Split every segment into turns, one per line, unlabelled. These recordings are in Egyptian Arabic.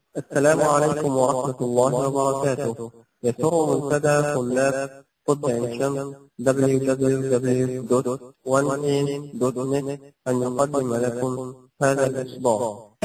السلام عليكم ورحمة الله وبركاته يسر منتدى طلاب طب عين شمس www.1am.net أن يقدم لكم هذا الإصدار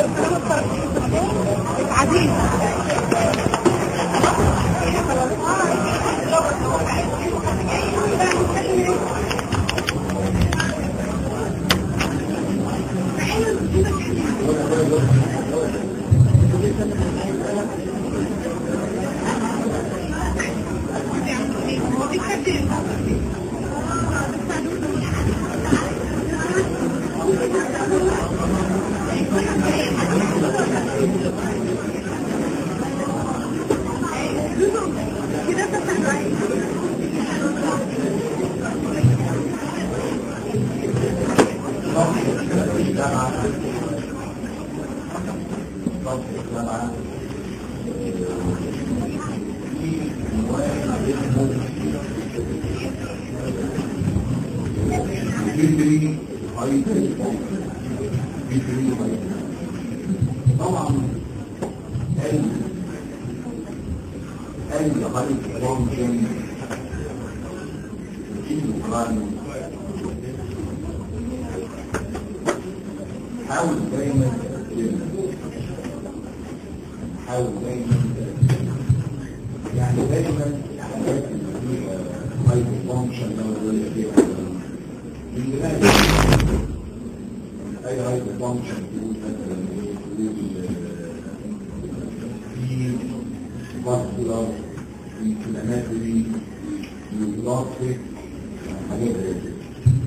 بيجري هايبر بيجري هايبر طبعا اي اي هايبر فانكشن كان حاول دايما حاول دايما يعني دايما الحاجات اللي فيها هايبر فانكشن لو فيها بالبداية أي هاي فانكشن تقول مثلا تقول في فاسكولار انفلاماتوري نيوبلاستيك حاجات زي كده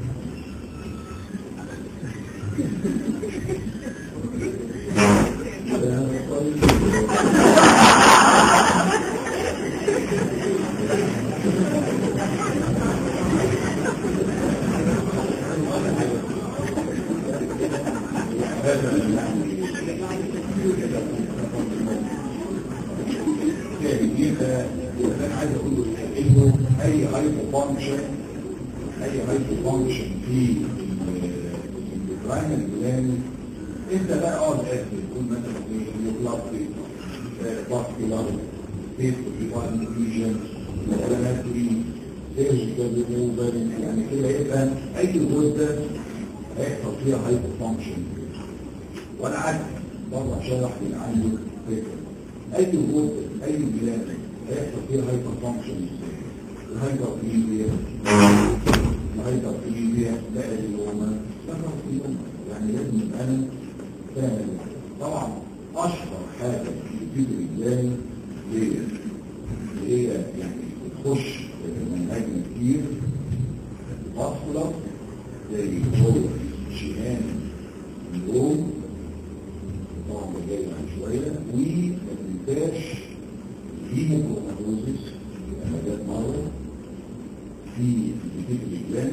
عايز اقول انه اي هايبر فانكشن اي هايبر فانكشن في البرايمري بلان انت بقى اقعد اكتب تقول مثلا ايه يوبلاستيك فاسكولار بيت ديفاين فيجن انفلاماتوري سيرجيكال ريموفال يعني كده يبقى اي غده هيحصل فيها هايبر فانكشن وانا عارف برضه اشرح اللي عنده فكره اي غده اي بلان هيحصل فيها هايبر فانكشن الهايبر بليزيا الهايبر بليزيا ده اللي هو يعني لازم يبقى انا فاهم طبعا اشهر حاجه في فكر الجاني هي اللي هي يعني بتخش في منهجنا كتير فاسكولار زي هو شيهان اليوم طبعا ده جاي عن شويه وما تنساش هيموكروماتوزيس لما جت مرة في الفكر الجان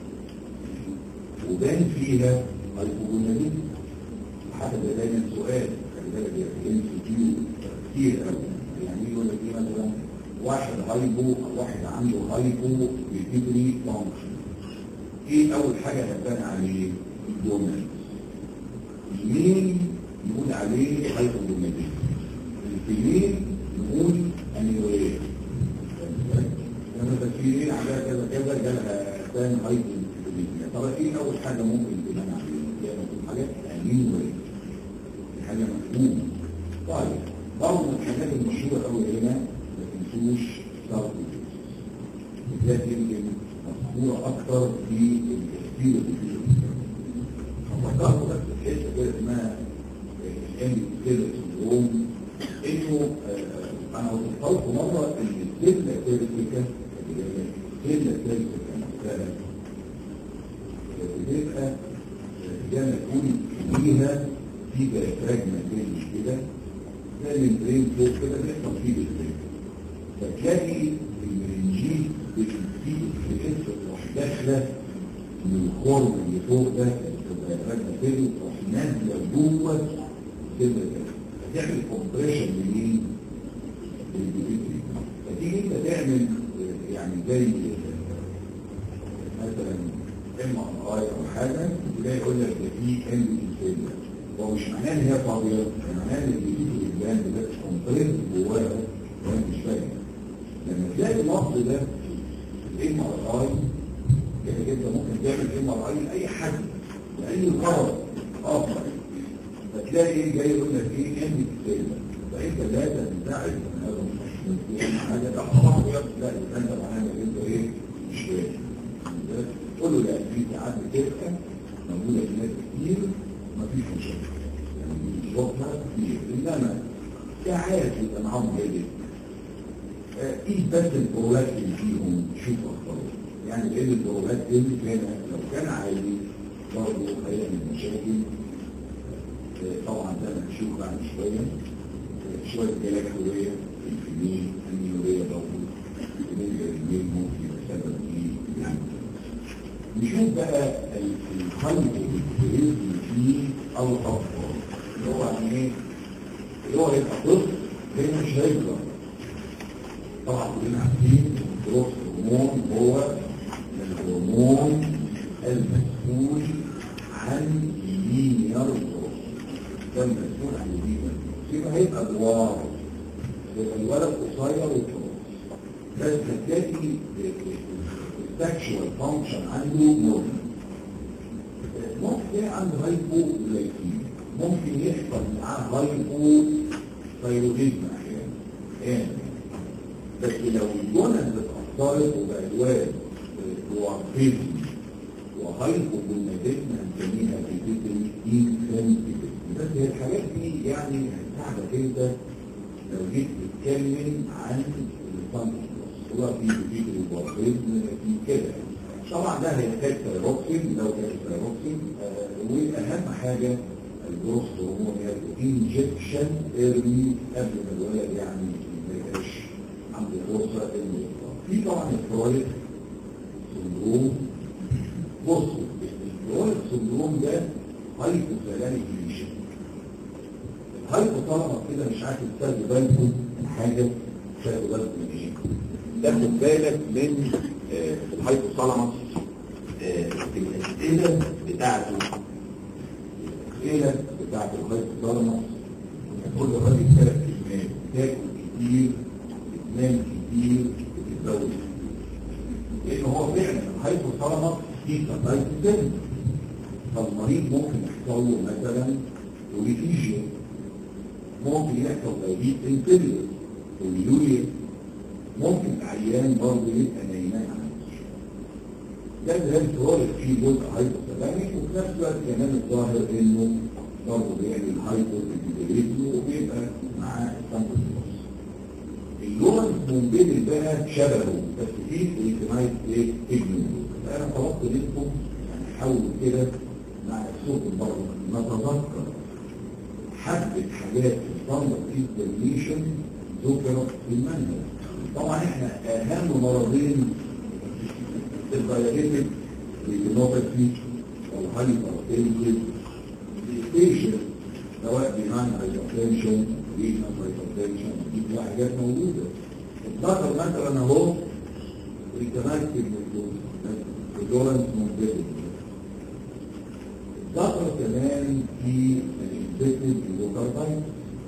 وبان فيها هايبوجونالين حتى ده دايما سؤال خلي بالك يا ام سي كيو كتير قوي يعني يقول لك ايه مثلا واحد هايبو او واحد عنده هايبو بيتجري فانكشن ايه اول حاجه هتبان عليه الجونال مين نقول عليه هايبوجونالين الفيميل نقول انيويه لما تفكيرين عليها كذا كذا جالها ثاني هايبر طب ايه اول حاجه ممكن تبان عليها هي ممكن حاجات انيويه حاجه مفهومه طيب برضه من الحاجات المشهوره قوي هنا ما تنسوش ضغط بالذات يمكن مذكوره اكثر في الكثير فكرت بس في حته كده اسمها الام كده سندروم انه انا وصلت مره ان الكلمه التركيكه الكلمه التركيكه نفسها بتبقى زي ما تكون فيها في ديافراجما مش كده زي البرين فوق كده بيحصل فيه البرين فتلاقي المرنجيل بتبتدي بتحس تروح داخله من الخرم اللي فوق ده الديافراجما كده تروح نازله جوه كده تعمل كومبريشن لمين؟ للبيتري فتيجي انت تعمل يعني زي مثلا ام ار اي او حاجه تلاقي يقول لك ده في ام انفيريا هو مش معناه ان هي فاضيه معناه ان البيتري الجلاند ده كومبريس جواها وانت مش فاهم لما تلاقي اللفظ ده الام ار اي كده كده ممكن تعمل ام ار اي لاي حد لاي غرض اخر فتلاقي ايه جاي يقول لك ايه ان كتير فانت لا تنزعج من هذا المشكله حاجه ده طبعا لا انت معانا انت ايه مش فاهم قول له لا في ساعات بتبقى موجوده في ناس كتير مفيش مشكله يعني مش واضحه كتير انما ساعات يبقى معاهم جيد ايه بس البروات اللي فيهم شوف اخبارهم يعني ايه البروات اللي كان لو كان عالي برضه هيعمل مشاكل طبعا ده هنشوف بعد شويه شويه جلاكتوريه الفيميل النيوريه برضه بالنسبه للميل ممكن يبقى سبب ايه يعني نشوف بقى الخلق اللي فيه او الاطفال اللي هو يعني ايه اللي هو يبقى طفل لانه مش هيكبر طبعا كلنا عارفين الجروث هرمون هو الهرمون المسؤول عن لينير جروث ده المسؤول عن لينير جروث يبقى هيبقى دوار يبقى الولد قصير وطول بس هتلاقي السكشوال فانكشن عنده نورمال ممكن عنده هايبو لايكيميا ممكن يحصل معاه هايبو ثايرويدزم احيانا احيانا بس لو الجنن اتأثرت وبقى الواد وعقيدي وهايبو بالمدينة هنسميها فيتيتل انسنسيتيف بس هي الحاجات دي يعني هتساعدك انت لو جيت تتكلم عن الفانكشن سواء في فيتيتل وبارتيزم في كده طبعا ده هيحتاج ثيروكسين لو كان ثيروكسين آه واهم حاجه الجروث هرمون ياخد انجكشن ايرلي قبل ما الولد يعني ما يبقاش عنده فرصه انه يطلع. في طبعا الكرونيك سندروم بصوا الكرونيك سندروم ده هايبوثالاميك ليشن الهايبوثالاميك كده مش عارف تاخدوا بالكم من حاجه تاخدوا بالكم من ايه؟ تاخد بالك من آه الهايبوثالاموس آه الاسئله بتاعته الاسئله بتاعت الهايبوثالاموس كل راجل ثلاث كلمات تاكل كتير تنام كتير بتتزوج لان هو فعلا الهايبوثالاموس دي سبلايت الدم فالمريض ممكن يحصل له مثلا اوريفيجيا ممكن يحصل تغيير انتريور واليوريا ممكن العيان برضه يبقى نايمان على نفسه ده لازم تورد فيه جزء هايبوثالاميك وفي نفس الوقت كمان الظاهر انه برضه بيعمل هايبوثالاميك وبيبقى معاه السامبل اللغة المنبدل بقى شبهه بس فيه الاجتماعي ايه ابنه فانا طلبت منكم يعني حاولوا كده مع نفسكم برضه نتذكر حبة حاجات في الستاندرد اكزامينيشن ذكرت في المنهج طبعا احنا اهم مرضين الدايابيتك ريتينوباثي او هايبرتنشن ستيشن سواء بمعنى هايبرتنشن رينا هايبرتنشن دي كلها حاجات موجوده الذكر مثلا اهو ريتناكتيف الدورنس موجوده الذكر كمان في الانفكتيف اندوكاردايتس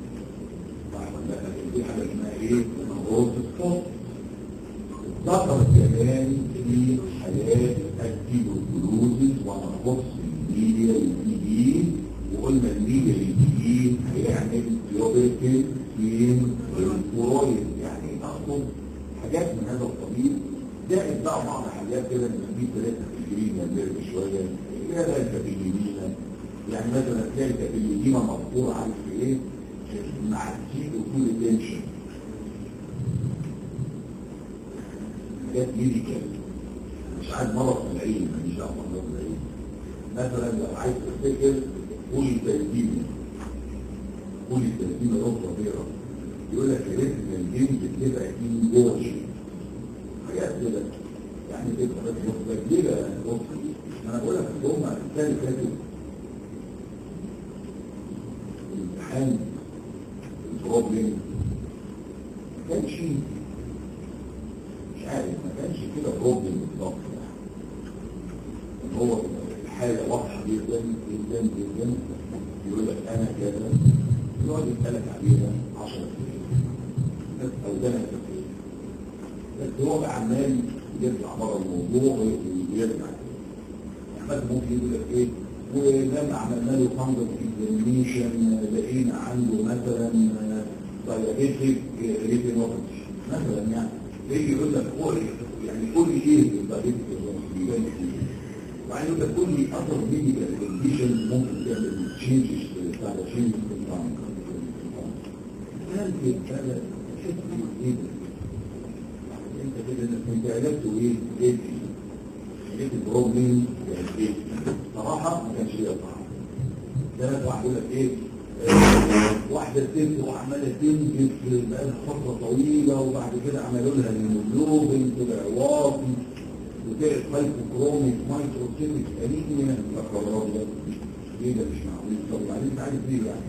دي حاجه اسمها ايه؟ نمروز الصوت ذكر كمان في حالات التيبوكلوزيس ونخص الميديا والبي دي وقلنا الميديا والبي دي هيعمل بيوبيتل فين الكورويد يعني اقصد حاجات من هذا القبيل زائد بقى بعض الحاجات كده من دي ثلاثه في الجريمه نرد شويه يا ده الكابيلينا يعني مثلا تلاقي الكابيلينا مذكور عارف في ايه؟ مع التيك وكل تنشن حاجات ميديكال مش عايز مرض في العين ماليش دعوه بمرض العين مثلا لو عايز تفتكر قولي تلتيميا قولي تلتيميا نقطه بيضاء يقول لك يا ريت ان الجين بتبقى فيه جورج حاجات كده يعني تبقى بس نقطه كبيره نقطه انا بقول لك هم الثاني كاتب الامتحان البروبلم ما كانش مش عارف ما كانش كده بروبلم بالظبط يعني هو الحالة واضحة جدا جدا جدا يقول لك أنا كذا يقعد يسالك عليها 10 بس او ثلاث بس هو بقى عمال يطلع بره الموضوع ويرجع يعني مثلا ممكن يقول لك ايه ولما عملنا له فانجل اكزامينيشن لقينا عنده مثلا دايابيتيك ريتينوباثي مثلا يعني يجي يقول لك قول يعني قول لي ايه الدايابيتيك ريتينوباثي وبعدين يقول لك قول لي اثر ميديكال كونديشن ممكن تعمل تشينجز بتاع تشينج في الفانجل كلام كده هذا تحس ايه ده انت كده انت علاجته ايه؟ ايه لقيت البروبلم يعني ايه؟ صراحه ما كانش ليا طعم ده واحد يقول لك ايه؟ آه، واحده ست وعماله تنزف بقالها فتره طويله وبعد كده عملوا لها الهيموجلوبين طلع واطي وطلعت مايكروكروميك مايكروسيميك انيميا لا قدر الله ايه ده مش معقول طب وبعدين انت عارف ليه يعني؟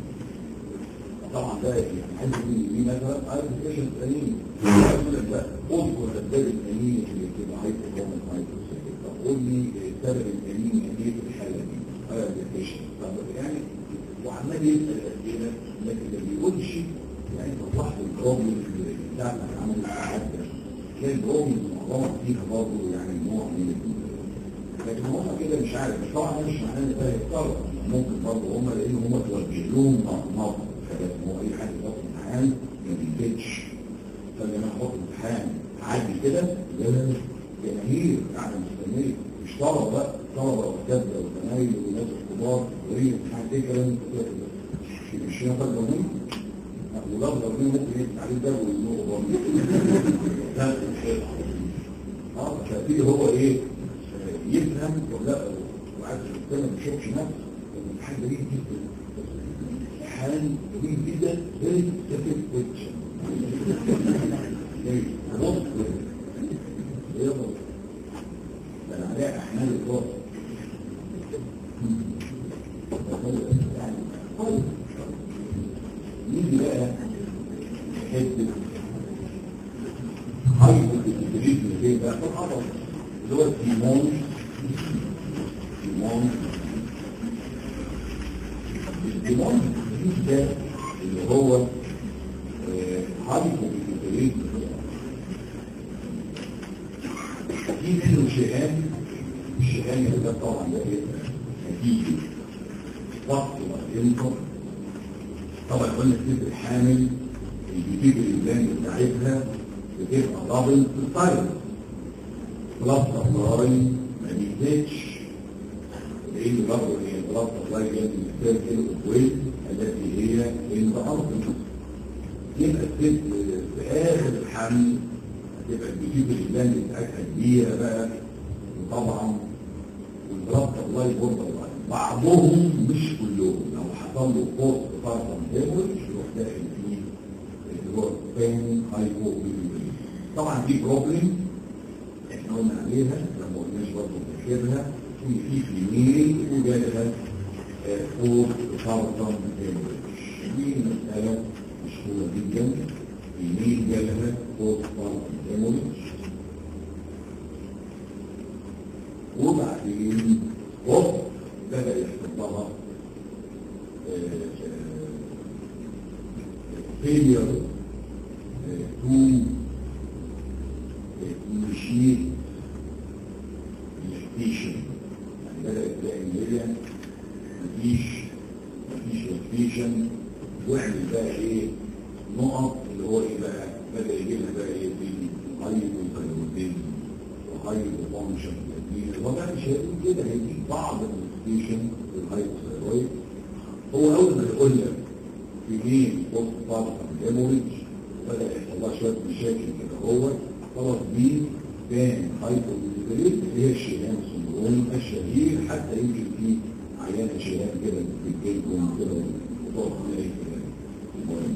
طبعا ده يعني عايز دي مثلا عايز ايش الانين يقول لك بقى اذكر اسباب الانين اللي بتبقى عايز تقوم المايكروسيميك طب قول لي سبب الانين ايه في الحاله دي؟ هذا ايش طب يعني وعمال يسال اسئله لكن ما بيقولش يعني توضح له البروبلم اللي بتاعنا عمل العاده تلاقي البروبلم معظمها فيها برضه يعني نوع من ال- لكن هم كده مش عارف بس طبعا ده مش معناه ان ده يختار ممكن برضه هم لان هم توجه لهم نظر فلازم هو اي حد يحط امتحان ما بينتجش فلما احط امتحان عادي كده لا لا لا جماهير قاعده مستنيه مش طلبه بقى طلبه واساتذه وزمايل وناس كبار وريه امتحان ايه كلام كده مش مش هنا فرق مهم ولو ربنا ممكن يكتب عليه ده ويزنقه برضه ده اه فبتيجي هو ايه آه، يفهم ولا وعايز الانسان ما يشوفش نفسه الامتحان ده جديد جدا امتحان جديد جدا فيري سبيسيفيك كويشن بص ايه ده ده انا عليها احمال الراس طيب نيجي بقى حته هايبر التدريب اللي فين بقى في العضل اللي هو التيمون التيمون التيمون ده اللي هو هايبر التدريب في منه شهان الشهان ده طبعا ده ايه نتيجه ضغط وانتر طبعا قلنا الست الحامل الجديد الإملان بتاعتها بتبقى دبل في الطير بلس سبلاي ما بيزيدش لأن برضه هي بلس سبلاي جت من السيركل اوف التي هي ان ذا يبقى الست في آخر الحمل هتبقى الجديد الإملان بتاعتها كبيرة بقى وطبعا والبلس سبلاي برضه بعضهم مش كلهم لو حصل له فوق فرصة هيموريج يروح داخل فيه اللي هو بين هايبو طبعا دي بروبلم احنا قلنا عليها لما قلناش برضه نذكرها في في فيميل وجالها فوق فرصة هيموريج دي مسألة مشهورة جدا فيميل جالها فوق فرصة هيموريج وبعدين هوب بدأ يحصل لها failure uh, to uh, initiate lactation يعني بدأت تلاقي ان هي مفيش مفيش lactation واعمل بقى ايه نقط اللي هو ايه بقى بدأ يجي لها بقى ايه في هايبوثايرويدزم وهايبوفانكشن هو بقى مش هيقول كده هيديك بعض اللوكيشن للهايبوثايرويد هو اول ما يقول لك في مين بوست بارتم هيموريج بدأ يحصل لها شوية مشاكل كده هو خلاص دي كان هايبوثايرويد اللي هي الشيلان سندروم الشهير حتى يمكن في عيانة شيلان كده بتجيلكم كده وتقعد تلاقي كده المهم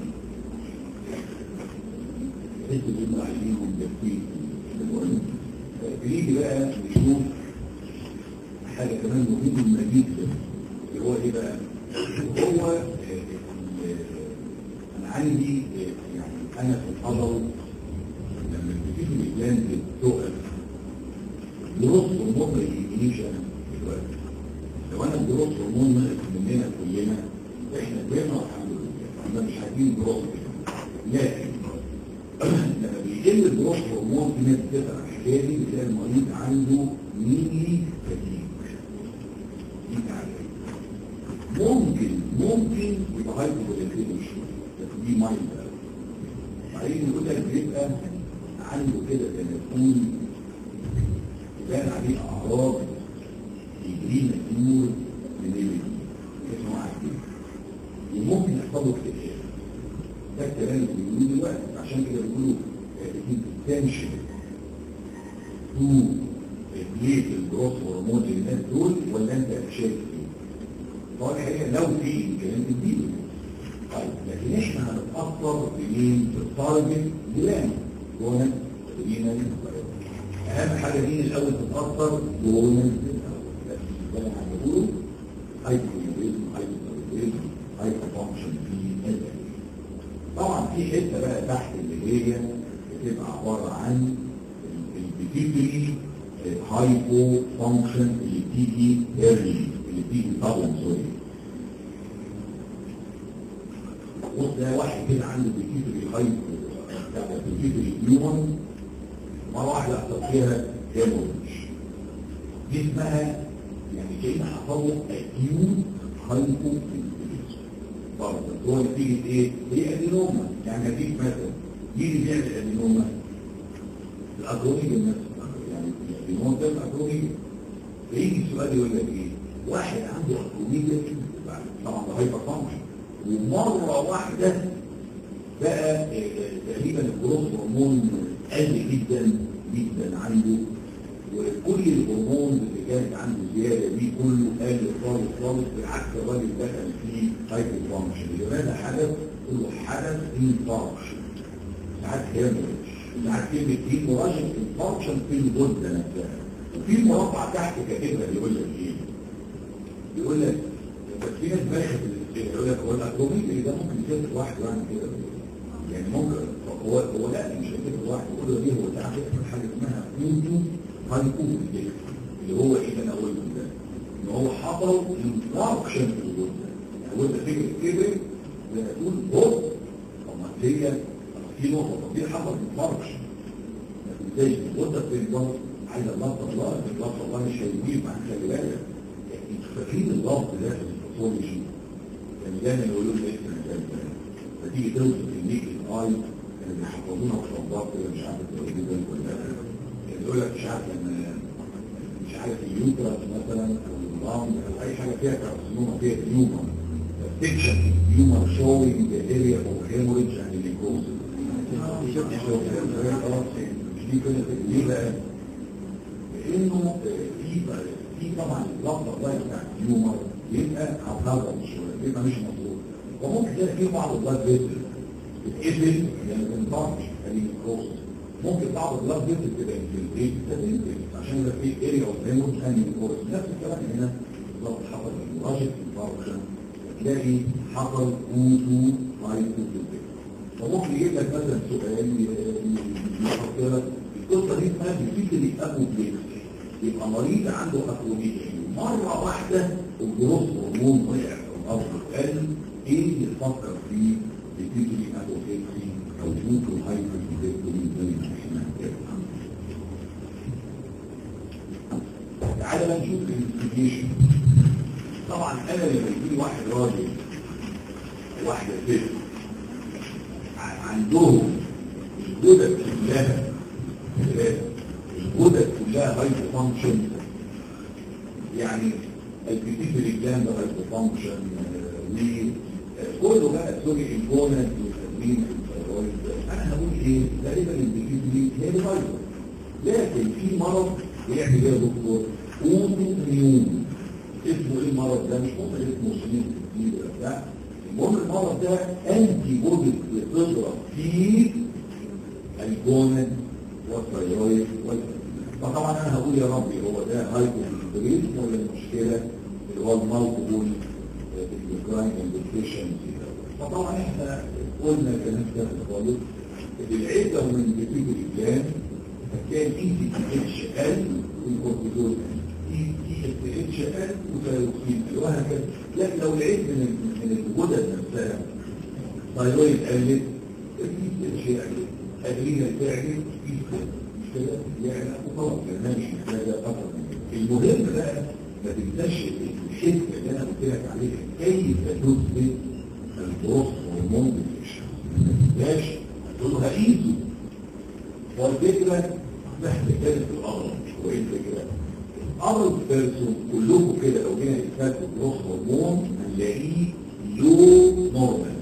تحس ان هم عايزينهم جافين المهم بنيجي بقى نشوف حاجة كمان مهمة جدا اللي هو ايه بقى؟ هو آه، ال- انا عندي آه، يعني انا في الحضر لما بتيجي الإعلان بتقف دروس هرمون ما يجينيش انا دلوقتي لو انا الدروس هرمون نقص مننا كلنا احنا كبرنا والحمد لله يبقى مش هتجيب جروث لكن لما بيقل الجروث هرمون في ناس بتسأل عن الحكايه دي بتلاقي المريض عنده ميلي فتيك دي تعريف ممكن ممكن يبقى هايبوفوليتيشن شويه بس دي مايند بعدين يقول لك بيبقى عنده كده زي ما يكون يبان عليه اعراض يجري نور من اليمين اسمه عكيم وممكن يحصل له اكتئاب ده الكلام اللي بيقولوه دلوقتي عشان كده بيقولوا التنشن تو ريبليت الجروث هرمون للناس دول ولا انت شايف ايه؟ هو الحقيقه لو في امكانيات تديله طيب لكن احنا هنتاثر بمين؟ بالتارجت جلاند جونا لينا اهم حاجه مين الاول تتاثر جونا بس ده اللي هنقوله هايبوثايرويدزم هايبوثايرويدزم هايبو فانكشن في الأداء. طبعا في حته بقى تحت اللي هي بتبقى عباره عن البيتيتري هايبو فانكشن اللي بتيجي ايرلي اللي بتيجي طبعا سوري بص ده واحد كده عنده بيتيتري هايبو بيتيتري هيومن مره واحده يحصل فيها هيموريج دي اسمها يعني كأن حصل له اكيوت هايبو برضه هو نتيجه ايه؟ هي ادينوما يعني نتيجه مثلا مين اللي بيعمل ادينوما؟ الاكروميجا مثلا يعني الادينوما ده الاكروميجا فيجي السؤال يقول لك ايه؟ واحد عنده اكروميجا طبعا ده هايبر فانكشن ومره واحده بقى تقريبا الجروث هرمون قل جدا جدا عنده وكل الهرمون اللي كانت عنده زياده دي كله قل خالص خالص بالعكس الراجل دخل في هايبر فانكشن لماذا حدث؟ كله حدث انفاركشن ساعات هيموريج ساعات كلمه هيموراجيك انفاركشن في الغده نفسها وفي مربع تحت كاتبها بيقول لك ايه؟ بيقول لك بس في ناس بايخه في يقول لك هو الاكروميجري ده ممكن يسافر واحد ويعمل كده يعني ممكن هو هو لا مش هيسافر واحد يقول له ليه هو تعمل حاجه اسمها يوتيوب هايكون اللي هو ايه اللي انا قلته ده ان هو حصل انفاركشن في الغده يعني الغده فكره كبر زي ما تقول بوب طب ما هي في نقطه طب دي حصل انفاركشن ما تنساش الغده في الجو عايزه اللفظ الله اللفظ الله مش هيجيب معاك خلي بالك يعني فاكرين اللفظ ده في الباثولوجي كان دايما يقولوا لي اسم الكلام فتيجي توصف النيك الاي كانوا بيحفظونا في صباط كده مش عارف تقريبا ولا كان يقول لك مش عارف ان مش عارف اليوترس مثلا او النظام او اي حاجه فيها كارسينوما فيها تيومر تكشف تيومر شوينج اريا اوف هيموريج اند ليكوزيس مش دي كده ليه بقى؟ لانه في في طبعا اللفظ الله بتاع التيومر يبقى هتهرب شويه يبقى مش مظبوط وممكن تلاقي في بعض البلاد فيسل بتقفل يعني ما تنفعش هذه الكروس ممكن بعض البلاد فيسل تبقى انفلتريت تنفلتريت عشان يبقى في اريا اوف هيموت ثاني الكروس نفس الكلام هنا بالظبط حصل راجل انفاركشن تلاقي حصل اوتو هايبوفيزيك فممكن يجيب لك مثلا سؤال يحط لك القصه دي اسمها بيسيكلي ابوبليكس يبقى مريض عنده اكروميجيا مره واحده الجروث هرمون وقع في الارض قل ايه اللي تفكر فيه بتيجي ابوبليكسي او اوتو هايبوفيزيك زي ما احنا تعالى بقى نشوف الانفستيجيشن طبعا انا لما يجي لي واحد راجل واحده ست عندهم الجدد كلها الجدد كلها هايبو فانكشن يعني البيتيفري جلاند هايبو فانكشن وكله بقى سوري الكونت والتدريب الثيرويد انا هقول ايه تقريبا البيتيفري هي الهايبو لكن في مرض بيعمل ايه يا دكتور؟ اوتو اميون اسمه ايه المرض ده مش ممكن اسمه سنين كتير ولا بتاع المهم المرض ده انتي بودي بتضرب فيه الجوند والثيرويد فطبعا انا هقول يا ربي هو ده هايبوثيرويدزم ولا المشكله اللي هو المالتيبل الجراين ديفيشنسي فطبعا احنا قلنا الكلام ده خالص العده من البيتيجري جلان كان اي تي اتش ال والكورتيزول تي تي اتش ال وثايروكسين وهكذا لكن لو العيد من من الغدد نفسها الثايرويد قلت الشيء قلت ادرينا تعلم في مش كده يعني وخلاص لانها مش محتاجه اكتر من كده المهم بقى ما تنساش الحته اللي انا قلت لك عليها كيف تثبت الجروث هرمون بالفيشن ما تنساش تقول له هقيسه والفكره احنا كانت في الارض وايه الفكره؟ الارض بيرسون كلكم كده لو جينا نثبت الجروث هرمون هنلاقيه لو نورمال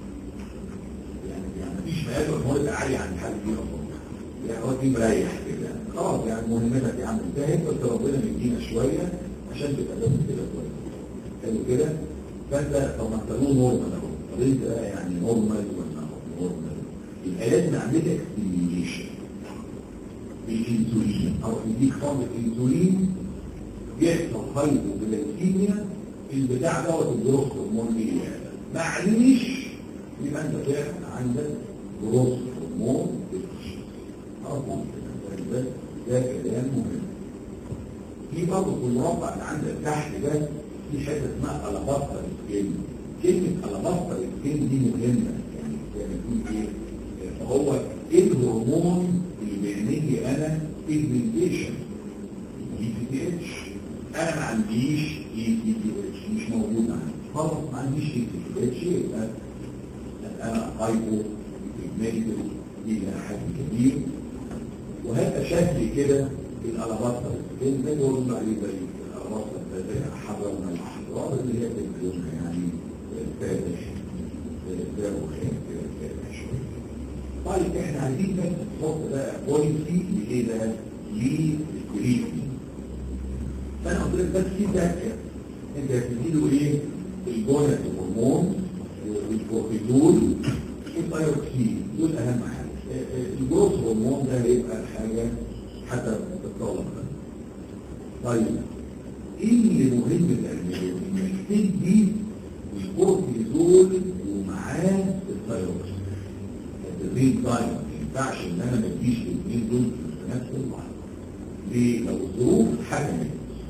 يعني يعني مفيش مقال هرمون يبقى عالي عن الحاله دي اصلا يعني هو دي مريح كده خلاص يعني مهمتك يا عم انتهت بس ربنا مدينا شويه عشان تبقى لازم كده كويس حلو كده فانت طب ما انت له نورمال اهو طب انت يعني نورمال ولا نورمال يبقى لازم اعمل لك ستيميوليشن بالانسولين او يديك فرد انسولين يحصل هايبوجلايكيميا البتاع دوت الجروث هرمون ايه ما علمش يبقى انت فعلا عندك جروث هرمون أربعة ده ده كلام مهم في برضه في المربع اللي عندك تحت ده في حته اسمها الاباستر سكين كلمه الاباستر سكين دي مهمه يعني يعني ايه هو ايه الهرمون اللي بيعمل لي انا بيجمنتيشن اي تي تي اتش انا ما عنديش اي تي تي اتش مش موجود عندي خلاص ما عنديش اي تي تي اتش يبقى انا هايبو بيجمنتد الى حد كبير وهذا شكل كده الالاباستر سكين زي ما قلنا عليه زي الالاباستر ده زي حجر من الاحجار اللي هي بتكون يعني فاتح ده وخير كده فاتح شويه طيب احنا عايزين بس نحط بقى بوليسي لايه ده؟ للكريتين فانا قلت لك بس في تكه انت هتديله ايه؟ الجونات هرمون والكورتيزول والثايروكسين دول اهم حاجه الجروث هرمون ده هيبقى الحاجه حتى تتطلب طيب ايه اللي مهم تعمله؟ انك تدي الكورتيزول ومعاه الثايروكسين الرين تايم ما ينفعش ان انا ما اديش الاثنين دول في نفس الوقت ليه؟ لو الظروف حكمت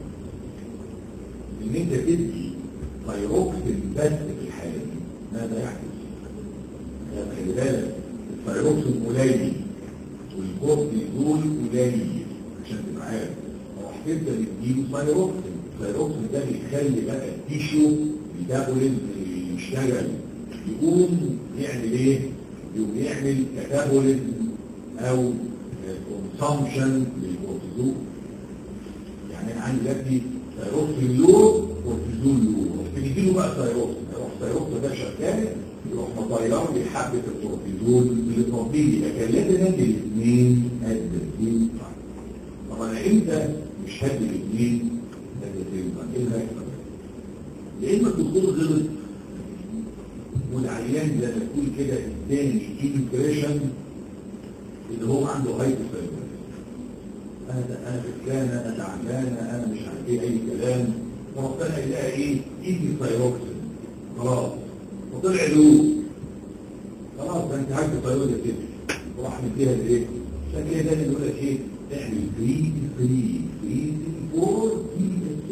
ان انت تدي ثايروكسين بس في الحاله دي ماذا يحدث؟ خلي بالك الثايروكسين قليل والكورتيزول قليل عشان تبقى عارف لو هتبدا تديله ثايروكسين الثايروكسين ده بيخلي بقى التيشو ميتابوليزم يشتغل يقوم يعمل ايه؟ يقوم يعمل كاتابوليزم او كونسامشن للكورتيزول يعني انا عندي دلوقتي ثايروكسين لو كورتيزول لو بتديله بقى ثايروكسين يروح ثايروكسين ده شغال يروح مطيران لي حبه الكورتيزول اللي تفضيلي لكن لازم ادي الاثنين قد الاثنين طب انا امتى مش هدي الاثنين قد الاثنين ايه اللي هيحصل؟ يا اما الدكتور غلط والعيان زي ما تقول كده اداني امبريشن اللي هو عنده هايبوثايرويد انا انا فكران انا تعبان انا مش عارف ايه اي كلام وربنا يلاقي ايه ايدي ثايروكسين خلاص وطلع له خلاص ده انت عارف الثايرويد كده وراح مديها لايه؟ عشان كده دايما يقول لك ايه؟ اعمل فري فري فري فور دي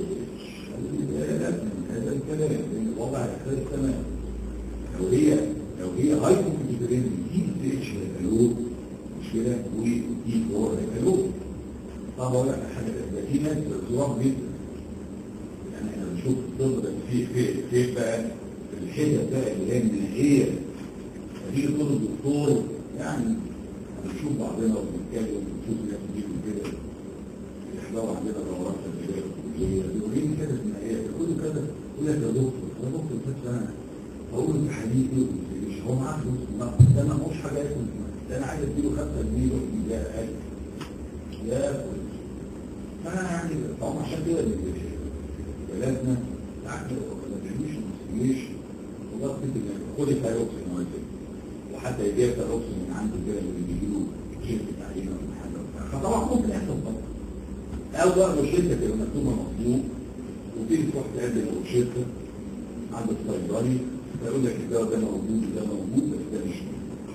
هذا الكلام لان الوضع يختلف تماما لو هي لو هي هايبو كونترين دي دي اتش هيبقى مش كده ودي فور هيبقى له طب اقول لك حاجه ده في ناس ظراف جدا يعني احنا بنشوف الطب ده في في في بقى الحته بقى اللي هي النهائيه فدي طول الدكتور يعني بنشوف بعضنا وبنتكلم ونشوف ناس بيجوا كده يحضروا عندنا دورات تدريبيه كليه بيقولوا كده في النهايه بيقولوا كده يقول لك يا دكتور يا دكتور بس انا بقول له حديث مش هو معاه فلوس ده ما هوش حاجه اسمها ده انا عايز اديله 5 جنيه وادي ده اقل يا كويس فانا يعني طبعا عشان كده بلادنا تعمل ما بيعملوش انفستيجيشن والله كنت خد الثايروكسين وانت وحتى يجيب ثايروكسين من عنده كده اللي بيجي له شركه تعيين ولا حاجه فطبعا ممكن يحصل طبعا او بقى لو شركه تبقى مكتوبه مظبوط وتيجي تروح تقدم لو شركه عندك صيدلي فيقول لك الدواء ده موجود وده موجود بس ده مش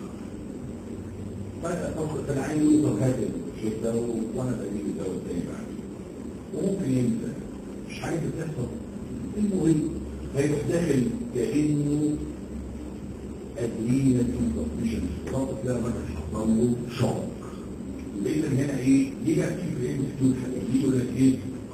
موجود فانا عايز يوصل هذا الشركه وانا بجيب الدواء الثاني بعدين وممكن ينسى مش عايز تحصل المهم هيروح داخل كانه ادرينال انسفشنسي خلاص كده الراجل حصل له شوك اذا هنا ايه دي بقى في فريم ستود دي يقول لك ايه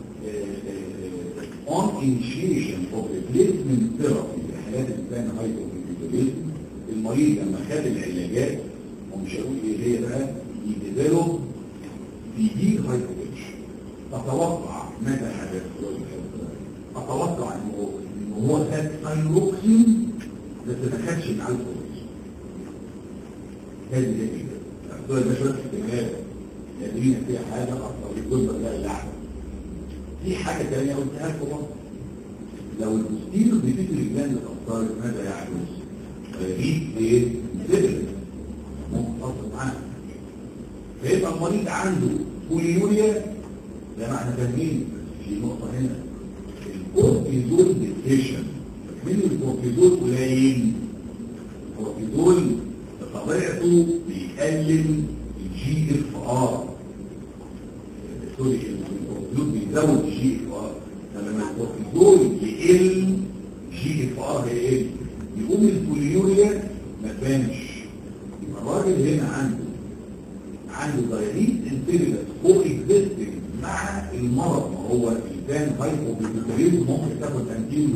on initiation of replacement therapy في حالات الانسان هايبوكيتوليزم المريض لما خد العلاجات ومش هقول ايه هي بقى يديفلوب يجيب هايبوكيتش اتوقع ماذا حدث اتوقع انه ان هو خد ثايروكسين بس ما خدش مع الكويس هذه هي كده دول ده شويه احتمالات يدرينا فيها حاجه اكثر يقول لا اللحم في حاجه ثانيه قلتها لكم برضه لو البوستيريور بيفيتري جلاند اتاثرت ماذا يحدث؟ يجيب ايه؟ سيبل ممكن تصل معاه فيبقى المريض عنده بوليوريا ده معنى فاهمين في نقطه هنا الكورتيزول ديكتيشن من الكورتيزول قليل الكورتيزول بطبيعته بيقلل الجي اف ار سوري الكورتيزول بيزود الجي اف ار فلما الكورتيزول يقل جي اف ار هيقل يقوم البوليوريا ما تبانش يبقى الراجل هنا عنده عنده دايريت انتيريس كو اكزيستنج مع المرض ما هو الانسان هايبوبيتيريزم ممكن تاخد انتيريو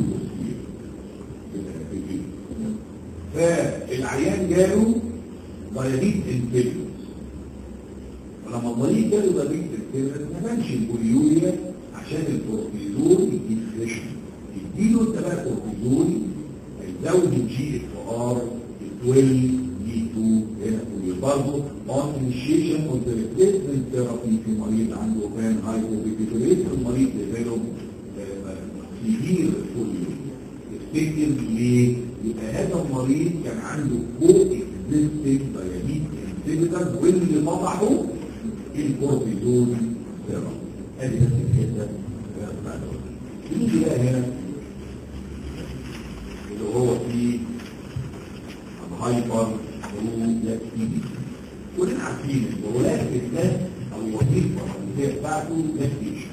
فالعيان جاله دايريت انتيريس ولما المريض جاله دايريت انتيريس ما بانش البوليوريا عشان الكورتيزول يديك فريشن يديله انت بقى كورتيزول هيزود الجي اف ار 12 دي 2 هنا برضه on initiation of the replacement therapy في مريض عنده كان هايبوبيتيتوريت المريض ديفلوب سيفير فوليو تفتكر ليه؟ يبقى هذا المريض كان عنده كو اكزيستنج دايابيت انسيبيتر واللي طبعه الكورتيزون ثيرابي ادي بس الحته نيجي بقى هنا اللي هو في الهايبر برولاكتينيا كلنا عارفين البرولاكت ده او الوظيفه الرئيسيه بتاعته لاكتيشن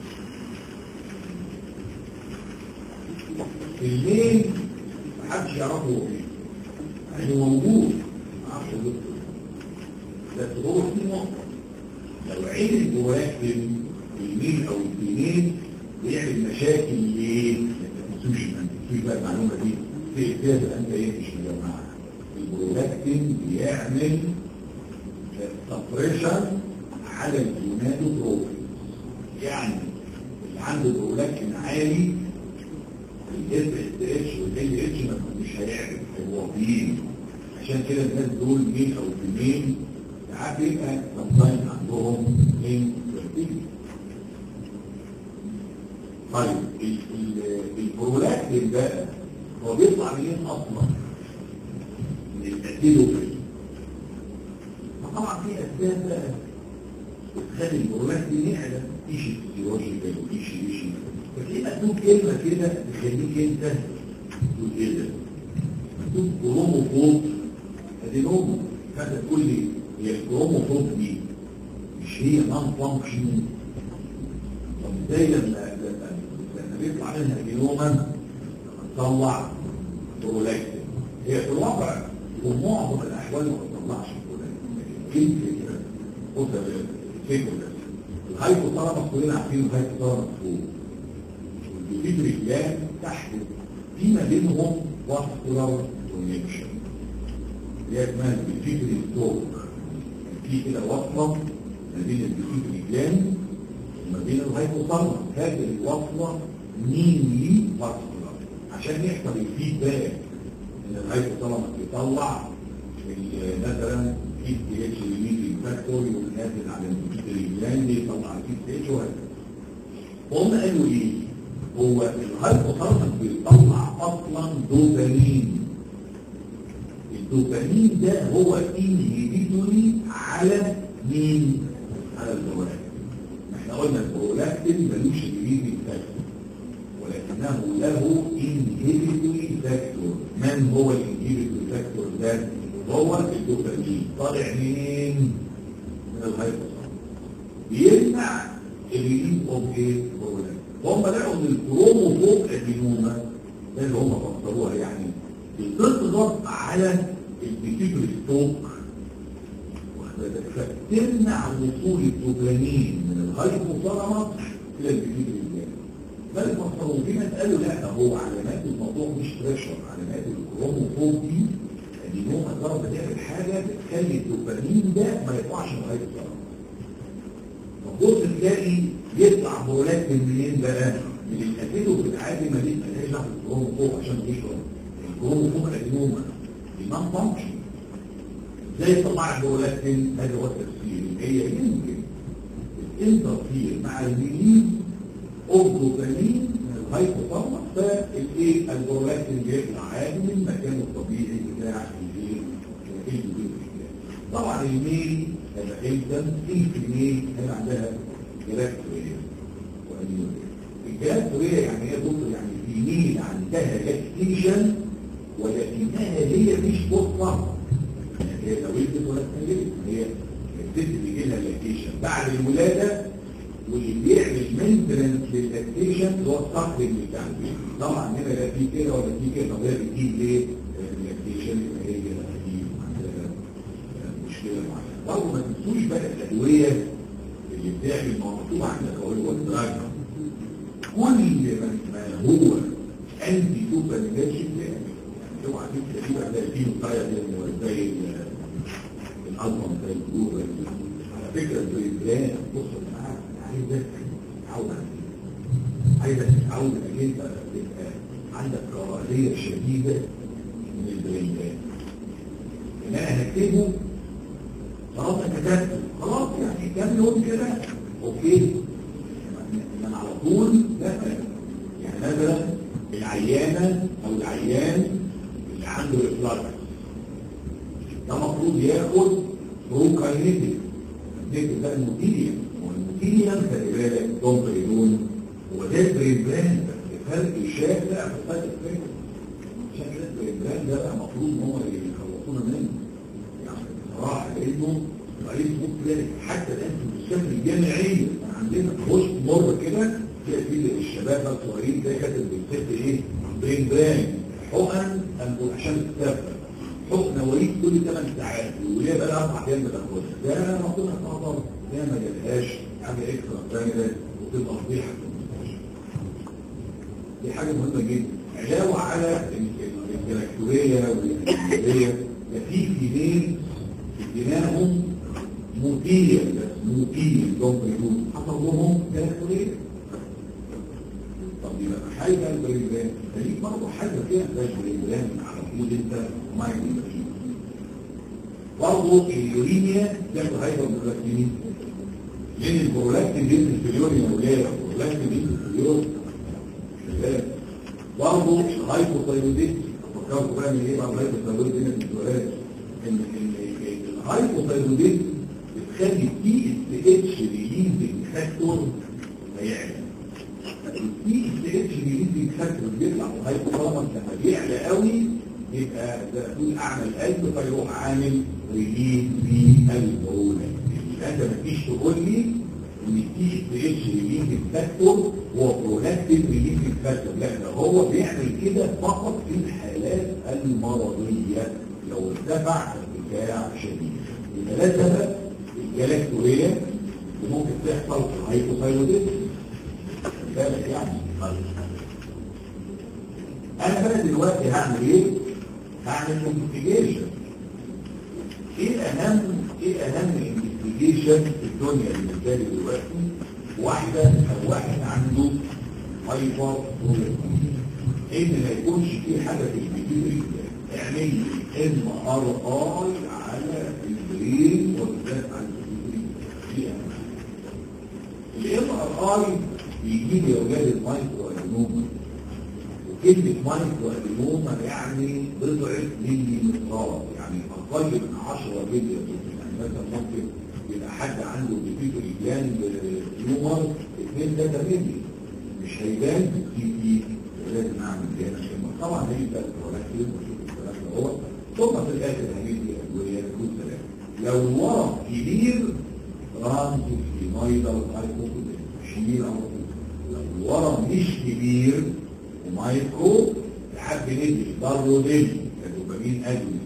الليل محدش يعرفه هو فين يعني هو موجود معرفش دكتور بس هو في نقطه لو عين البرولاكت اليمين او اليمين بيعمل مشاكل ليه؟ ما تنسوش ما تنسوش بقى المعلومه دي في كده انت ايه مش مجمعها البرولاكتين بيعمل سبريشن على الهيماتوتروفي يعني اللي عنده برولاكتين عالي الاس اس اتش والال اتش مش هيعمل هو واقفين عشان كده الناس دول مين او اثنين ساعات بيبقى سمتايم عندهم من طيب البرولاكتين بقى هو بيطلع منين اصلا؟ التأكيد طبعا في أسباب بقى بتخلي الهرمونات دي نعلة ايشي فيزيولوجيكال وايشي ايشي ففي مكتوب كلمة كده تخليك انت تقول ايه ده؟ مكتوب كروموفوب ادي نوم فانت تقول لي هي الكروموفوب دي مش هي نون فانكشن طب ازاي لما لما لما بيطلع منها جينوما تطلع برولاكتين هي في الواقع ومعظم الاحوال ما بتطلعش كيف كده خد كيف كده الهايبوثالاموس كلنا عارفين الهايبوثالاموس فوق والبيبيتري جلاند تحت في ما بينهم واسكولار كونكشن اللي هي اسمها البيبيتري ستوك في كده وصله ما بين البيبيتري جلاند وما بين الهايبوثالاموس هذه الوصله مينلي واسكولار عشان يحصل الفيدباك ان الهايبوثالاموس يطلع مثلا في تي اتش يمين فاكتور ونازل على البيتري جلاند يطلع الفي تي اتش وهكذا هم قالوا ايه؟ هو الهايبوثالاموس بيطلع اصلا دوبامين الدوبامين ده هو انهبيتوري على مين؟ على البرولاكتين احنا قلنا البرولاكتين ملوش انهبيتوري فاكتور ولكنه له انهبيتوري فاكتور من هو الانهبيتوري فاكتور ده؟ هو الدوبامين طالع منين؟ من الهايبوثالاموس بيمنع الريليز اوف ايه؟ برولاكتين هم لقوا ان الكروموفوب ادينوما ده اللي هم فسروها يعني بتضغط على البيتيتو ستوك فتمنع وصول الدوبامين من الهايبوثالاموس الى البيتيتو الجانبي بل المصروفين قالوا لا ده هو علامات الموضوع مش بريشر علامات الكروموفوبي ان هو الضربه بتعمل حاجه بتخلي الدوبامين ده ما يطلعش من الهايبوثالاموس تبص تلاقي يطلع بولاد من منين بقى؟ من الاسيدو العادي ما دي مالهاش دعوه بالكروموفوب عشان تشرب الكروموفوب الادينوما النون فانكشن ازاي يطلع البولاد من هذا هو التفسير هي يمكن الانترفير مع الميلين اوبدوبامين من الهايبوثالاموس فالايه البرولاكتين بيطلع عادي من مكانه الطبيعي بتاع الايه الجلوكوز طبعا الميل هيبقى امتى في في الميل هيبقى عندها جلاكتوريا الجلاكتوريا يعني ايه دكتور يعني في ميل عندها لاكتيشن ولكنها هي مش فرصه يعني هي لو ولدت ولا اتكلمت هي الست بيجي لها لاكتيشن بعد الولاده واللي بيعمل مينتنس للاكتيشن اللي هو الصقر بتاع البيبي طبعا هنا لا في كده ولا في كده طب هي بتجيب ليه اللاكتيشن يبقى هي بتجيب عندها مشكله معينه برضه ما تنسوش بقى الادويه اللي بتعمل ما هو مكتوب عندك اهو هو الدراج كل ما ما هو انتي دوبامينرجيك بيعمل يعني اوعى تكتب كده ده فيه طاير زي الالبوم زي الجروب على فكره البريد بص انا عارف عايزك تتعود على كده عايزك تتعود انك انت تبقى عندك كراهيه شديده من البريدات ان انا هكتبه خلاص انا كتبته خلاص يعني كام يوم كده اوكي انما على طول لا يعني مثلا العيانه او العيان اللي عنده ريفلاكس ده المفروض ياخد بروكاينيتيك نكتب ده الموتيليا والموتيليا خلي بالك دومبريدون هو ده البريبران بس فرق شاسع في الفرق الفكري شكل البريبران ده بقى المفروض ان هم اللي يخلصونا منه يعني بصراحه لانه رئيس ممكن حتى الان في الشكل الجامعي عندنا بوست مر كده تلاقي فيه الشباب بقى الصغيرين ده كاتب بالست ايه برين بران حقن عشان تتسافر حقن وليد كل 8 ساعات وهي بقى لها اربع ايام بتاخدها ده المفروض تعتبر ده ما جالهاش حاجه اكسترا ثانيه وتبقى فضيحه في المستشفى دي حاجه مهمه جدا علاوه على الجلاكتوريه والانجليزيه ده في فيدين دماغهم موتية موتية دوم بيقول حصل لهم جلاكتوريه طب يبقى حاجه البريدان خليك برضه حاجه فيها زي البريدان على طول انت مايند برضه اليورينيا تاخد هايبر برولاكتين لان البرولاكتين دي في اليوريا ولايه البرولاكتين دي في اليوريا برضه الهايبوثايروديت فكروا بقى من ايه بقى الهايبوثايروديت هنا في السؤال ان الهايبوثايروديت بتخلي التي اس اتش ريليزنج فاكتور هيعلى التي اس اتش ريليزنج فاكتور بيطلع في الهايبوثالاموس لما بيعلى قوي يبقى ده تقول اعمل قلب فيروح عامل ريليز بالبرولاكتين يبقى انت مفيش تقول لي ان التي اس اتش ريليزنج فاكتور هو برولاكتين ريليزنج فاكتور لا ده هو بيعمل كده فقط في الحالات المرضيه لو ارتفع ارتفاع شديد يبقى ده سبب الجلاكتوريه اللي ممكن تحصل في الهايبوثايروديزم بالك يعني انا بقى دلوقتي هعمل ايه هعمل انفستيجيشن ايه اهم ايه اهم انفستيجيشن في الدنيا بالنسبه لي دلوقتي واحده او واحد عنده هايبر ان ما يكونش في حاجه في البيتيوري اعمل لي ام ار اي على البرين وبالذات على البيتيوري الام ار اي بيجيب يا اولاد المايكرو ادينوما وكلمه مايكرو ادينوما يعني بضعه ملي متر يعني اقل من 10 ملي يعني مثلا ممكن يبقى حد عنده بيتيوري جلاند تيومر 2 3 ملي مش هيبان في السي تي لازم اعمل كده طبعا هي ده الكولكتيف والكلام ده هو ثم في الاخر هجيب لي ادويه كل سلام لو الورم كبير ران في مايدر هايبوكوبين شيل على طول لو الورم مش كبير ومايكرو لحد ندي ضربه دم كدوبامين ادوي او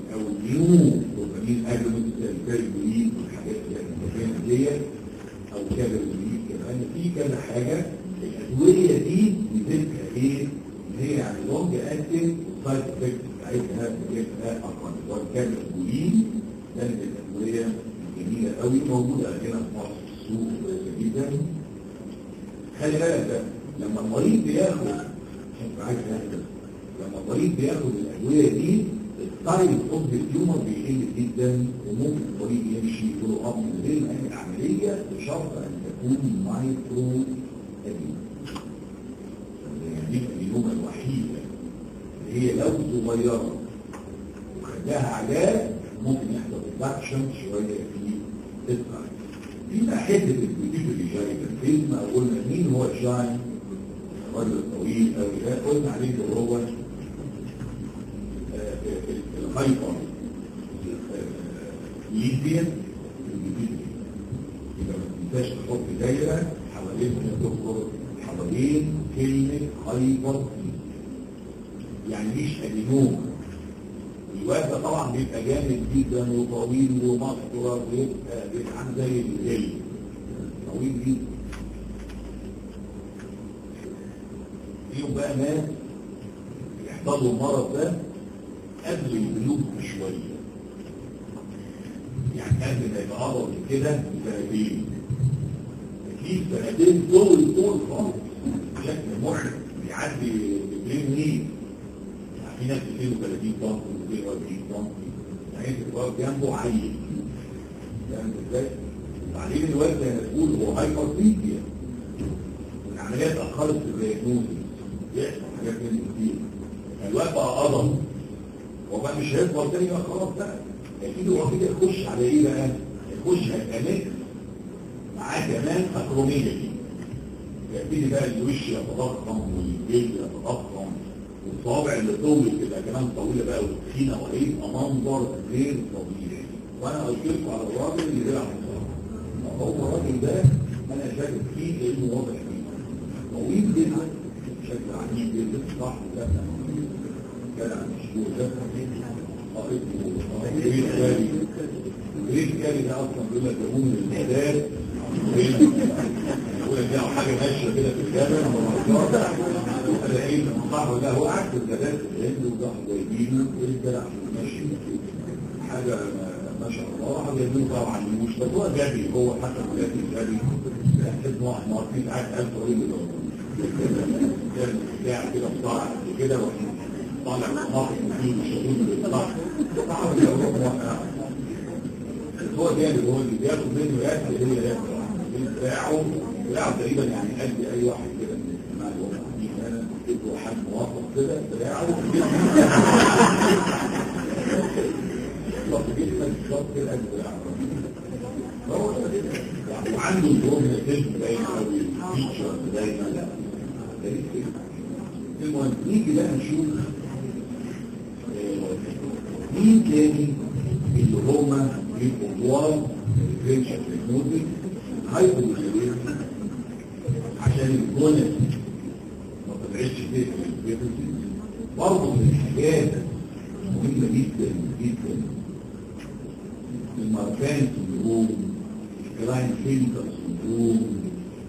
نيو دوبامين اجونست زي الكالبولين والحاجات اللي احنا فاكرينها ديت او كالبولين كمان في كذا حاجه الادويه دي بتبقى ايه؟ اللي هي يعني لونج اكتنج وسايد افكت بتاعتها بتبقى اقل والكالبولين ده من الادويه الجميله قوي موجوده هنا في مصر في السوق كويسه جدا خلي بالك بقى لما المريض بياخد انت عايز تهدف لما المريض بياخد الادويه دي التايم اوف التيومر بيقل جدا وممكن المريض يمشي يقول اب من غير ما يعمل عمليه بشرط ان تكون مايكرو اديما يعني دي الادينوما الوحيده اللي هي لو صغيره وخدها علاج ممكن يحصل ريدكشن شويه في التايم في بقى حته البيوتيفولي جاي الفيلم قلنا مين هو جاين الراجل الطويل قوي ده قلنا عليه اللي هو الهايبر ليبيا يبقى ما تنساش تحط دايره حوالين تذكر حوالين كلمه هايبر يعني مش ادينوما الواد ده طبعا بيبقى جامد جدا وطويل ومقطوع ويبقى بيبقى عامل زي الجلد طويل جدا فيهم بقى ناس يحصل له المرض ده قبل البلوغ بشويه يعني قبل ما يبقى عضل كده بسنتين اكيد سنتين طول طول خالص بشكل محرج بيعدي بين مين يعني في ناس 32 سم و42 سم يعني انت تبقى جنبه عيل فاهم ازاي؟ وبعدين الواد زي ما تقول هو هايبرتيزيا والعمليات اتاخرت في الدياجنوز يحصل حاجات من كتير الواد بقى قضم هو بقى مش هيكبر تاني بقى خلاص بقى اكيد هو كده يخش على ايه بقى؟ يخش هيبقى ميكس معاه كمان اكروميه دي يبتدي بقى الوش يتضخم والجلد يتضخم والصوابع اللي طولت تبقى كمان طويله بقى وتخينه وهيبقى منظر غير طبيعي وانا قلت لكم على الراجل اللي بيلعب مصارعه هو الراجل ده انا شاكك فيه لانه واضح فيه طويل جدا بشكل عجيب جدا صح ده كان مشهور ده اه اسمه جريس كاري جريس كاري ده اصلا بيقول لك ده من المدار يقول لك حاجه ماشيه كده في الجبل الاقيه صاحبه ده هو عكس الزبائن اللي وراح جايبينه والجدع ماشي حاجه ما شاء الله راح جايبينه طبعا مش بس هو جري هو حتى ولاد الجري حزب واحد ماركين قاعد قاعد طويل كان قاعد كده بطالع كده طالع ناقص فيه مش هيقول صاحب هو جامد هو اللي بياخد منه ياكل هي ياكل بتاعه بتاعه تقريبا يعني قد اي واحد كده من الجماعه اللي هم قاعدين هنا ادوا حجم موظف كده بتاعه بالظبط جدا بالظبط كده قد بتاعه فهو يعني وعنده الجمله الفيلم دايما او الفيتشر دايما لا المهم نيجي بقى نشوف مين تاني اللي هما بيبقوا الريفرنشال تكنولوجي هايبوكالوريا عشان الجونة ما طلعتش فيه البيبسي برضه من الحاجات مهمة جدا جدا الماركان سندروم الكلاين فيلتر سندروم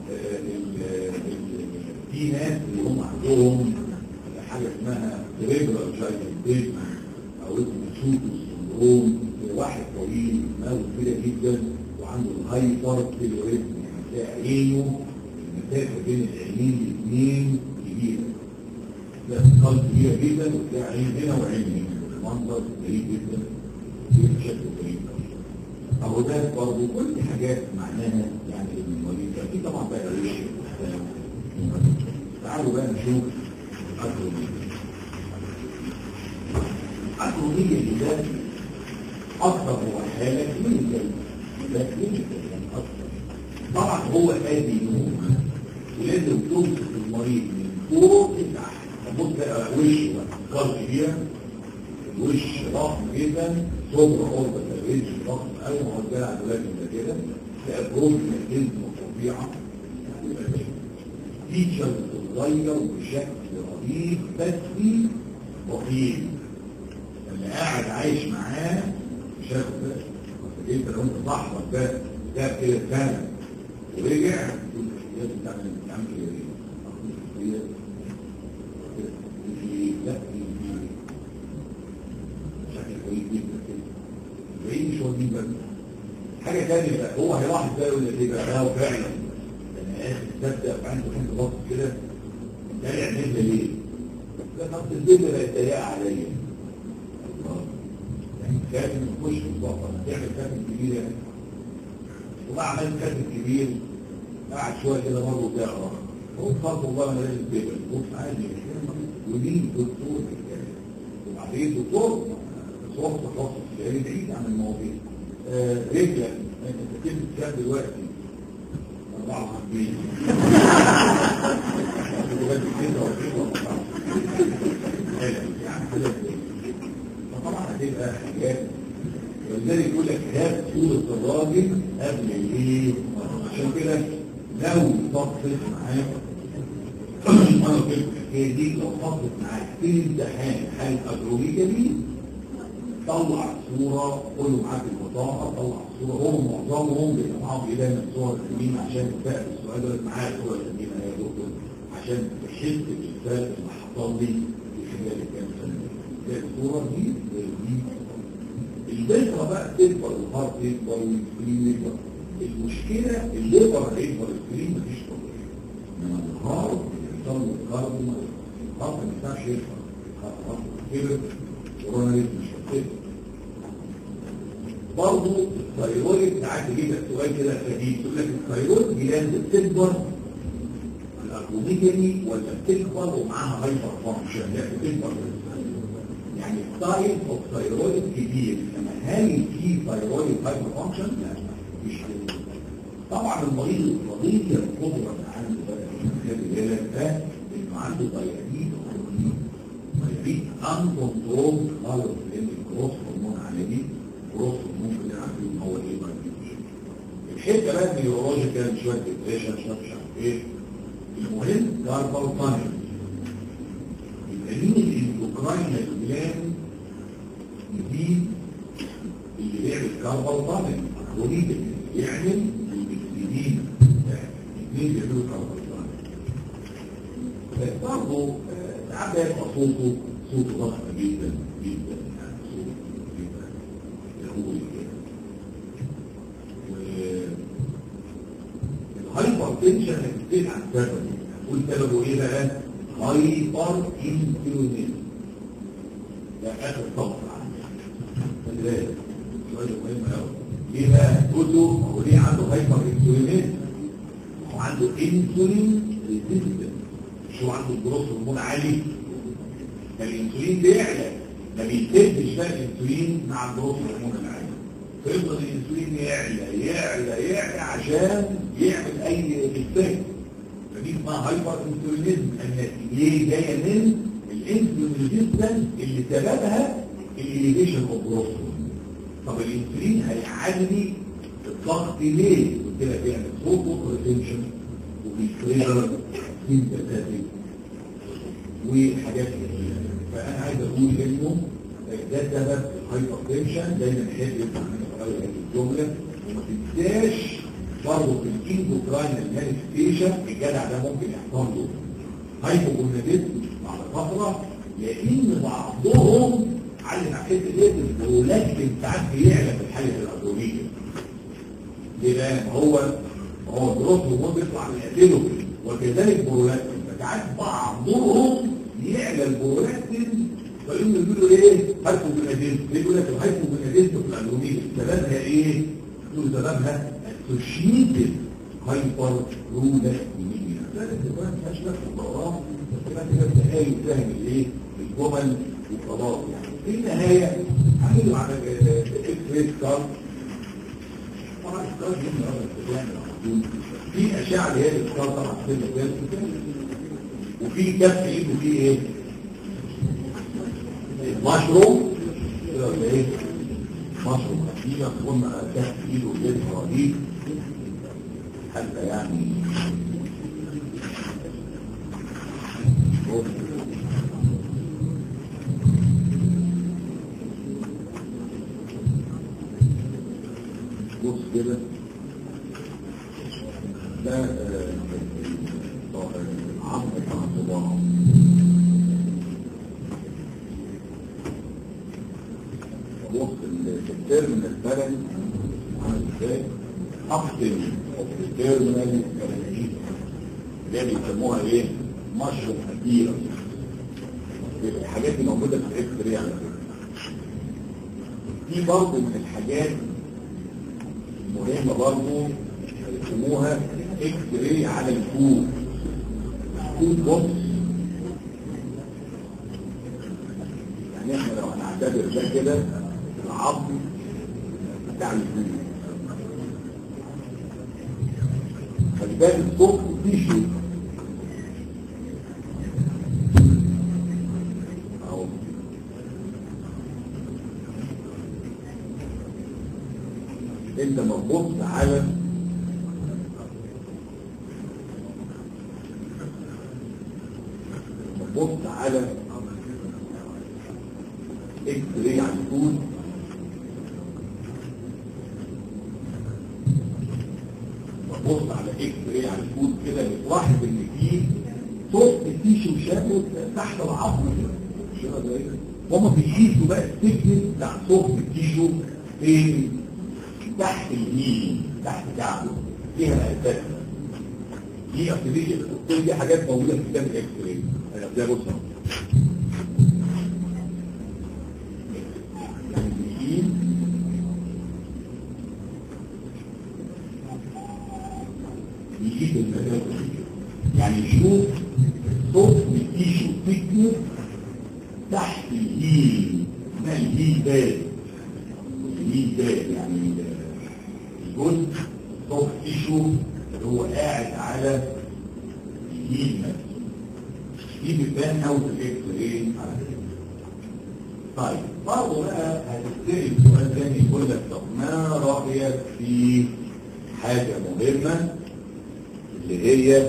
في ناس اللي هم عندهم حاجة اسمها سريبرال جاينتيزم او اسمه سوتو سندروم واحد طويل دماغه كبيرة جدا وعنده الهايبر تيلوريزم يعني تلاقي عينه المسافة بين العينين الاثنين كبيرة تلاقي سكال كبيرة جدا وتلاقي عين هنا وعين هنا منظر غريب جدا بشكل غريب أهو ده برضه كل حاجات معناها يعني المريض في طبعا بقى الوش تعالوا بقى نشوف الأكرومية الأكرومية دي ده أكثر هو حالة كلينيكال ده كلينيكال يعني أكثر طبعا هو ادي نوم ولازم توصف المريض من فوق لتحت تبص بقى وشه بقى كار كبيره الوش ضخم جدا صبر عرضه الوش ضخم قوي ما هو ده على لازم ده كده تلاقي بروف الجلد وطبيعه فيتشرز تتغير بشكل رهيب بس بسيط اللي قاعد عايش معاه مش هياخد باله بس انت لو انت صاحبك ده جاب كده سنه ورجع يقول لك لازم تعمل تعمل كده ليه؟ لا شكل كويس جدا كده بعيد مش واخدين بالنا حاجه ثانيه بقى هو هيلاحظ بقى يقول لك ايه بقى هو فعلا انا اسف تصدق عنده حته بص كده ده يعمل ليه؟ ده خط الدنيا بقت ضيقه عليا الله يعني كاتب نخش في البطل تعمل كاتب كبير يعني وبقى عملت كاتب كبير قعد شويه كده برضه تقرا هو خلاص والله انا لازم تقبل بص عادي ودي دكتور في الكلام وبعدين دكتور بس هو تخصص يعني بعيد عن المواضيع آه رجلا انت بتكتب كام دلوقتي 54 فطبعا هتبقى حاجات ولذلك يقول لك هات صورة الراجل قبل الايه عشان كده لو فصلت معاك انا قلت لك الحكايه دي لو فصلت معاك في الامتحان حاله اجروبيه دي طلع صورة كله معاك البطاقة طلع صورة هو معظمهم بيبقى معاهم ايه دايما صور قديمة عشان تفهم السؤال ده معايا صورة قديمة يا دكتور عشان تحس بالفرق اللي حصل لي في خلال الكام سنة دي الصورة دي دي البذرة بقى تكبر الهارت يكبر والسكرين يكبر المشكلة الليبر هيكبر السكرين مفيش طبيعي انما الهارت بيحصل له الهارت الهارت ما ينفعش يكبر الهارت كبر ورانا لسه مش كده برضه الثيرويد ساعات يجيب لك سؤال كده خفيف يقول لك الثيرويد جلاند بتكبر الاكروميجالي ولا بتكبر ومعاها هايبر فانكشن لا بتكبر يعني التايب اوف ثيرويد كبير انما هل في ثيرويد هايبر فانكشن؟ لا مش كده طبعا المريض القضيه القدره عنده بقى خلي بالك ده انه عنده دايابيت دايابيت ان كنترول خالص لان الكروس هرمون على دي كروس هرمون اللي عارفين ان هو ايه دايابيت الحته بقى النيورولوجيكال شويه ديبريشن شويه مش عارف ايه المهم كاربال تانل يبقى مين الاندوكراين الجلاند دي اللي بيعمل كاربال تانل ودي يعمل المكسدين الاثنين بيعملوا كاربال تانل برضه ساعات بيبقى صوته صوته ضخم جدا جدا يعني صوت بيبقى يهوي كده الهايبر تنشن هتبتدي عن سبب هقول سببه ايه بقى؟ هايبر انسولين ده اخر سطر عندي خلي بالك سؤال مهم قوي ليه بقى؟ تقول له هو ليه عنده هايبر انسولين؟ هو عنده انسولين ريزيستنس مش هو عنده الجروث هرمون عالي فالانسولين بيعلى ما بيسدش بقى الانسولين مع الجروث هرمون العالي فيفضل الانسولين يعلى يعلى يعلى عشان يعمل اي افكت فدي اسمها هايبر انسولينيزم ليه جايه من الانسولين ريزيستنس اللي سببها الاليفيشن اوف جروث طب الانسولين هيعلي الضغط ليه؟ قلت لك يعمل صوت ريتنشن وبيكرير سيمباتيك وحاجات كتير فانا عايز اقول انه ده سبب الهايبر تنشن دايما نحب يطلع منه قوي هذه الجمله وما تنساش برضه في الاندوكراين مانيفستيشن الجدع ده ممكن يحصل له هايبوجوناديزم بعد فتره لان بعضهم علم على الحته ديت البرولاكتين ساعات بيعلى في الحاله الادرونيه ليه بقى؟ هو هو الجروث هرمون بيطلع من الادينوكين وكذلك برولاكتين فساعات بعضهم يعلى البرولاكتين فيقوم يقولوا ايه هايبوجوناديزم يقول لك الهايبوجوناديزم في الادرونيه سببها ايه؟ يقول سببها اسوشيتد هايبر رولاكتينيا ده الدكتور ما فيهاش نفس الدوران بس كده كده بتهايل فاهم الايه؟ الجمل وخلاص يعني في النهايه عملوا على اكس ريت كارد طبعا الكارد دي من في اشعه اللي هي الكارد طبعا في الكارد وفي كف ايد وفي ايه؟ مشروم ولا ايه؟ مشروم خفيفه قلنا كف ايد ويد صواريخ حتى يعني بص كده ده آه، آه، عظم بتاع الصباع بص التيرمينال بالانس عامل ازاي؟ اقسم التيرمينال بالانس اللي بيسموها ايه؟ مشرب كبيرة الحاجات دي موجودة في الاكس راي على فكرة دي برضه من الحاجات مهمة برضه يسموها اكس راي على الكود الكود بص يعني احنا لو هنعتبر ده كده العظم بتاع الكود خلي بالك الصوت تيشو اهو انت مربوط على مربوط على اكس راي على الكود ببص على اكس راي على الكود كده بتلاحظ ان في صوت التيشو شابك تحت العظم كده مش كده ده ايه؟ هما بيقيسوا بقى السكنس بتاع صوت التيشو فين؟ تحت الهيل تحت كعبه فيها اساس دي اصل دي كل دي حاجات موجوده في كتاب الاكس راي انا ده بص اهو يعني بيقيس يجيب المسافة يعني يشوف صوت التيشو ثيكنس تحت الهيل ما الهيل ده الهيل ده يعني الجزء صوت التيشو اللي هو قاعد على الهيل نفسه دي بتبان قوي في الاكس راي على كده طيب برضه بقى هتبتدي سؤال تاني يقول لك طب ما رايك في حاجه مهمه اللي هي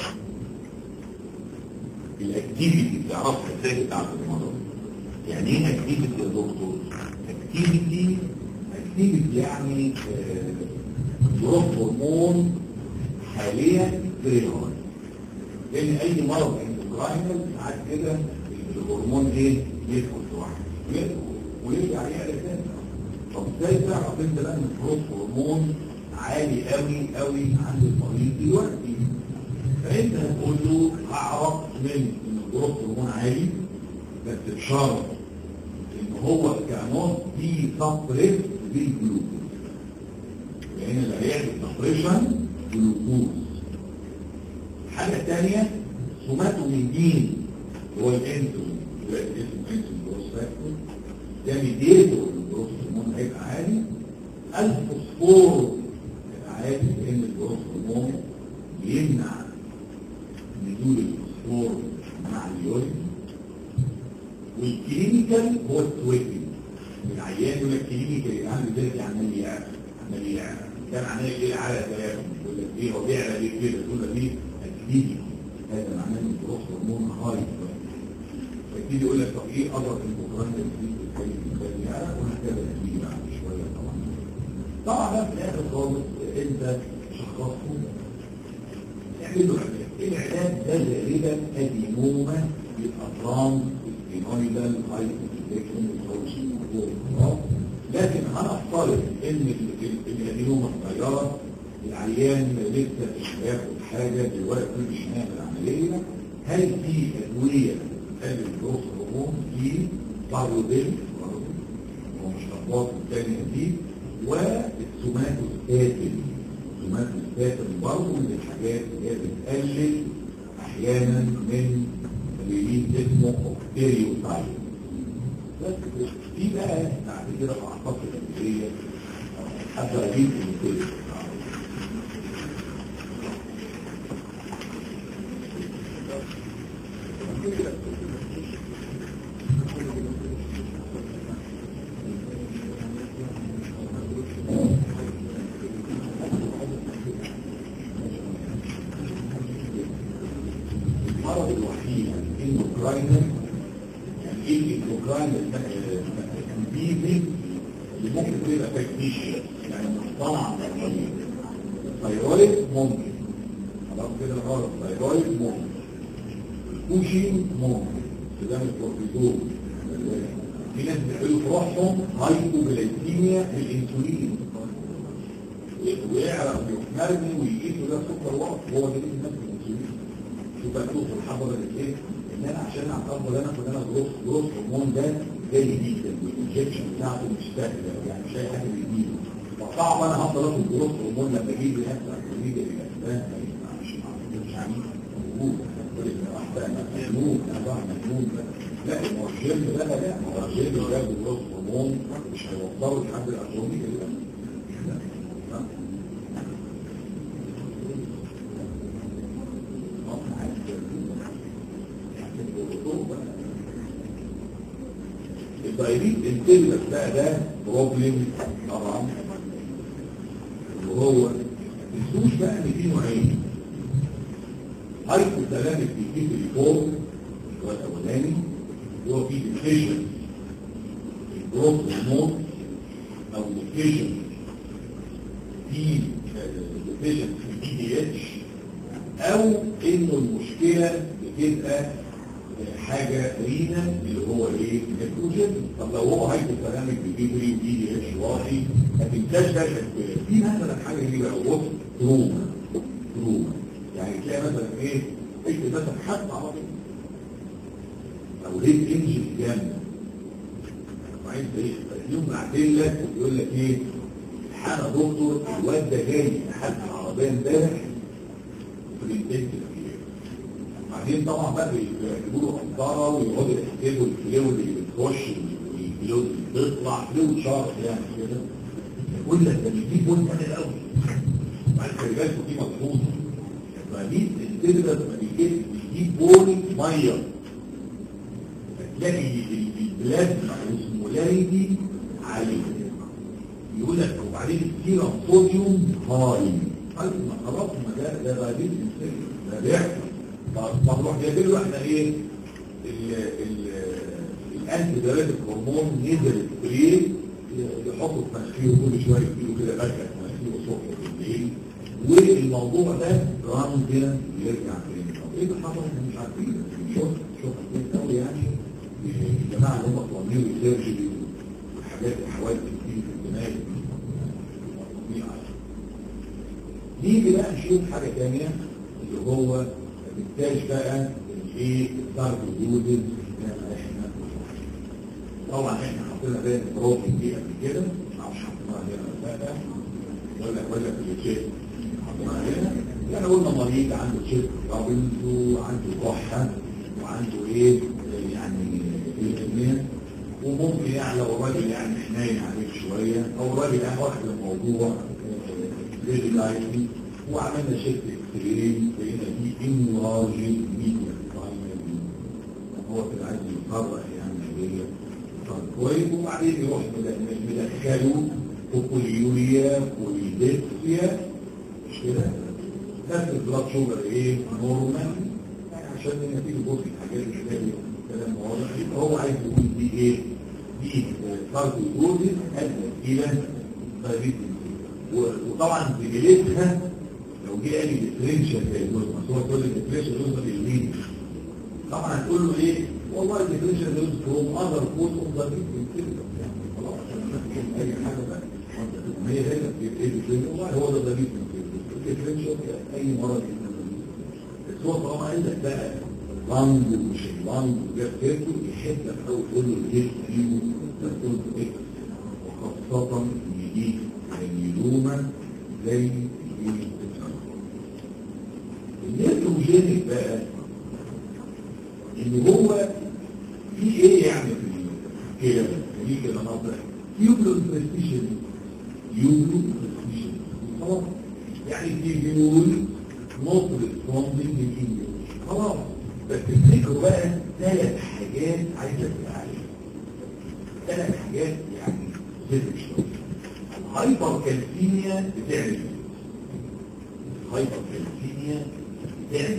الاكتيفيتي بتعرفها ازاي بتاعت المرض يعني ايه اكتيفيتي يا دكتور اكتيفيتي اكتيفيتي يعني جروث هرمون حاليا فيري هاي لان اي مرض اندوكراينال ساعات كده الهرمون ايه يدخل لوحده يدخل ويرجع يعلى تاني طب ازاي تعرف انت بقى ان الجروث هرمون عالي قوي قوي عند المريض دلوقتي فانت هتقول له اعرف من ان الجروث هرمون عالي بس بشرط ان هو كانون في سبريس بالجلوكوز لان اللي هيعمل سبريشن جلوكوز حاجه ثانيه سوماتوميدين هو الانسولين دلوقتي اسمه انسولين جروث فاكتور ده ميديتور الجروث هرمون هيبقى عالي الفوسفور عادي لان الجروث هرمون بيمنع نزول الفوسفور مع اليورين والكلينيكال هو التويتنج العيان يقول لك كلينيكال يبقى عنده ذلك عمال يعرف عمال يعرف كان عمال يجي على ثلاثة يقول لك ايه هو بيعمل ايه كده تقول لك ايه اكيد هذا معناه ان الجروث هرمون هاي اكيد يقول لك طب ايه اضر البروجرام ده في الكلينيكال وهكذا تيجي بعد شويه طبعا طبعا بقى في الاخر خالص انت شخصه اعمل له علاج العلاج ده غالبا ادينوما بالاطرام السبينويدال هايبوتيكشن لكن هنفترض ان الادينوما صغيره العيان لسه مش هياخد حاجه دلوقتي مش هنعمل عمليه هل في ادويه تقلل الجروث هرمون في بايودين هو مش اخبار الثانيه دي والسوماتوستاتين السوماتوستاتين برضه من الحاجات اللي هي بتقلل احيانا من ريليز اسمه اوكتيريوتايب بس في بقى بعد كده في اعصاب البكتيريا حتى اجيب البكتيريا المرض الوحيد الاندوكراينال يعني ايه الاندوكراينال ديزيز اللي ممكن تبقى فاكر fictitious يعني مصطنع الثيرويد ممكن خلاص كده غلط الثيرويد ممكن كوشين ممكن سدام الكورتيزون في ناس بيحلوا في روحهم هايبوجلايكيميا للانسولين ويعرف يحمرني ويقيسوا ده سكر واقف هو ده اللي الناس الانسولين شوف بقى شوف الحبه ده ايه ان انا عشان اعتبر انا كنت انا جروس جروس هرمون ده جاي جدا والانجكشن بتاعته مش سهله يعني مش اي حاجه بيجيله فصعب انا هفضل اخد جروس هرمون لما اجيب لي نفس الكليه الاسبان مش مش عارف موجود واحده مجنون انا واحد مجنون لا ما هو الجيم ده لا لا ما هو الجيم ده جروس هرمون مش هيوصله لحد الاتروميه الدايريت انتجلس بقى ده بروبلم طبعا وهو السوش بقى ان في نوعين هايبوثالاميك بيجيب الفوق هو الاولاني هو في ديفيشن الجروث هرمون او ديفيشن في ديفيشن في الدي دي اتش او انه المشكله بتبقى حاجة رينا اللي هو ايه النيتروجين طب لو هو هايبوثالاميك بيجيب ري ودي دي اتش واطي ما تنساش ده في مثلا حاجه دي بقى بص تروما تروما يعني تلاقي مثلا ايه اكتب مثلا حد عربي او ريد انجل جامده وعايز ايه يوم بعدين لك ويقول لك ايه الحاله دكتور الواد ده جاي لحد العربيه امبارح في الانتنسيف بعدين طبعا بقى بيجيبوا له قنطره ويقعدوا يحسبوا الفلويد اللي بتخش والفلويد اللي بتطلع فلويد شارك يعني كده يقول لك ده بيجيب بون ثاني الاول بعد خلي بالكم دي مضبوطه فدي السيلفر لما بيجيب بيجيب بون ميه تلاقي البلازما والسمولاريتي عاليه يقول لك وبعدين السيرم صوديوم هاي قال ما خلاص ما ده ده بقى ده بيحصل فنروح جايبين له احنا ايه الانتي دايريتك هرمون نزل السبري يحطه في مناخيره كل شويه يديله كده بركه في مناخيره الصبح وبالليل والموضوع ده ران كده يرجع تاني طب ايه اللي حصل احنا مش عارفين شوف شوف كويس قوي يعني الجماعه اللي هم بتوع سيرجري وحاجات حوادث كتير في الدماغ نيجي بقى نشوف حاجه ثانيه اللي هو بالتالي بقى الايه الضرب الجودز احنا طبعا احنا حطينا بين بروتين دي قبل كده ما اعرفش حطيناها هنا ولا لا ولا ولا في الشيء حطيناها هنا يعني قلنا مريض عنده شيء رابلز وعنده كحه وعنده ايه يعني ايه وممكن يعني لو الراجل يعني حنين عليه شويه او الراجل يعني واخد الموضوع ريجلايتي وعملنا شيفت اكستريم بقينا في انلارج ميديا هو كده عايز يفرق يعني هي كويس وبعدين يروح مدخله بوليوريا بوليدكسيا مش كده نفس البلاد شوجر ايه نورمال عشان النتيجه بص الحاجات اللي كده كلام واضح هو عايز يقول دي ايه دي كارديولوجي ادت الى دايابيتس وطبعا بجلدها لو جه قال لي ديفرنشال دايجنوز هو كل الديفرنشال دايجنوز بالمين طبعا هتقول له ايه والله الديفرنشال دايجنوز فروم اذر كوز اوف ذا خلاص عشان اي حاجه بقى ما هي هنا ايه الديفرنشال هو ده ضريب الديفرنشال اي مرض بس هو طالما عندك بقى لانج ومش لانج وجاب سيرته يحب تحاول تقول له الجيش فيه تقول له اكس وخاصه يديك الميلومة زي النيتروجينيك بقى ان هو في ايه يعني في كده دي كده نظر يوبلو برستيشن يوبلو برستيشن خلاص يعني بيقول نوت ريسبوندنج للانجلش خلاص بس تفتكروا بقى ثلاث حاجات عايزه تبقى عليها ثلاث حاجات يعني زي شويه هايبر كالسيميا بتعمل هايبر كالسيميا بتعمل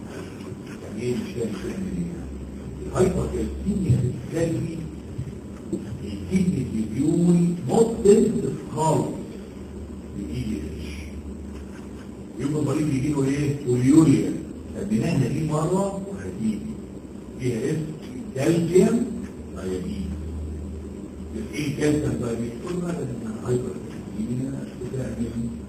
يعني ايه مش فاهم بتعمل ايه الهايبر كالسيميا السلبي الكدني تيبيول ممكن خالص بإيدي إيش يبقى المريض يجي له ايه؟ بوليوريا خدناها دي مرة وهتيجي فيها اسم كالسيوم دايابيت ايه الكالسيوم دايابيت؟ كل ما ده هايبر بتعمل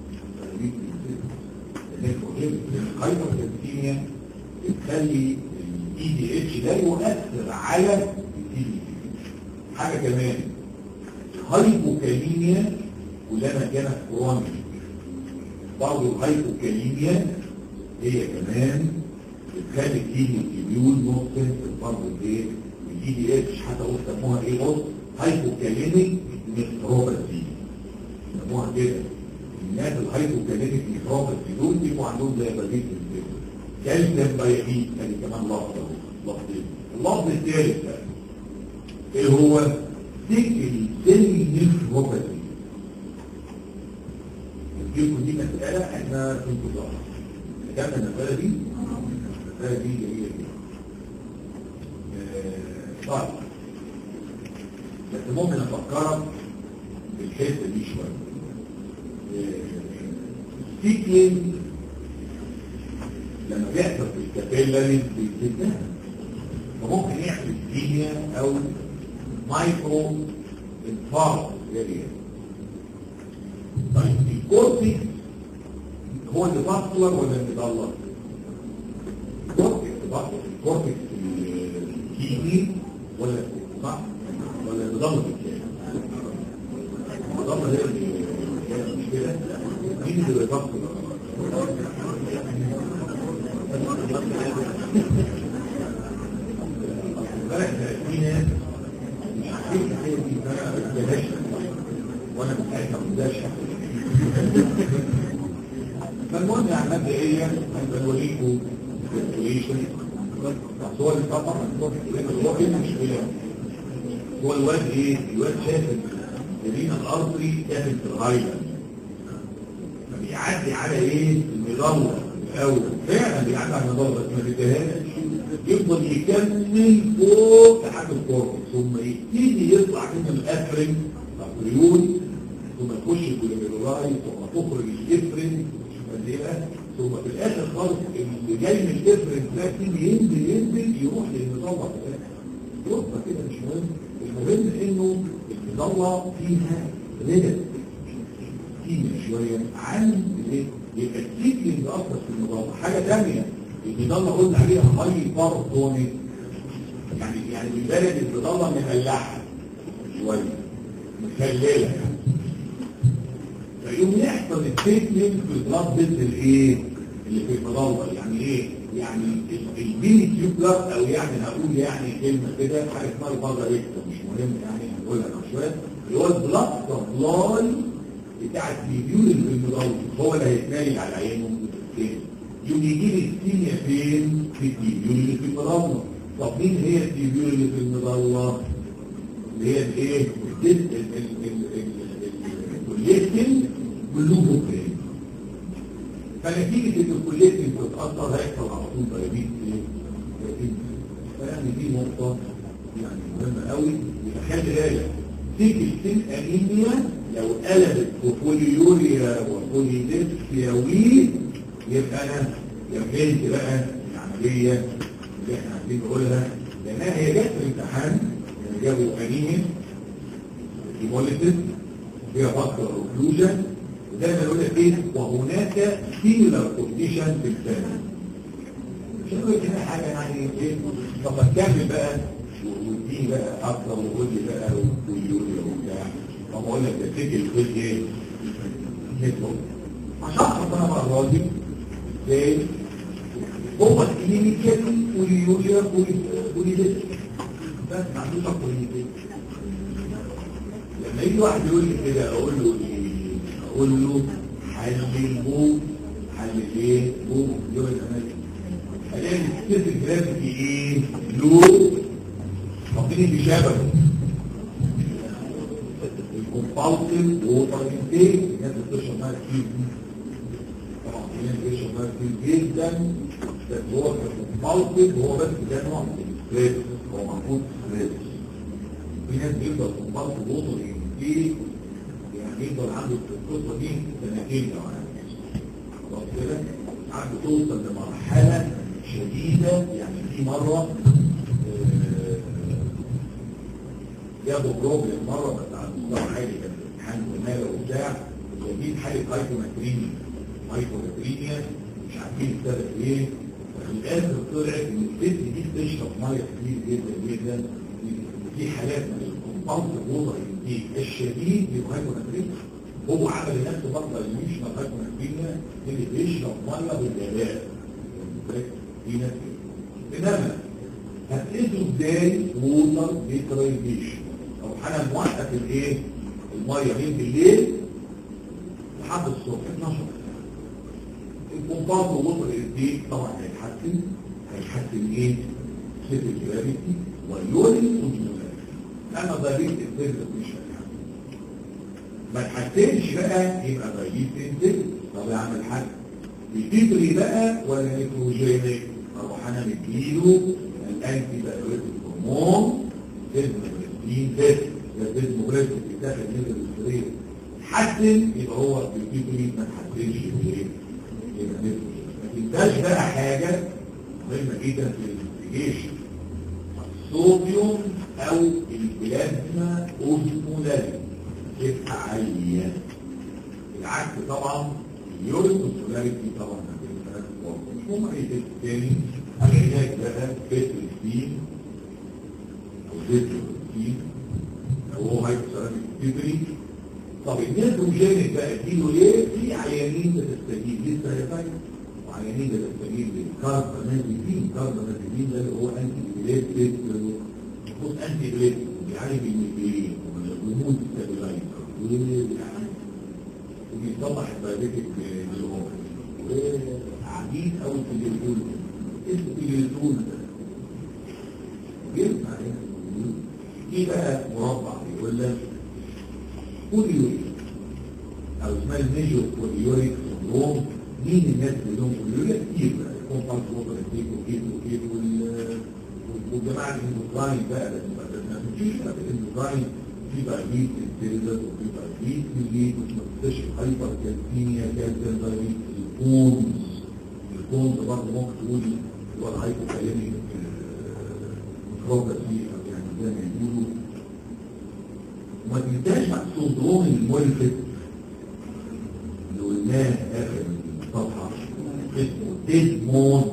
الهايبر كالسيميا بتخلي الاي دي اتش ده يؤثر على الدي حاجه كمان الهايبوكاليميا كلما كانت كرونيك برضه الهايبوكاليميا هي كمان بتخلي الكيميا الكيميول ممكن برضه الايه الدي دي اتش حتى قلت سموها ايه بص هايبوكاليميك نيتروباثي سموها كده الناس الهايبوكاليميك نيتروباثي دول بيبقوا عندهم زي بلديه الزيت كالسيوم بايعين ادي كمان لفظ لفظين اللفظ الثالث بقى ايه هو سيكل سيل نيتروباثي الجيكو دي مسألة احنا في انتظار كمل المسألة دي المسألة دي جميلة جدا آه، طيب بس ممكن افكرك بالحته دي شويه سيكلينج لما بيحصل في الكابيلاري بيزيدها فممكن يعمل كيميا او مايكرو انفاركت اريا طيب الكورتيك هو اللي بطلر ولا اللي بيضلر؟ الكورتيك بطلر الكورتيك الكيمي ولا صح؟ ولا اللي ضمن الكيمي؟ ضمن هي اللي مش كده؟ مين اللي بيبطل؟ بالك في ناس مش عارفين الحكايه دي فانا بلاش وانا بتاعتها بلاش فالمهم يعني مبدئيا انا بوريكم السيتويشن بس هو اللي طبعا هو كده مش كده هو الواد ايه؟ الواد شاف الرينا الارضي كانت في الهايلاند فبيعدي على ايه؟ المدور الاول فعلا بيعدي على المدور بس ما بيديهاش يفضل يكمل فوق لحد الكورتكس ثم يبتدي يطلع كده الافرين الابريون ثم يخش الجلوميرولاي ثم تخرج الافرين قد ايه بقى ثم في الاخر خالص اللي جاي من الافرين ده يبتدي ينزل ينزل يروح للمدور في الاخر يبقى كده مش مهم المهم انه المدور فيها ريدل كتير شويه عن الايه يبقى السيكلينج اكتر في المدور حاجه ثانيه المظله قلنا عليها هاي بارتونيك يعني يعني بالبلد المظله مفلحه شويه مخلله يعني فيقوم يحصل التريتمنت في البلاد ضد الايه اللي في المظله يعني ايه يعني البيني تيوبلر او يعني هقول يعني كلمه كده حاجه اسمها البازا ريكتر مش مهم يعني هنقولها مع شويه اللي هو البلاد سبلاي بتاع التيبيول اللي في المظله هو اللي هيتنايل على عينه كده يوم يجي لي الكيمياء فين في التيبيول اللي في المظله طب مين هي التيبيول اللي في المظله اللي هي الايه الكوليكتين واللوبوكرين فنتيجه ان الكوليكتين بتتاثر هيحصل على طول دايابيت ايه فيعني دي نقطه يعني مهمه قوي خلي بالك تيجي سن انيميا لو قلبت بوليوريا وبوليديسيا وي يبقى انا كملت بقى العمليه اللي احنا عايزين نقولها لانها هي جت في الامتحان يعني جابوا انيميا هيموليسيس فيها فاكتور اوكلوجن ودايما يقول لك ايه وهناك سيلر كونديشن في الثاني مش هقول لك هنا حاجه يعني ايه طب كمل بقى واديني بقى اكتر وقول لي بقى ويوريا وبتاع طب اقول لك ده تيجي الخيط ايه؟ نتورك عشان خاطر انا بقى راضي ايه؟ هو الكلينيكال واليوريا واليوريا بس ما عندوش اكتر من كده لما يجي واحد يقول لي كده اقول له ايه؟ اقول له حلل بو حلل ايه؟ بو يوريا الاماكن الاقي الست الجرافيكي ايه؟ لو واخدين بشبكه الكومباوتد ووتر انتيك الناس بتشرب ميه كتير طبعا في ناس بتشرب ميه كتير جدا بس هو كومباوتد هو بس ده نوع من الستريس هو محطوط ستريس في ناس بيفضل في مبارك الوطن ايه يعني يفضل عنده القصه دي سنتين كمان خلاص كده عنده توصل لمرحله شديده يعني في مره آه، جابوا بروبلم مره بس على مستوى عالي كان امتحان زماله وبتاع جايبين حاله هايبوماترينيا هايبوماترينيا مش عارفين السبب ايه وفي الاخر طلعت ان الست دي بتشرب ميه كتير جدا جدا في حالات من الكومباوند ووتر انتيك الشديد بيبقى هايبوماترينيا هو عمل لنفسه برضه مش هايبوماترينيا اللي بيشرب ميه بالغباء في ناس كده. انما هتقيسوا ازاي ووتر ديكرايزيشن او انا موقف الايه الميه من بالليل لحد الصبح 12 الكومباوند ووتر دي طبعا هيتحسن هيتحسن ايه سيت الجرافيتي واليورين والجنوبات اما ضريبه الفيزيك مش هيتحسن ما تحسنش بقى يبقى ضريبه الفيزيك طب اعمل حاجه التيتري بقى ولا نيتروجينيك اروح انا مديله الانتي بايوريتيك هرمون ديزموبريستين ده ده ديزموبريستين بيتاخد نزل السرير حسن يبقى هو التيتري ما تحسنش بايه يبقى نيتروجين ما تنساش بقى حاجه مهمه جدا في الانفستيجيشن الصوديوم او البلازما اوزمولاري تبقى عاليه العكس طبعا اليورين والسولاريتي طبعا هتبقى ثلاث مش هم اي تيست تاني العلاج بقى بيتريستين او زيتروستين او هو هايبوثيرابيك تيبري طب النيتروجينيك بقى اديله ايه؟ في عيانين بتستجيب للسيرفايت وعيانين بتستجيب للكاربامازيبين كاربامازيبين ده اللي هو انتي بليتد المفروض انتي بليتد بيعالج الميجرين والهرمون ستابلايزر وبيعالج وبيصلح الدايبيتك بالهرمون وعديد قوي في الجلدول اسم الجلدول ده بيرفع ايه بقى مربع يقول لك بوليوريك او اسمها الميجور بوليوريك سندروم مين الناس اللي لهم بوليوريا كتير بقى يكون فرق ووتر كتير وكتير وكتير والجماعه الاندوكراين بقى بس ما تمشيش بقى الاندوكراين في بقى هيت انتليجنت وفي بقى هيت هيت وما تنساش الهايبر كالسيميا كالسيوم دايبيت الكونز الكونز برضه ممكن تقول هو الهايبوكاليميك ميكروباسي او يعني زي ما يقولوا وما تنساش بقى السندروم الملفت اللي قلناه اخر الصفحه اسمه ديد مود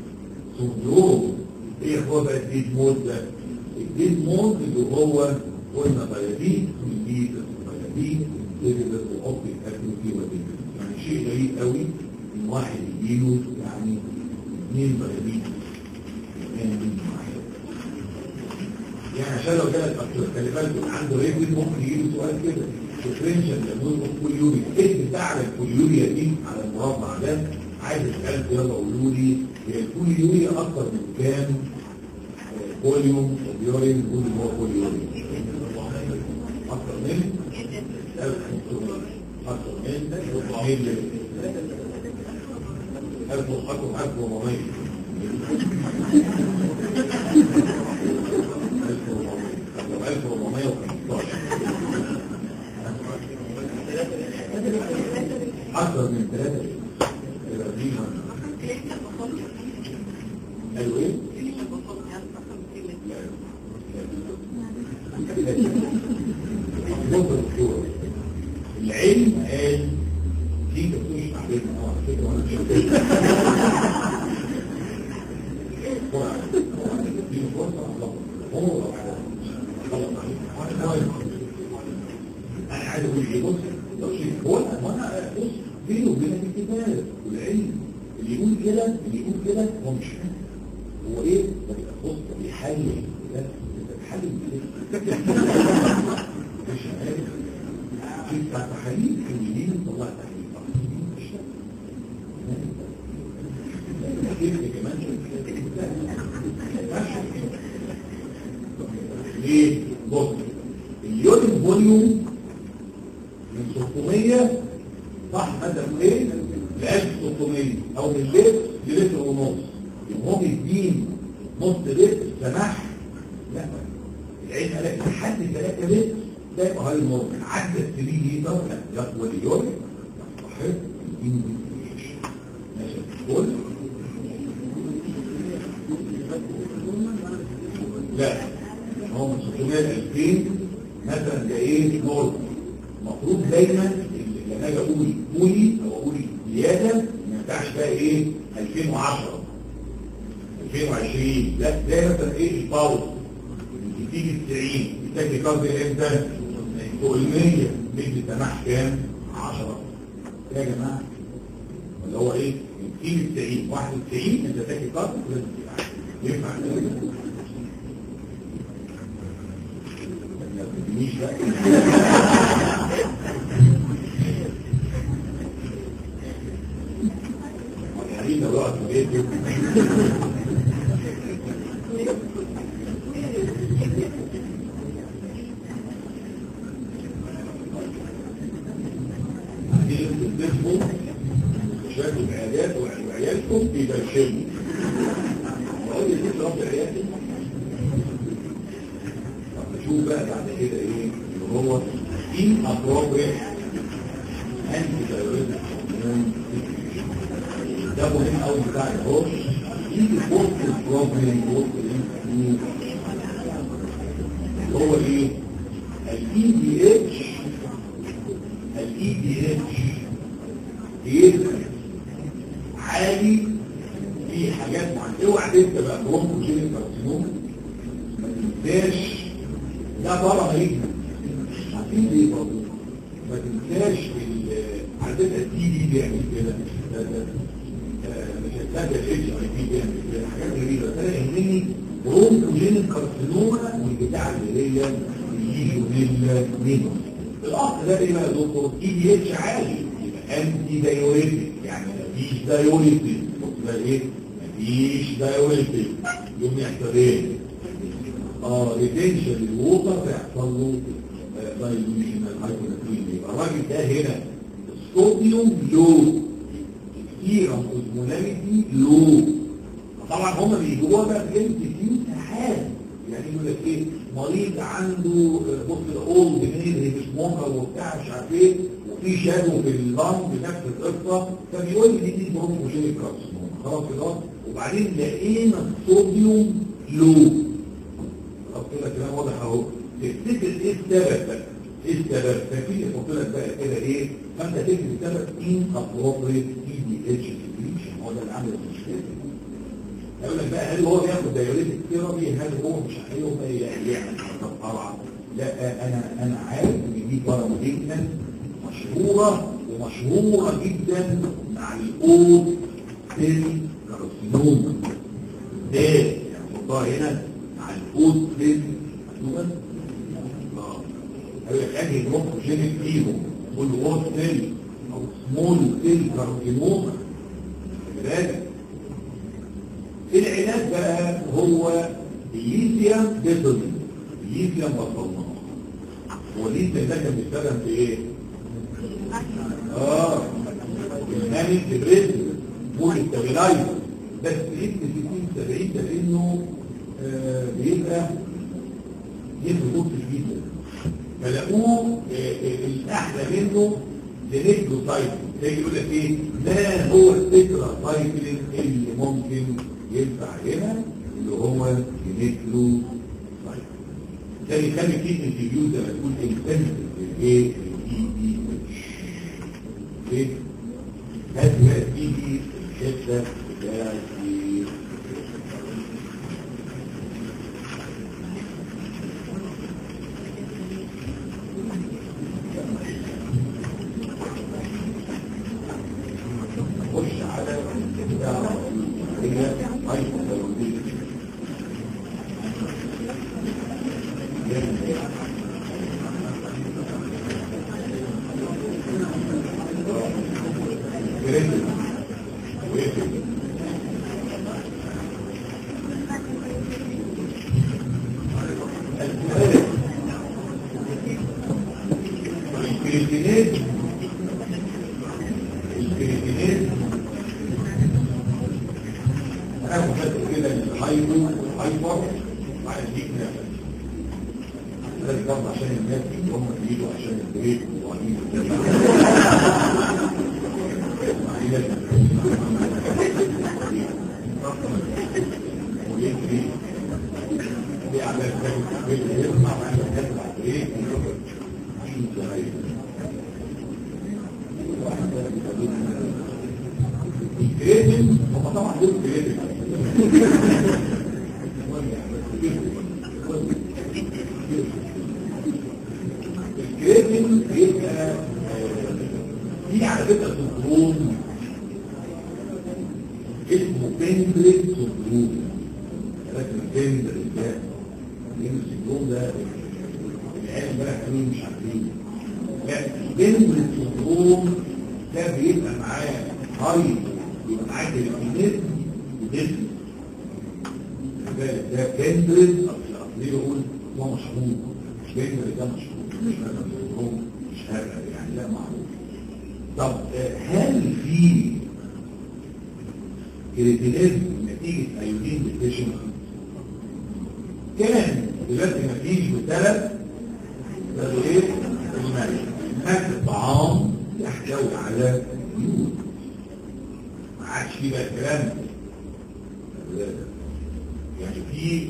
سندروم ايه هو بقى الديد مود ده؟ الديد مود اللي هو قلنا بيادين والبيت بيادين ديجيتال واوبتيك اكتيفيتي وديجيتال يعني شيء غريب قوي ان واحد يجيله يعني اثنين بيادين يعني عشان لو جالك خلي بالك عنده ريبل ممكن يجيله سؤال كده ديفرنشال لابول اوف بوليوريا ايه بتاع البوليوريا دي على المربع ده عايز اسالك يلا قولوا لي هي البوليوريا اكتر من كام فوليوم وبيورين نقول هو بوليورين اكتر من 1500 اكتر من 400 ألف أكتر 1400 أكثر من ثلاثة قالوا إيه؟ العلم قال دي تكونش تعبيرنا اه على فكره وانا انا عايز اقول ايه بص هو انا بص بيني وبينك الكتاب والعلم اللي يقول كده اللي يقول كده هو مش فاهم هو ايه ده بيبقى بص ده بيحلل ده انت بتحلل بايه مش عارف في بتاع تحاليل كميين طلع تحليل مش كمان ليه؟ بص اليورين فوليوم من 600 صح مثلا ايه؟ ل 1600 او من لتر للتر ونص يبقى هو بيدين نص لتر سماح لا العين قال لك لحد 3 لتر ده يبقى هاي نورمال عدى 3 لتر لا يقوى اليورين صحيح ماشي قول لا هو من 600 2000 مثلا ده ايه نورمال المفروض دايما لما اجي اقول قولي او اقول زياده ما ينفعش بقى ايه 2010 2020 لا ده مثلا ايه الباور بتيجي 90 بتاجي كارد امتى؟ فوق ال 100 بيجي سماح كام؟ 10 يا جماعه اللي هو ايه؟ بتيجي 90 91 انت تاجي كارد لازم تبقى ينفع كده؟ ما تدينيش بقى الحديد لو يقعد في البيت تسموا شوية العيادات وعيالكم بيبشروا وقال لي لسه رب عيالي طب نشوف بقى بعد كده ايه اللي هو in appropriate anti-diuretic hormone ده مهم قوي بتاع اهو يجي بوست البروبلم بوست هو ايه الاي دي اتش الاي دي اتش بيبقى عالي في حاجات معينه اوعى تنسى بقى برونكوجينيك كارسينوم ما تنساش ده بره هيجي عارفين ليه برضه ما تنساش على فكره التي دي بيعمل كده مش هتلاقي الاتش اي بي بيعمل كده حاجات غريبه فانا يهمني برونكوجينيك كارسينوما والبتاع اللي هي الليجونيلا نيموس الاصل ده ايه بقى يا دكتور اي دي اتش عالي يبقى انتي دايوريتك يعني مفيش دايوريتك بص بقى ايه مفيش دايوريتك يوم يحصل ايه اه ريتنشن الووتر فيحصل له دايلوشنال هايبوناتريميا يبقى الراجل ده هنا الصوديوم لو كتيرا اوزمولاريتي لو طبعا هم بيجوها بقى بجد في امتحان يعني يقول لك ايه مريض عنده بص الاولد ميل سموكر وبتاع مش عارف ايه وفي شادو في اللنج بنفس القصه فبيقول لي دي برونكوجينيك كارسينوما خلاص كده وبعدين لقينا الصوديوم لو خلاص كده كلام واضح اهو تفتكر ايه السبب بقى ايه السبب ففي يحط لك بقى كده ايه فانت تكتب السبب ان ابروبريت اي دي اتش سكريشن هو ده اللي عامل المشكله يقول لك بقى هل هو بياخد دايوريتك ثيرابي هل هو مش هيقوم يعمل حركات طبعا لا انا انا عارف ان دي ضربه جدا مشهوره ومشهوره جدا مع الاود سيل كارسينوما ده يعني حطها هنا مع الاود سيل كارسينوما اه قال لك انهي بروكوجينيك فيهم قول له اود سيل او سمول سيل كارسينوما خلي بالك العلاج بقى هو الليثيوم ديبوزيت الليثيوم بطلناه هو الليثيوم ده كان بيستخدم في ايه؟ اه النامي تبريد مول ستابلايزر بس ابن 60 70 ده لانه آه بيبقى يدخل في جدا فلقوه الاحلى منه لنيكلوسايكل يجي يقول لك ايه ما هو التترا سايكلين اللي ممكن ينفع هنا اللي هو ينيكلو سايكل ده يخلي فيه انترفيو زي ما تقول انتنسيف الايه الاي دي اتش ايه هات بقى تيجي الحته بتاعت خش على بتاع هي هايبوثايرويديزم الكريتينات الكريتينات انا مفكر كده ان الهايبو والهايبر مع الديك نفس لازم برضه عشان الناس اللي هم بيجوا عشان البريك وقاعدين دي عملت كده يسمع وعمل كده بعد ايه الكريتين هم طبعا دول كريتين الكريتين بيبقى دي على فكره سندروم اسمه بندريك سندروم لكن بندريك ده لان السندروم ده العيال بقى كانوا مش عارفين بندريك سندروم ده بيبقى معاه هاي يبقى معاه كريتينيزم وديسم ده بندريك ليه بقول هو مشهور بندريك ده مشهور مش مثلا سندروم مش هذا يعني لا معروف طب هل في كريتينيزم نتيجة ايودين ديفيشنسي كان دلوقتي ما فيش بثلاث ده ايه المال اكل الطعام يحتوي على يود ما عادش فيه بقى الكلام ده. يعني في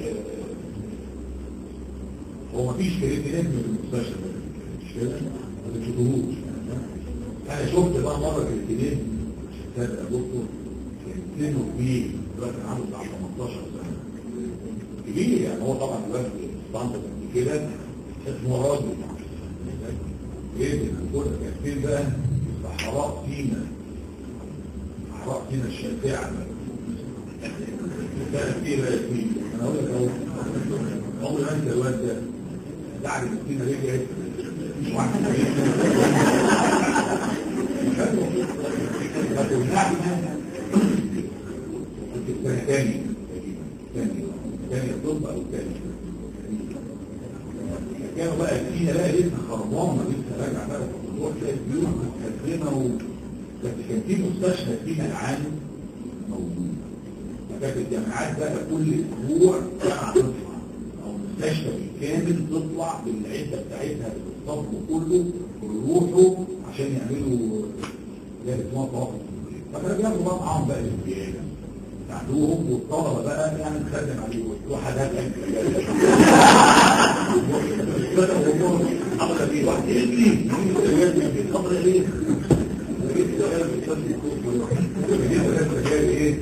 هو ما فيش كريتينيزم في المستشفى مش كده ما بتشوفوش انا شفت بقى مره كريتينيزم كان دكتور كان سنه كبير دلوقتي عنده بتاع 18 سنه كبير يعني هو طبعا دلوقتي ستاندرد قد كده اسمه راجل ايه الدكتور كان فين بقى صحراء سينا صحراء سينا الشاسعه كانت فيه بقى سينا انا اقول لك اهو عمري ما انسى الواد ده بعد ما سينا رجعت مش واحد كنت السنة تاني تاني تاني الطب أو تاني كانوا بقى فينا بقى لسه خربانة لسه راجع بقى في الموضوع تلاقي البيوت متكلمة و... بس كان في مستشفى فينا العام موجود فكانت الجامعات بقى كل أسبوع جامعة تطلع أو مستشفى بالكامل تطلع بالعدة بتاعتها بالصف كله ويروحوا عشان يعملوا زي اسمها طاقة فكانوا بياخدوا بقى معاهم بقى الامتياز ساعدوهم والطلبة بقى يعني نخدم عليهم واحد هات عمل ايه واحد يجري خبر ايه ايه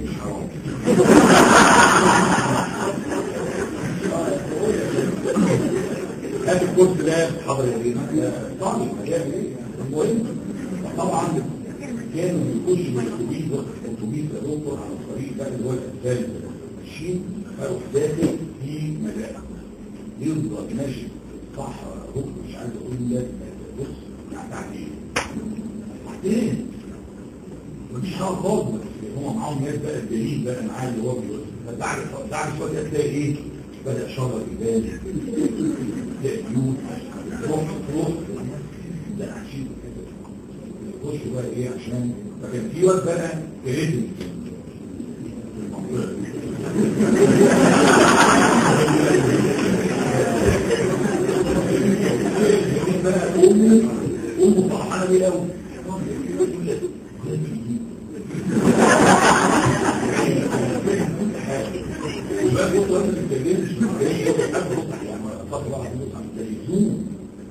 هذا الكورس ده حضر ايه طبعا مجال ايه المهم طبعا كانوا بيخشوا بالاتوبيس ده الاتوبيس ده دكتور على الطريق ده اللي هو الاسفل ماشيين اروح داخل في مدائن يفضل ماشي صح دكتور مش عايز اقول لك بص يعني تعديل بعدين مفيش حاجه خالص هم معاهم ناس بقى الدليل بقى معاه اللي هو بيقول بعد بعد شويه تلاقي ايه بدأ شر جبال تلاقي بيوت روح روح ده عشيد يخشوا بقى ايه عشان فكان في وقت بقى كريتم في المنطقه دي بقى امه امه فرحانه بيه قوي وبقى بص وانا ما بتكلمش جاي ياخد حد بص يعني فتره واحده بص عم تليزون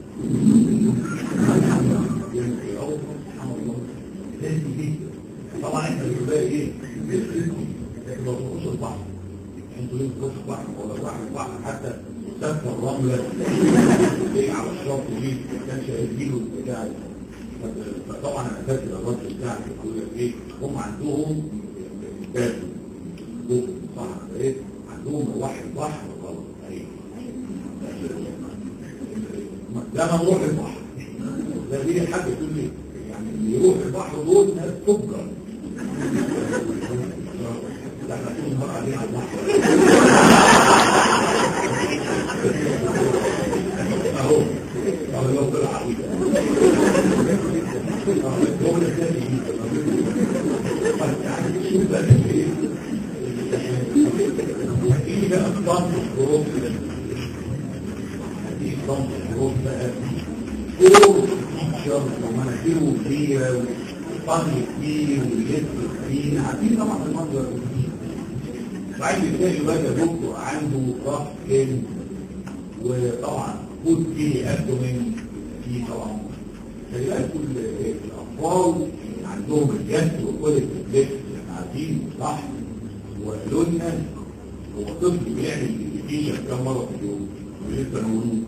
طبعا احنا بنقول ايه لكن ما تروحوش البحر انتوا ليه تروحوا البحر ولا بحر البحر حتى سفك الرمله ايه على الشط دي ما كانش هيجيله البتاع فطبعا انا فاكر الراجل بتاعك بيقول لك ايه هم عندهم باب صح ايه عندهم واحد بحر غلط ايه ده ممنوع البحر ده دي حد يقول لي يعني اللي يروح البحر دول ناس تبقى ده احنا طول النهار قاعدين على البحر اهو اهو لو طلع عبيط هو ده تاني يعني شوف بقى ايه ايه بقى الصمت الخروج هدي الصمت كبيرة وفضل كبير ولبس كبير عارفين طبعا المنظر ده وبعدين تلاقي بقى دكتور عنده ضغط كامل وطبعا فود فيه ابدومين فيه طبعا خلي بالك كل الاطفال عندهم الجسد وكل التبليك عارفين صح ولوننا هو طفل بيعمل ايديكيشن كم مره في اليوم ولسه مولود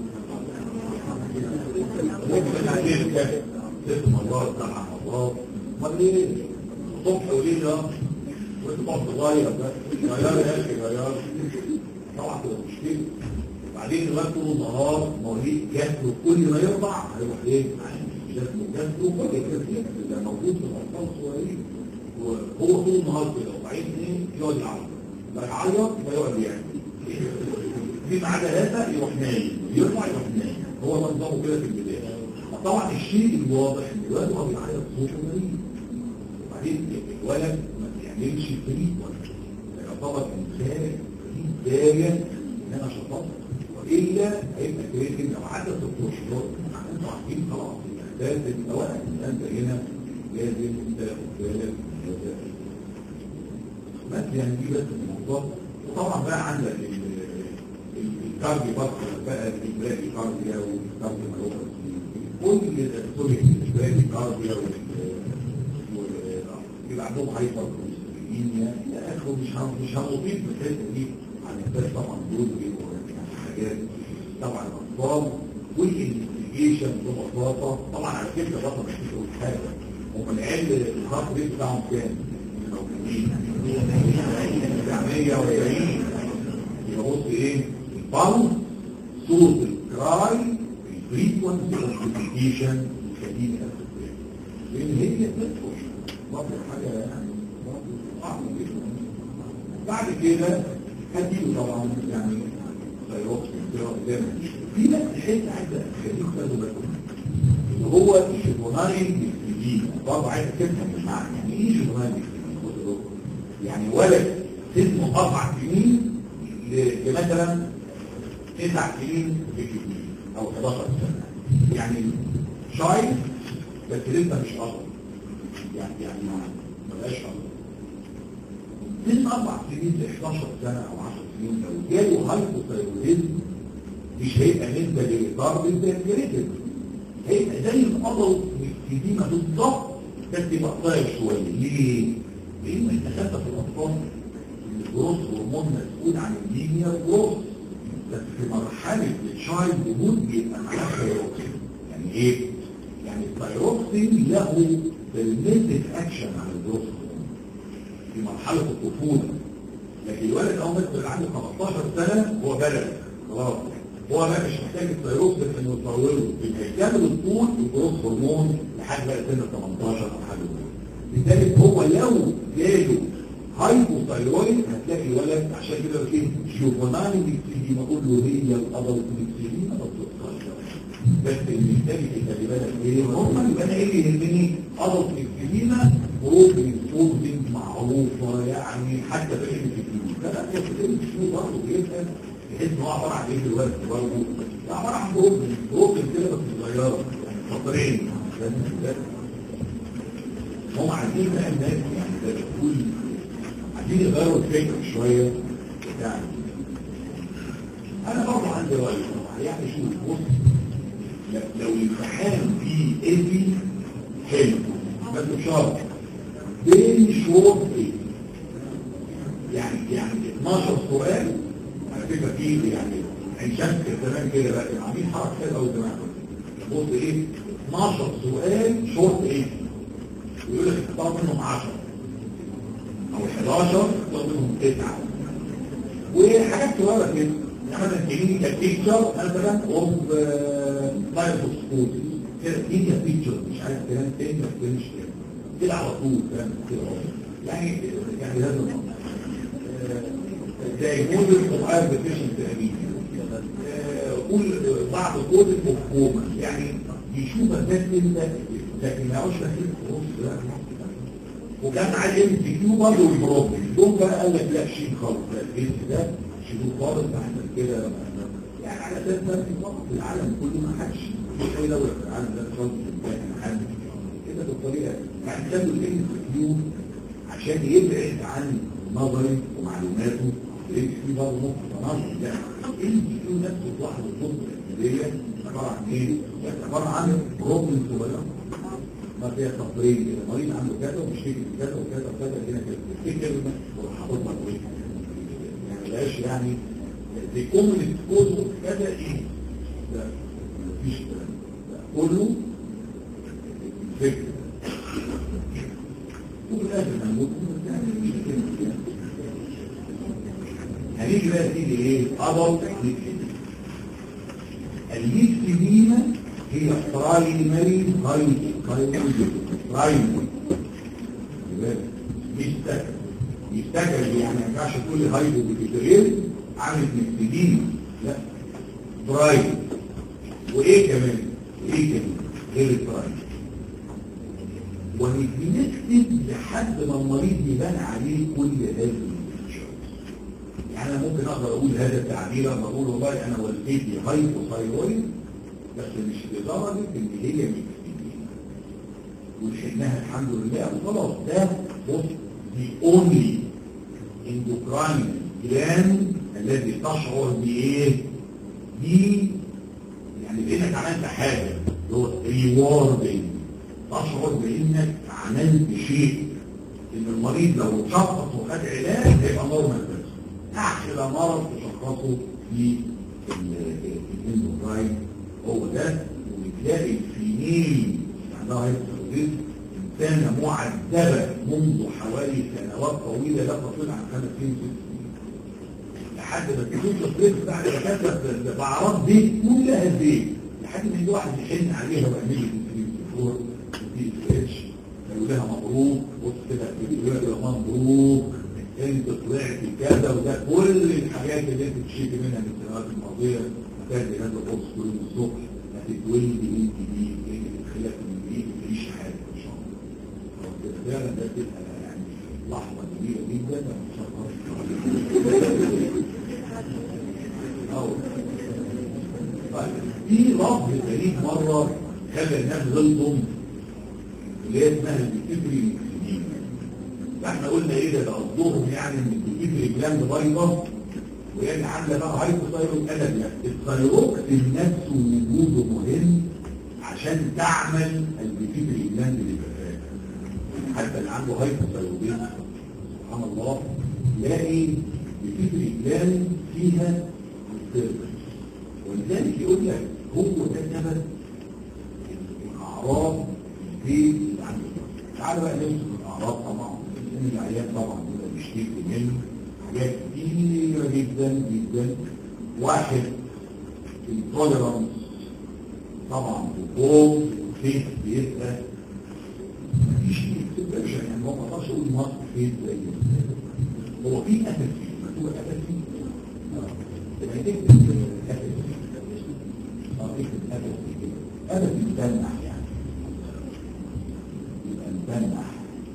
ممكن عشان كده اسم الله سمع الله امال ليه الصبح وليل ده وانت تقعد تغير بس غير يا اخي غير طبعا تبقى مشكله بعدين لغايه طول النهار مواليد جسمه كل ما يرضع هيروح ايه؟ جسمه جسمه كل كده اللي موجود في الاطفال الصغيرين وهو طول النهار كده وبعدين ايه يقعد يعيط لا يعيط لا يقعد يعمل في معاه ثلاثه يروح نايم يرفع يروح نايم هو نظامه كده في البدايه طبعا الشيء الواضح ان الولد هو بيعيط صوته غريب وبعدين الولد ما بيعملش فريق ولا يعتبر انسان داية انما شطط والا هيبقى كريتين لو عدى ست اشهر انتوا عارفين خلاص الاحداث السواء انت هنا لازم تاخد بالك بس يعني دي بس الموضوع وطبعا بقى عندك الكارديو بقى البرادي كارديا والكارديو مالوبا كل سوري البرادي كارديا يبقى عندهم هايبر كوليسترولينيا الى اخره مش مش هنطيب في الحته دي هنحتاج طبعا دول حاجات طبعا الاطفال والانفستيجيشن ببساطه طبعا على فكره برضه مش تقول حاجه هم العلم الخاص ريت بتاعهم كام؟ موجودين 140 يبقى بص ايه؟ البلس صوت الكراي الفريكونسي اوف الانفستيجيشن شديد لان هي بتدخل برضه حاجه يعني برضه صعبه جدا بعد كده هديله طبعا يعني سيروكس زي ما في بس حته عايزه اخليك تاخدوا بالكم اللي هو الشيطانين بالسجين برضه عايز تفهم المعنى يعني ايه شيطانين بالسجين يعني ولد سنه اربع سنين لمثلا تسع سنين في الجديد او 11 سنه يعني شايف بس لسه مش اصغر يعني يعني ما بقاش اصغر من اربع سنين ل 11 سنه او 10 سنين لو جاله هايبوثايرويدزم مش هيبقى نسبه لاصابه الجريتد هيبقى زي القضل والسيديمه بالظبط بس يبقى طاير شويه ليه؟ لان انت خدت في الاطفال الجروس هرمون مسؤول عن اللينيا جروس بس في مرحله الشايلد وجود بيبقى معاه ثايروكسين يعني ايه؟ يعني الثايروكسين له بالميتك اكشن على الجروس في مرحلة الطفولة لكن الولد أول ما يدخل عنده 15 سنة هو بلد خلاص هو بقى مش محتاج الثيروكس انه يطوله بيكمل الطول الجروث هرمون لحد بقى سن 18 او حاجه لذلك هو لو جاله هايبوثايرويد هتلاقي الولد عشان كده ايه جوفونالي ديكسيدي بقول له هي الادلت ديكسيدي ما بتوصلش بس اللي محتاج خلي بالك ايه هم يبقى انا ايه اللي يهمني ادلت ديكسيدينا بروبين فودنج معروفه يعني حتى في الفيديو لا لا هي في الفيديو برضه بيبقى تحس ان هو عباره عن ايه دلوقتي برضه عباره عن بروبين بروبين كده بس صغيره يعني سطرين هم عايزين بقى الناس يعني زي ما تقول عايزين يغيروا الفكر شويه يعني انا برضه عندي راي يعني شوف بص لو الامتحان فيه ايدي حلو بس بشرط بين شروط ايه يعني يعني 12 سؤال على فكره في يعني عين شمس زمان كده بقى عاملين حركه كده قوي زمان بص ايه 12 سؤال شورت ايه ويقول لك اختار منهم 10 او 11 اختار منهم 9 وحاجات صغيره كده يعني مثلا تجيني كبيكتشر مثلا اوف تايب اوف سكول كده تجيني كبيكتشر مش عارف كلام تاني ما تكلمش كده كده على طول فاهم كده يعني يعني لازم دايموز القرآن بفيشن تأمين قول بعض قول المفهومة يعني يشوف الناس انت لكن ما يعوش لك خلاص لا وكان على ام سي كيو برضه البروبلم دول بقى قال لك لا شيل خالص لا الجنس ده شيلوه خالص احنا كده يعني على اساس في في العالم كله ما حدش مش اي دوله في العالم ده خالص ما حد كده الطريقه يعني خدوا الام كيو عشان يبعد عن نظري ومعلوماته الاكس كيو برضه ممكن تنظر لا الام كيو نفسه لوحده الطب الادبيه عباره عن ايه؟ عباره عن بروبلم صغيره ما فيها تقرير كده مريض عنده كذا ومشتكي من كذا وكذا وكذا هنا كده في كلمه وراح حاططها في يعني بلاش يعني دي كومن كوز كذا ايه؟ لا مفيش كلام ده كله فكر وفي الاخر هنقول يعني مفيش كلمه هنيجي بقى تيجي ايه؟ ابل الليكتيمينا هي برايمري برايمري برايمري يستكر يستكر يعني ما ينفعش تقول لي هايبو بكتيريل عامل مكتبين لا برايم وايه كمان وايه كمان غير البرايم ونكتب لحد ما المريض يبان عليه كل هذه يعني انا ممكن اقدر اقول هذا التعبير لما اقول والله انا والدتي هايبوثايرويد بس مش لدرجه ان هي مكتبين ولحقناها الحمد لله وخلاص ده بص دي اونلي اندوكراين جلاند الذي تشعر بايه؟ دي يعني بانك عملت حاجه اللي هو ريواردنج تشعر بانك عملت شيء ان المريض لو شخص وخد علاج هيبقى نورمال بس احلى مرض تشخصه في الاندوكراين هو ده وبتلاقي الفينيل عندها هايبوثايرويدزم انسانه معذبه منذ حوالي سنوات طويله لا تقل عن خمس سنين ست سنين لحد ما تشوف الطفل بعد ما كتب باعراض دي كلها دي لحد ما يجي واحد يحن عليها ويعمل لي فور دي اتش يقول لها مبروك بص كده يقول لها مبروك انت طلعت كذا وده كل الحاجات اللي انت بتشتكي منها من السنوات الماضيه هتاخدي هذا القرص كل يوم الصبح هتتولدي وانت دي لان الخلاف من دي مفيش حاجه ان شاء الله فعلا ده تبقى يعني لحظه جميله جدا ان شاء الله طيب في لفظ غريب مره خلى الناس غلطوا اللي هي اسمها البيتيفري مكسدين فاحنا قلنا ايه ده قصدهم يعني ان البيتيفري جلاند بايظه وهي عامله بقى هايبوثايرويد انا لا الثايروكسين نفسه وجوده مهم عشان تعمل البيتيفري جلاند اللي بقى حتى اللي عنده هايبوثايرويد سبحان الله يلاقي البيتيفري جلاند فيها disturbance. ولذلك يقول لك هو ده سبب الاعراض في اللي عنده تعالوا بقى نمسك الاعراض طبعا لان العيان طبعا بيبقى بيشتكي منه حاجات كتيرة جدا جدا واحد التوليرانس طبعا وفوق وفيت بيبقى مفيش اكسبريشن يعني ما اقدرش اقول مصر فيت زي هو في اتفي مكتوب اتفي يبقى تكتب اتفي اه تكتب اتفي كده اتفي مدنح يعني يبقى مدنح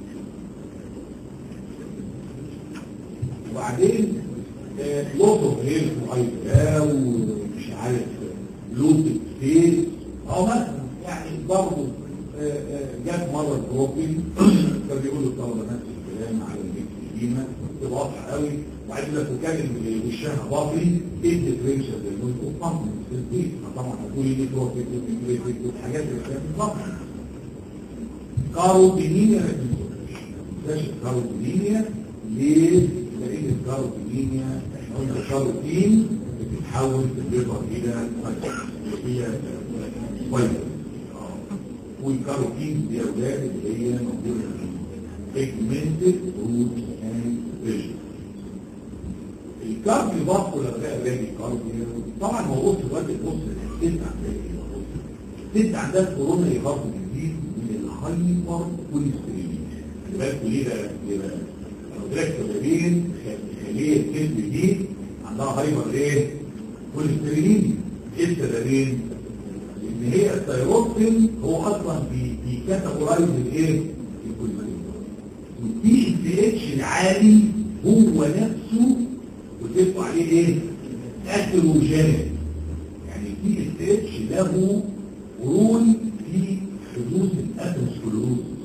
وبعدين لوطو غير معينة ومش عارف لوط فيس او مثلا يعني برضه جت مرة بروبين كان بيقولوا الطلبة نفس الكلام على الجيمة تبقى واضحة قوي وبعدين لك تتكلم بالشاه باطري ايه الديفرنشال اللي قلت طبعا في البيت طبعا هتقولي ليه بروبين والحاجات اللي كانت طبعا كاروتينيا ما تنساش الكاروتينيا ليه؟ لان الكاروتينيا احنا قلنا الكاروتين بتتحول في الليفر الى هي فايبر والكاروتين دي اولاد اللي هي موجوده في pigmented roots and vision الكاربي باسكو لما بقى باقي الكاربي طبعا هو بص دلوقتي بص الست عندها ايه الست عندها كورونا يغطي جديد من الهايبر كوليسترول خلي بالكوا ليه بقى ليه بقى قلت سببين خليه الكلب دي عندها هايبر ايه كوليسترولين ايه السببين ان هي الثيروكسين هو اصلا بيكاتيجورايز الايه الكوليسترول والدي اس اتش العالي هو نفسه وتبقى عليه ايه اثروجينيك يعني الدي اس اتش له رول في حدوث الاثروسكلوز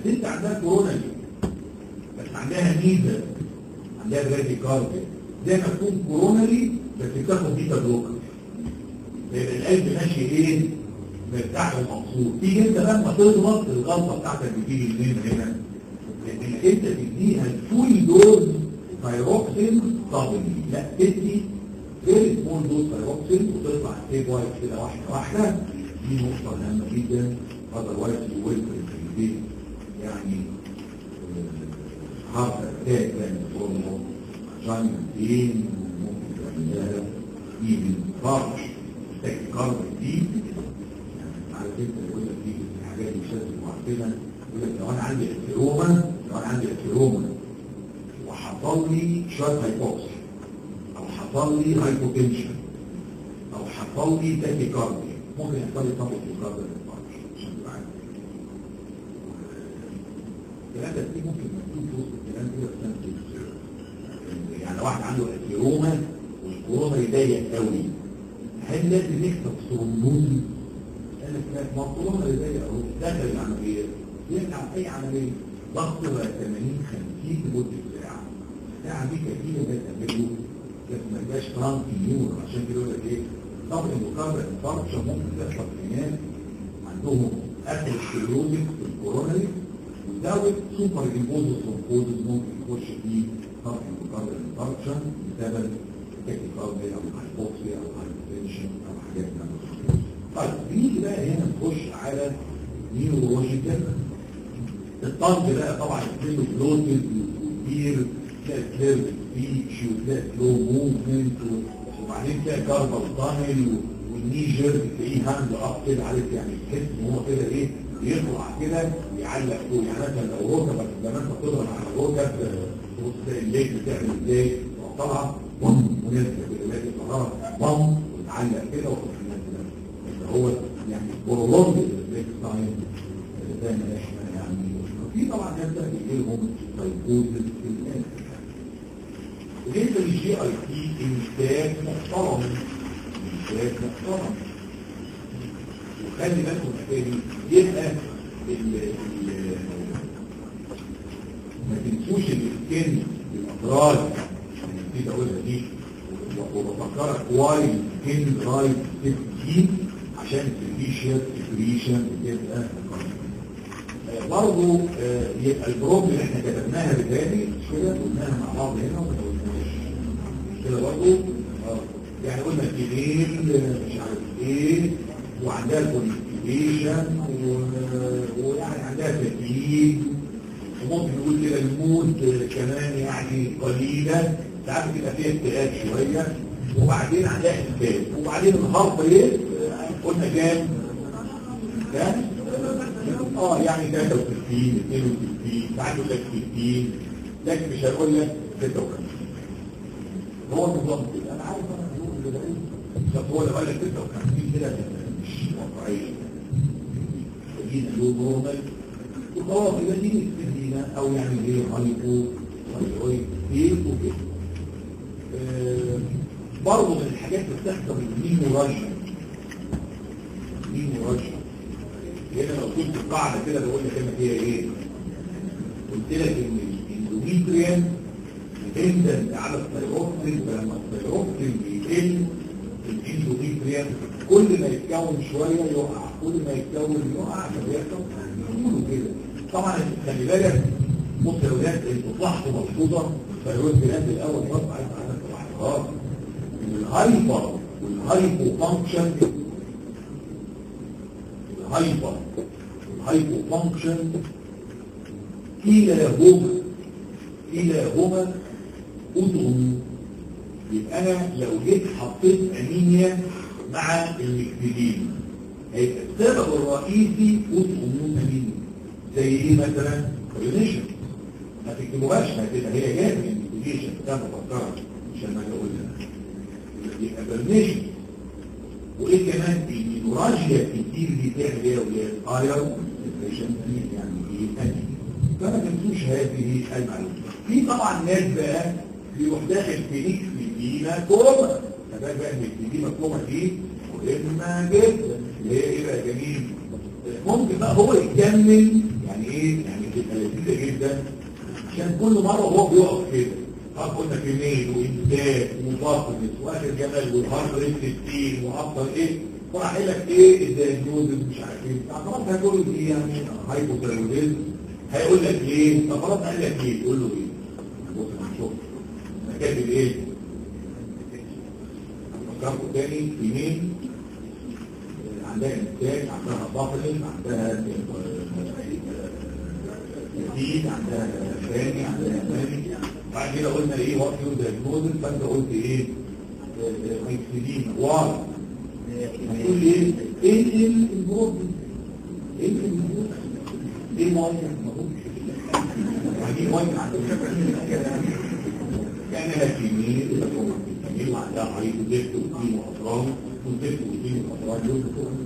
انت عندها كورونا دي بس عندها ميزه عندها برادي كارديا زي ما تكون كورونالي بس بتاخد بيتا بلوكر يبقى القلب ماشي ايه مرتاح ومبسوط تيجي انت لما تضغط الغلطه بتاعتك بتيجي منين هنا انك انت تديها الفول دوز ثايروكسين قبلي لا تدي فيري سمول دوز ثايروكسين وتطلع ستيب وايز كده واحده واحده دي نقطه مهمه جدا اذروايز يو ويل يعني هارت اتاك يعني فورمو عشان بين ممكن تعملها ايفن فرش تكرر دي يعني على فكره يقول لك دي الحاجات دي مش لازم عارفينها يقول لك لو انا عندي اثيروما لو انا عندي اثيروما وحصل لي شويه هايبوكسي او حصل لي هايبوتنشن او حصل لي تاكيكارديا ممكن يحصل لي طبق تاكيكارديا عشان تبقى عارف الكلام ده فيه ممكن مكتوب في وسط الكلام كده في سنه يعني واحد عنده اثيروما والكورونا يضيق قوي هل لازم يكتب ثرومبوزي؟ قال لك لا ما الكورونا يضيق قوي دخل العمليه يرجع في اي عمليه ضغطه بقى 80 50 لمده ساعه الساعه دي كتير ما تعمله بس ما يبقاش ترانك نيور عشان كده يقول لك ايه طبعا المقابله الفرشه ممكن تحصل في ناس عندهم اثر السيروزيك في الكوروناري وزود سوبر امبوزس ثرومبوزس ممكن يخش فيه فرق المقابل الفرشن بسبب تكيكارديا او هايبوكسيا او هايبوتنشن او حاجات من طيب نيجي بقى هنا نخش على نيورولوجيكال الطنج بقى طبعا يتم فلوتد وكبير تلاقي كلير سبيتش وتلاقي سلو موفمنت وبعدين تلاقي كاربال تانل والنيجر تلاقيه هاند اب كده عارف يعني تحس ان هو كده ايه يطلع كده يعلق فوق يعني مثلا لو ركبك لما انت بتضغط على الركب تبص تلاقي الليل بتعمل ازاي طالعه بوم ونزل كده لازم تقرا بوم وتعلق كده وتروح نازله اللي هو يعني برولونج البريك تايم زي ما احنا يعني في طبعا ناس بقى بيجي لهم سايكوزس في الاخر بالنسبه للجي اي تي انتاج محترم انتاج محترم وخلي بالكم تاني يبقى ما تنسوش السكن الابراج نسيت اقولها دي وبفكرك واي سكن رايت 16 عشان الفيشر سكريشن بتبقى برضه يبقى البروب اللي احنا كتبناها بالتالي مش كده قلناها مع بعض هنا وما قلناش كده برضه يعني قلنا كبير مش عارف ايه وعندها كونستيبيشن ويعني عندها تدريج وممكن نقول كده المود كمان يعني قليلة ساعات كده فيها اكتئاب شوية وبعدين عندها احتفال وبعدين الهارت ريت قلنا كام؟ كام؟ اه يعني 63 62 ساعات يقول لك 60 لكن مش هقول لك 56 هو النظام كده انا عارف انا هقول كده ايه بس هو لو قال لك 56 كده مش واقعيه خلينا له نورمال وخلاص يبقى دي تدينا او يعني ايه هايبو ثايرويد ايه وكده برضه من الحاجات اللي بتحصل الميموراجيا الميموراجيا هنا لو كنت القاعده كده بقول لك انا فيها ايه قلت لك ان الاندوميتريان ديبندنت على الثايروكسين فلما الثايروكسين بيقل الاندوميتريان كل ما يتكون شويه يقع كل ما يتكون يقع فبيحصل يقولوا كده طبعا خلي بالك بص يا ولاد انتوا تلاحظوا ملحوظه الثايرويد جلاند الاول برضه عايز اعرف تلاحظات ان الهايبر والهايبو فانكشن الهايبر والهايبو فانكشن كلاهما كلاهما أذن يبقى أنا لو جيت حطيت أنيميا مع المكتبين هيبقى السبب الرئيسي أذن أنيميا زي إيه مثلا؟ كورينيشن ما تكتبوهاش ما تبقى هي جايه من المكتبيشن ده مفكرة عشان ما أقولها يبقى برنيشن وايه كمان النوراجيا كتير دي تعمل ايه وهي ايرون يعني ايه تاني فما تنسوش هذه المعلومات في طبعا ناس بقى بيروح داخل في اكس مدينة كوما فده بقى ان المدينة كوما دي مهمة جدا اللي هي ايه بقى جميل ممكن بقى هو يكمل يعني ايه يعني بتبقى لذيذه جدا عشان كل مره هو بيقف كده اه قلنا كمين وامداد ومفاصلس واخر جمال والهارد ريت 60 وافضل ايه وراح قايل لك ايه الدايجنوز مش عارف ايه خلاص هتقول ايه يعني هايبوثايروديزم هيقول لك ايه طب خلاص قال لك ايه تقول له ايه بص هنشوف انا كاتب ايه فكرته تاني يمين عندها انتاج عندها باطل عندها جديد عندها ثاني عندها ثاني بعد كده قلنا ايه وقت يوم دايجنوزس فانت قلت ايه ميكسيدين واي هتقول لي ايه ايه البروب ايه البروب ايه ميه دي ميه كان لك يمين يمين وعندها عريض ودفت وتين واطراف ودفت وتين واطراف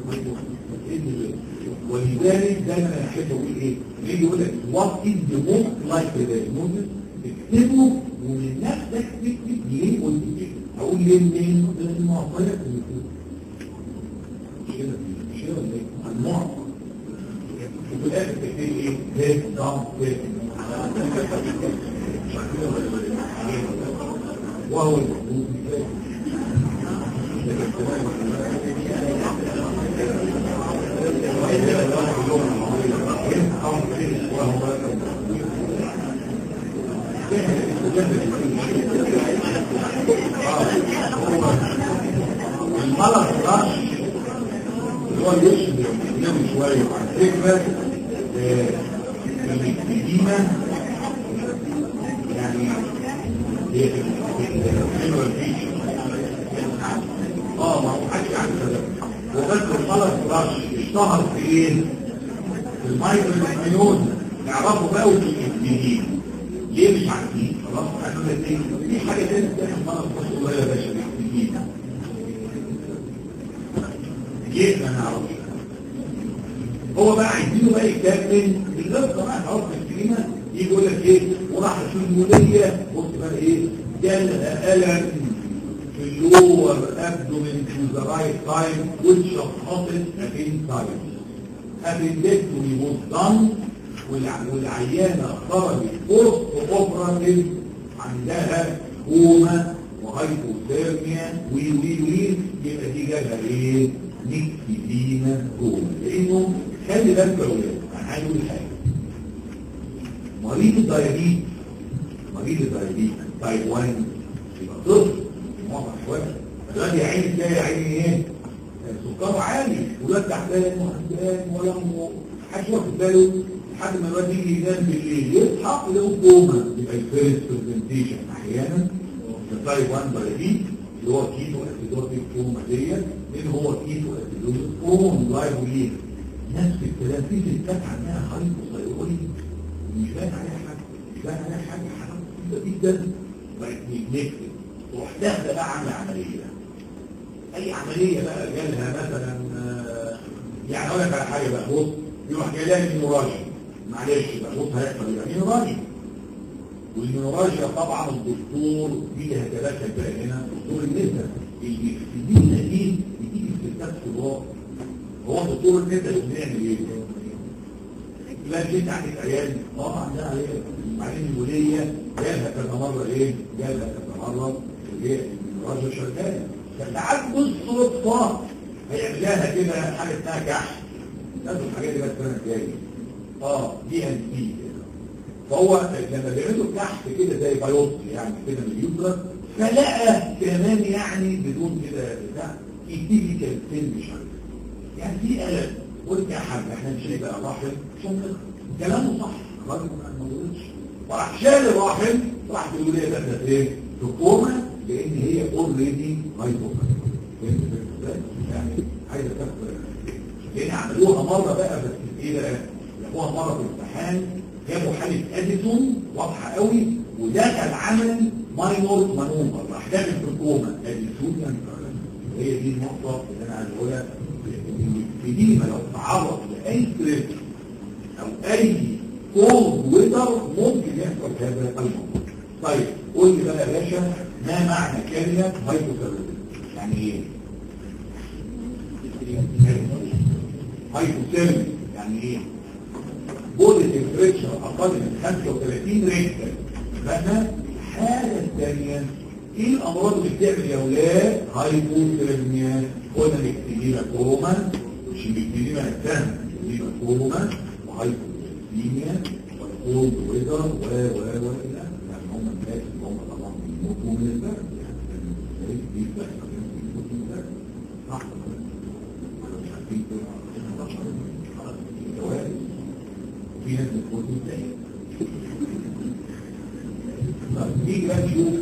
ولذلك دايما انا احب اقول ايه؟ ليه يقول لك وات از ذا موست لايكلي دايجنوزس اكتبه ومن نفسك تكتب ليه قلت كده اقول ليه منين؟ لان معطيات مش كده مش كده ولا ايه؟ المعطى وفي الاخر تكتب ايه؟ هيك داون هيك وهو المفروض المرض الرش اللي هو يشبه يوم شوية على فكرة الإديمة يعني هي حلوة الفيش اه ما هو حكي عن كده وبس المرض الرش اشتهر في ايه؟ في المايكرو مليون نعرفه بقى وفي الإديمة ليه مش عارفين خلاص احنا الاثنين في حاجه ثانيه بتاعت مرض الرش والله يا باشا الإديمة ليه ما نعرفش هو بقى عايزينه بقى يكمل بالظبط بقى خلاص الكلمه يجي يقول لك ايه وراح الشموليه بص بقى ايه جالها الم في اللور ابدومين تو ذا رايت تايم واتشخصت ابين تايم ابندكتومي واز دان والعيانه خرجت بوست اوبراتيف عندها كوما وهايبوثيرميا وي وي وي يبقى دي جالها ايه؟ نكتبينا كوما لانه خلي بالك يا ولاد انا عايز اقول حاجه مريض الدايابيت مريض الدايابيت تايب 1 يبقى طفل موقع شويه دلوقتي يا عيني تلاقي يا عيني ايه؟ سكره عالي ولاد تعبان وهمدان ويوم محدش واخد باله لحد ما الواد يجي ينام بالليل يصحى يلاقوا كوما يبقى الفيرست برزنتيشن احيانا التايب 1 دايابيت اللي هو كيتو اسيدوتيك كوما ديت لان هو كيتو اسيدوتيك كوما لايبولين نفس الكلام في ستات عندها هايبوثايرويد مش باين عليها حاجه مش باين عليها حاجه حاجه جدا بقت نكتب تروح داخله بقى عامله عمليه اي عمليه بقى جالها مثلا يعني اقول لك على حاجه بقى بص يروح جاي لها مينوراجيا معلش بقى بص هيحصل ايه مينوراجيا والمينوراجيا طبعا الدكتور فيها ثلاثه بقى هنا دكتور النساء اللي في دي دي بتيجي في الستات كبار هو دكتور النساء بيعمل ايه؟ لا جيت عندك عيال اه عندها عيال بعدين الوليه جالها كذا مره ايه؟ جالها كذا مره ايه؟ المينوراجيا شغاله فتعال بالصدفه هيعمل لها كده حاجه اسمها كحش لازم الحاجات دي بس السنه الجايه اه دي ان بي فهو لما بيعملوا كحك كده زي بايوبسي يعني كده من اليوترس فلقى كمان يعني بدون كده بتاع ايتيكال سيل مش عارف يعني في الم قلت يا حاج احنا مش بقى رحم عشان كلامه صح الراجل ما قالش وراح شال الرحم راح بيقول ايه ده ايه في كوما لان هي اوريدي هايبوكا يعني عايزه تاخد لان عملوها مره بقى بس ايه بقى جابوها مره في الامتحان جابوا حاله اديسون واضحه قوي ودخل عمل ماينور مانوفر راح داخل في الكوما اديسون يعني هي دي النقطه اللي انا عايز اقولها في دي ما لو تعرض لاي ستريس او اي كولد ويتر ممكن يحصل هذا الموضوع طيب قول لي بقى يا باشا ما معنى كلمه هايبوثيرميا يعني ايه هايبوثيرميا يعني ايه بوليس التمبريتشر اقل من 35 ريكتر فاحنا الحاله الثانيه ايه الامراض اللي بتعمل يا اولاد هايبوثيرميا قلنا الاكتئاب كوما مش الاكتئاب الثاني الاكتئاب كوما وهايبوثيرميا والكولد ويذر و و و الى اخره يعني هم الناس اللي هم طبعا بيموتوا من البرد يعني دي بس بيموتوا من البرد صح مش عارفين كوارث وفي ناس بتموت من التاني طيب نيجي بقى نشوف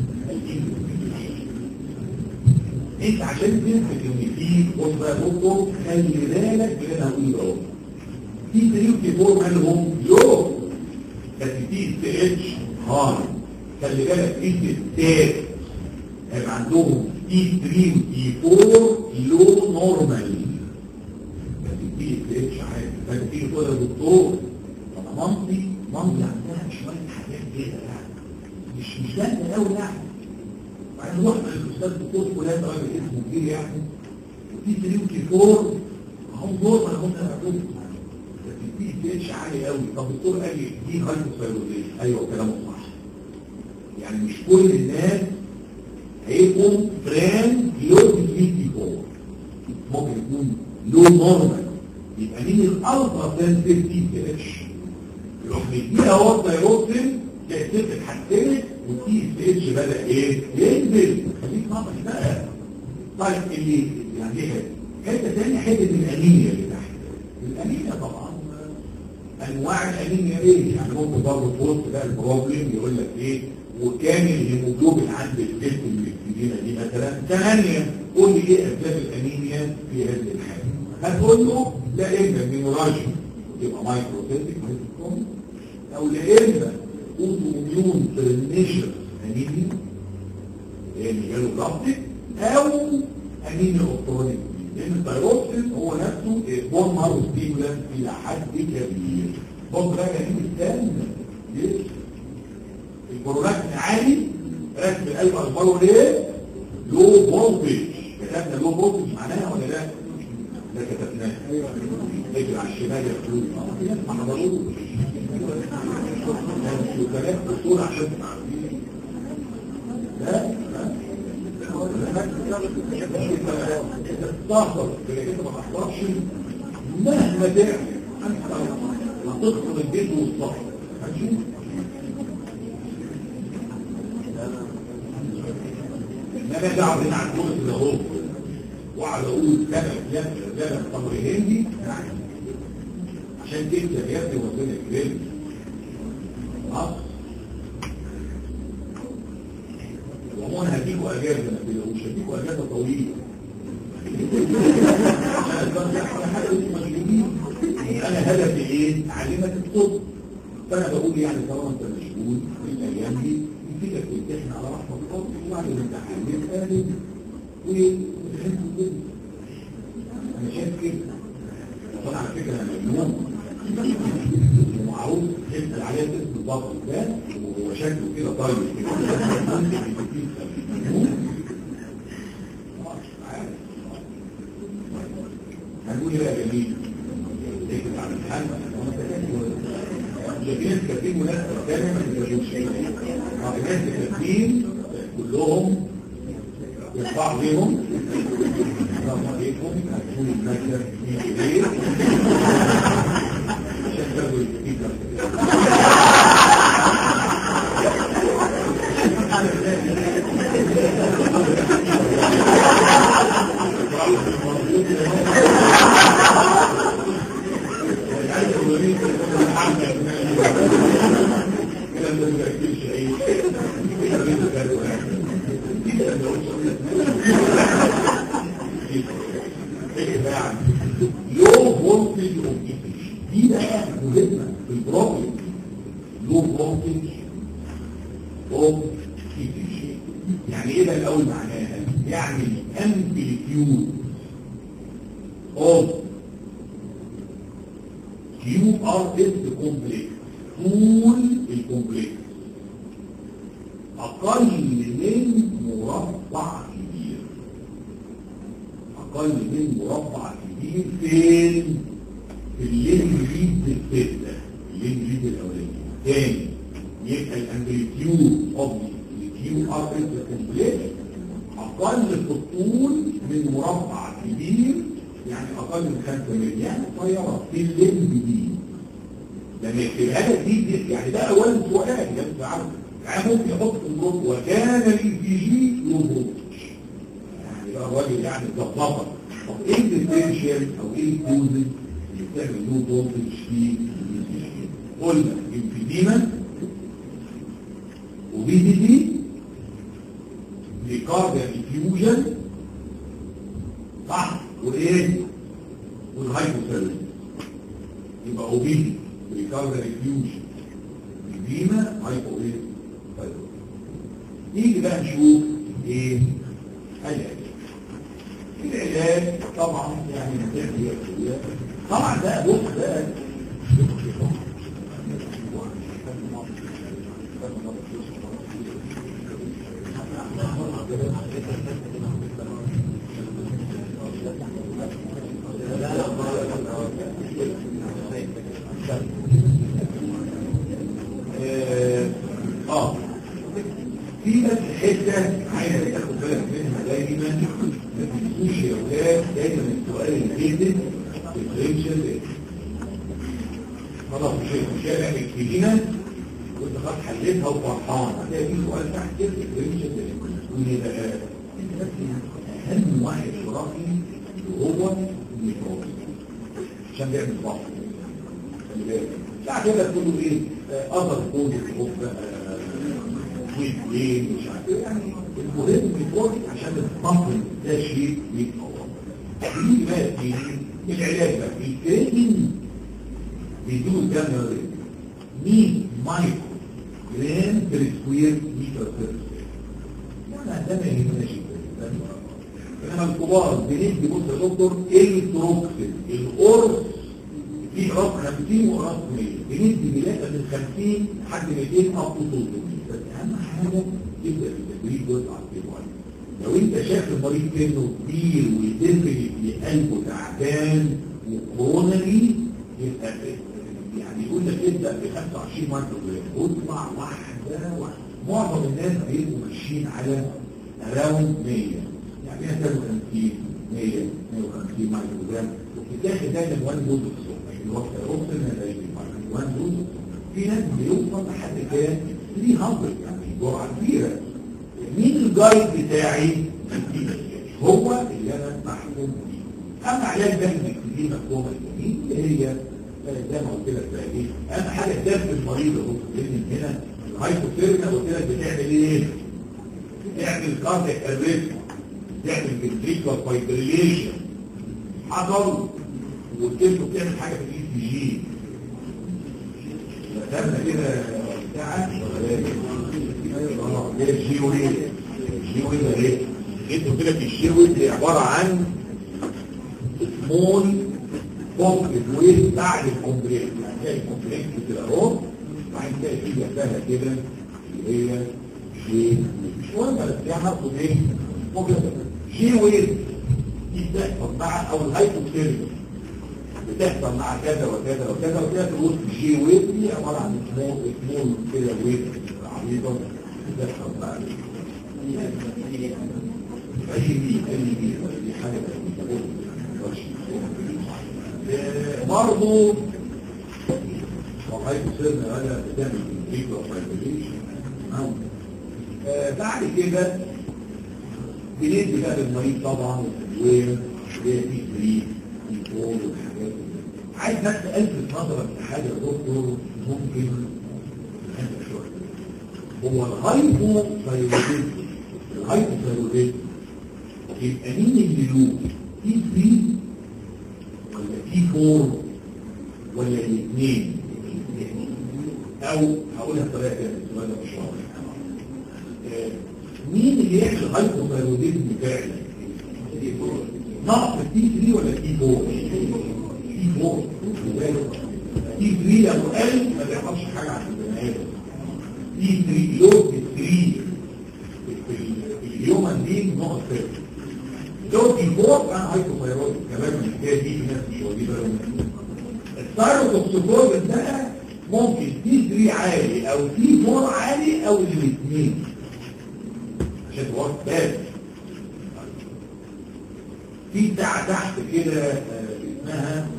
انت عشان تثبت ان في بص بقى دكتور خلي بالك من اللي انا هقوله اهو في تريوكي فور مالهم لو بس في اس اتش هاي خلي بالك في ستات هيبقى عندهم اي 3 اي 4 لو نورمال بس في اس اتش عادي فانت تيجي تقول يا دكتور انا مامتي مامتي عندها شويه حاجات كده يعني مش مش جامده قوي يعني بعدين رحنا للاستاذ الدكتور فلان راجل اسمه كبير يعني وفي تريوكي فور هم دول ما هم عندهم بس في اتش عالي قوي طب الدكتور قال لي دي هايبوثايرويديز ايوه كلامه صح يعني مش كل الناس هيبقوا فران لو 24 ممكن يكون لو نورمال يبقى مين الالترا سنسيتيف اتش يروح مديها هو الثايروكسين تلاقي الست اتحسنت والتي اس اتش بدا ايه؟ ينزل خليك ناقص بقى طيب اللي يعني ايه حته ثانيه حته الانيميا اللي تحت الانيميا طبعا انواع الانيميا ايه؟ يعني ممكن برضه في وسط بقى البروبلم يقول لك ايه؟ وكان الهيموجلوبين عند الست المكتبينه دي مثلا 8 قول لي ايه اسباب الانيميا في هذه الحاله؟ هتقول له لا اما مينوراجيا يبقى مايكروسيتك مايكروسيتك او لا اما اوتو اميون ترنيشن انيميا يعني جاله بلاستيك او انيميا اوكترونيك لان الثايروكسين هو نفسه بون مارو ستيمولانت الى حد كبير بص بقى جميل الثاني ليه؟ البرولاكتين عالي ركب القلب اخباره ليه؟ لو فولتج كتبنا لو فولتج معناها ولا لا؟ ده كتبناه اجري على الشمال يا فلوس اه في ناس ما حضروش وكلام اصول عشان تبقى عارفين لا لا تستهتر انت ما تحضرش مهما تعمل هتدخل البيت والصف هتشوف انما دعوه هنا عن كل كده اهو واقعد اقول كذا كلام كذا تمر هندي يعني عشان تكتب يا ابني وزن الكريم خلاص وعموما هديكوا اجازه ما تقولوش هديكوا اجازه طويله انا هدفي ايه؟ اعلمك الطب فانا بقول يعني طالما انت مشغول في الايام دي يفيدك تمتحن على رحمه الله وبعد الامتحان يتقابل وتحس كده انا شايف كده طبعا على فكره انا مجنون ومعروف حته عليها اسم البطل ده وهو شكله كده طيب كده هنقول ايه بقى جميل اكتب على الامتحان في ناس كاتبين وناس تانية ما تكتبوش ناس كاتبين كلهم يرفعوا بيهم السلام عليكم هتكون المكتب في ايه عشان تاخدوا الكتيبة كده ما تركزش ايه كده لو فولتج دي بقى مهمه في البروبلم لو فولتج اوف يعني ايه بقى الاول معناها يعني الامبليتيود اوف كيو ار اس كومبلكس طول الكومبلكس اقل من مربع كبير اقل من مربع كبير فين في الليل ريد الستة تاني يبقى الامبليتيود اوف الكيو ار اس كومبلكس اقل في الطول من مربع كبير يعني اقل من 5 مللي يعني طياره في الليمب دي لما يكتبها لك دي, دي يعني ده اولا سؤال يا انت عارف يعني ممكن يحط في الجروب وكان الاي بي جي يوم يعني بقى الراجل يعني ظبطها طب ايه الديفرنشال او ايه الكوزز اللي بتعمل له فولتج في قلنا انفيديما وبي دي دي لكارديا ديفيوجن صح وايه والهايبوثيرميا يبقى اوبيدي ريكارديا ديفيوجن إديمة هايبو ايه طيب نيجي بقى نشوف ايه العلاج العلاج طبعا يعني نتيجة طبعا ده بص ده اه في بس حته عايز تاخد بالك منها دايما ما تنسوش يا اولاد دايما السؤال البيزك ديفرنشال خلاص مش مش هيبقى مكتبينها وانت خلاص حليتها وفرحان هتلاقي في سؤال تحت كده ديفرنشال واللي بقى انت بس اهم واحد شرافي وهو الميكروبي عشان بيعمل ضغط خلي بالك بعد كده كله ايه اثر كود الحب ويت مش عارف ايه يعني المهم يكون عشان الطفل ده شيء يتطور دي بقى دي العلاج بقى التريننج بيدوه كام يا ولد 100 مايكرو جرام بير سكوير متر بير يعني ده ما يهمناش انما الكبار بندي بص يا دكتور التروكسين القرص في قراص 50 وقراص 100 بندي بلاقه من 50 لحد 200 او 300 بس اهم حاجه تبدا في التدريب جزء على الكيلو لو انت شايف المريض كانه كبير وديفنتلي قلبه تعبان وكرونري يبقى يعني يقول لك ابدا ب 25 مايكرو جرام واطلع واحده واحده معظم الناس بيبقوا ماشيين على اراوند 100 يعني 150 100 150 مايكرو جرام وبتتاخد دايما 1 دوز الوقت الوقت وان دوز في ناس بيوصل لحد كام 300 يعني جرعه كبيره مين الجايد بتاعي هو اللي انا محكوم بيه اما علاج ده دي مفهومه الجميل اللي هي زي ما قلت لك بقى ايه اهم حاجه تدرس المريض اهو لان هنا الهايبوثيرميا قلت لك بتعمل ايه؟ بتعمل كاردياك اريثم بتعمل فنتريكولار فايبريليشن حصل وقلت بتعمل حاجه في الاي سي جي دخلنا كده بتاعك اه ده الجي ويف الجي ويف ده ايه؟ جيت قلت لك الجي ويف دي عباره عن سمول بوكت ويف بعد الكومبريس يعني تلاقي الكومبريس كده اهو وبعدين تلاقي في جنبها كده اللي هي جي مش مهم بس هي هاخد ايه؟ جي ويف دي بتحصل مع او الهايبوثيرميا بتحصل مع كذا وكذا وكذا وكذا تقول جي ويف دي عباره عن سمول سمول كده ويف عريضه بتحصل مع اي بي اي بي دي حاجه برضه والله تصيرنا هذا بتعمل فيكو فايبريشن بعد كده بندي بقى للمريض طبعا الادويه اللي هي في بريد في فول والحاجات دي عايز بس الفت نظرك لحاجه يا دكتور ممكن هو الهايبو ثايرويديزم الهايبو ثايرويديزم يبقى مين اللي له تي 3 ولا تي 4 ولا الاثنين او هقولها بطريقه كده السؤال ده مش واضح مين اللي يعمل هايبو ثايرويديزم فعلا نقص تي 3 ولا تي 4 تي 4 تي 3 لو قل ما بيحصلش حاجه عند البني ادم تي 3 لو 3 اليوم دي نقص صفر لو تي 4 انا هايبوثايرويد كمان الحكايه دي في ناس مش واخدين بالهم الثايروتوكسيكوز ده ممكن تي 3 عالي او تي 4 عالي او الاثنين عشان تبقى بالك في بتاع تحت كده آه، اسمها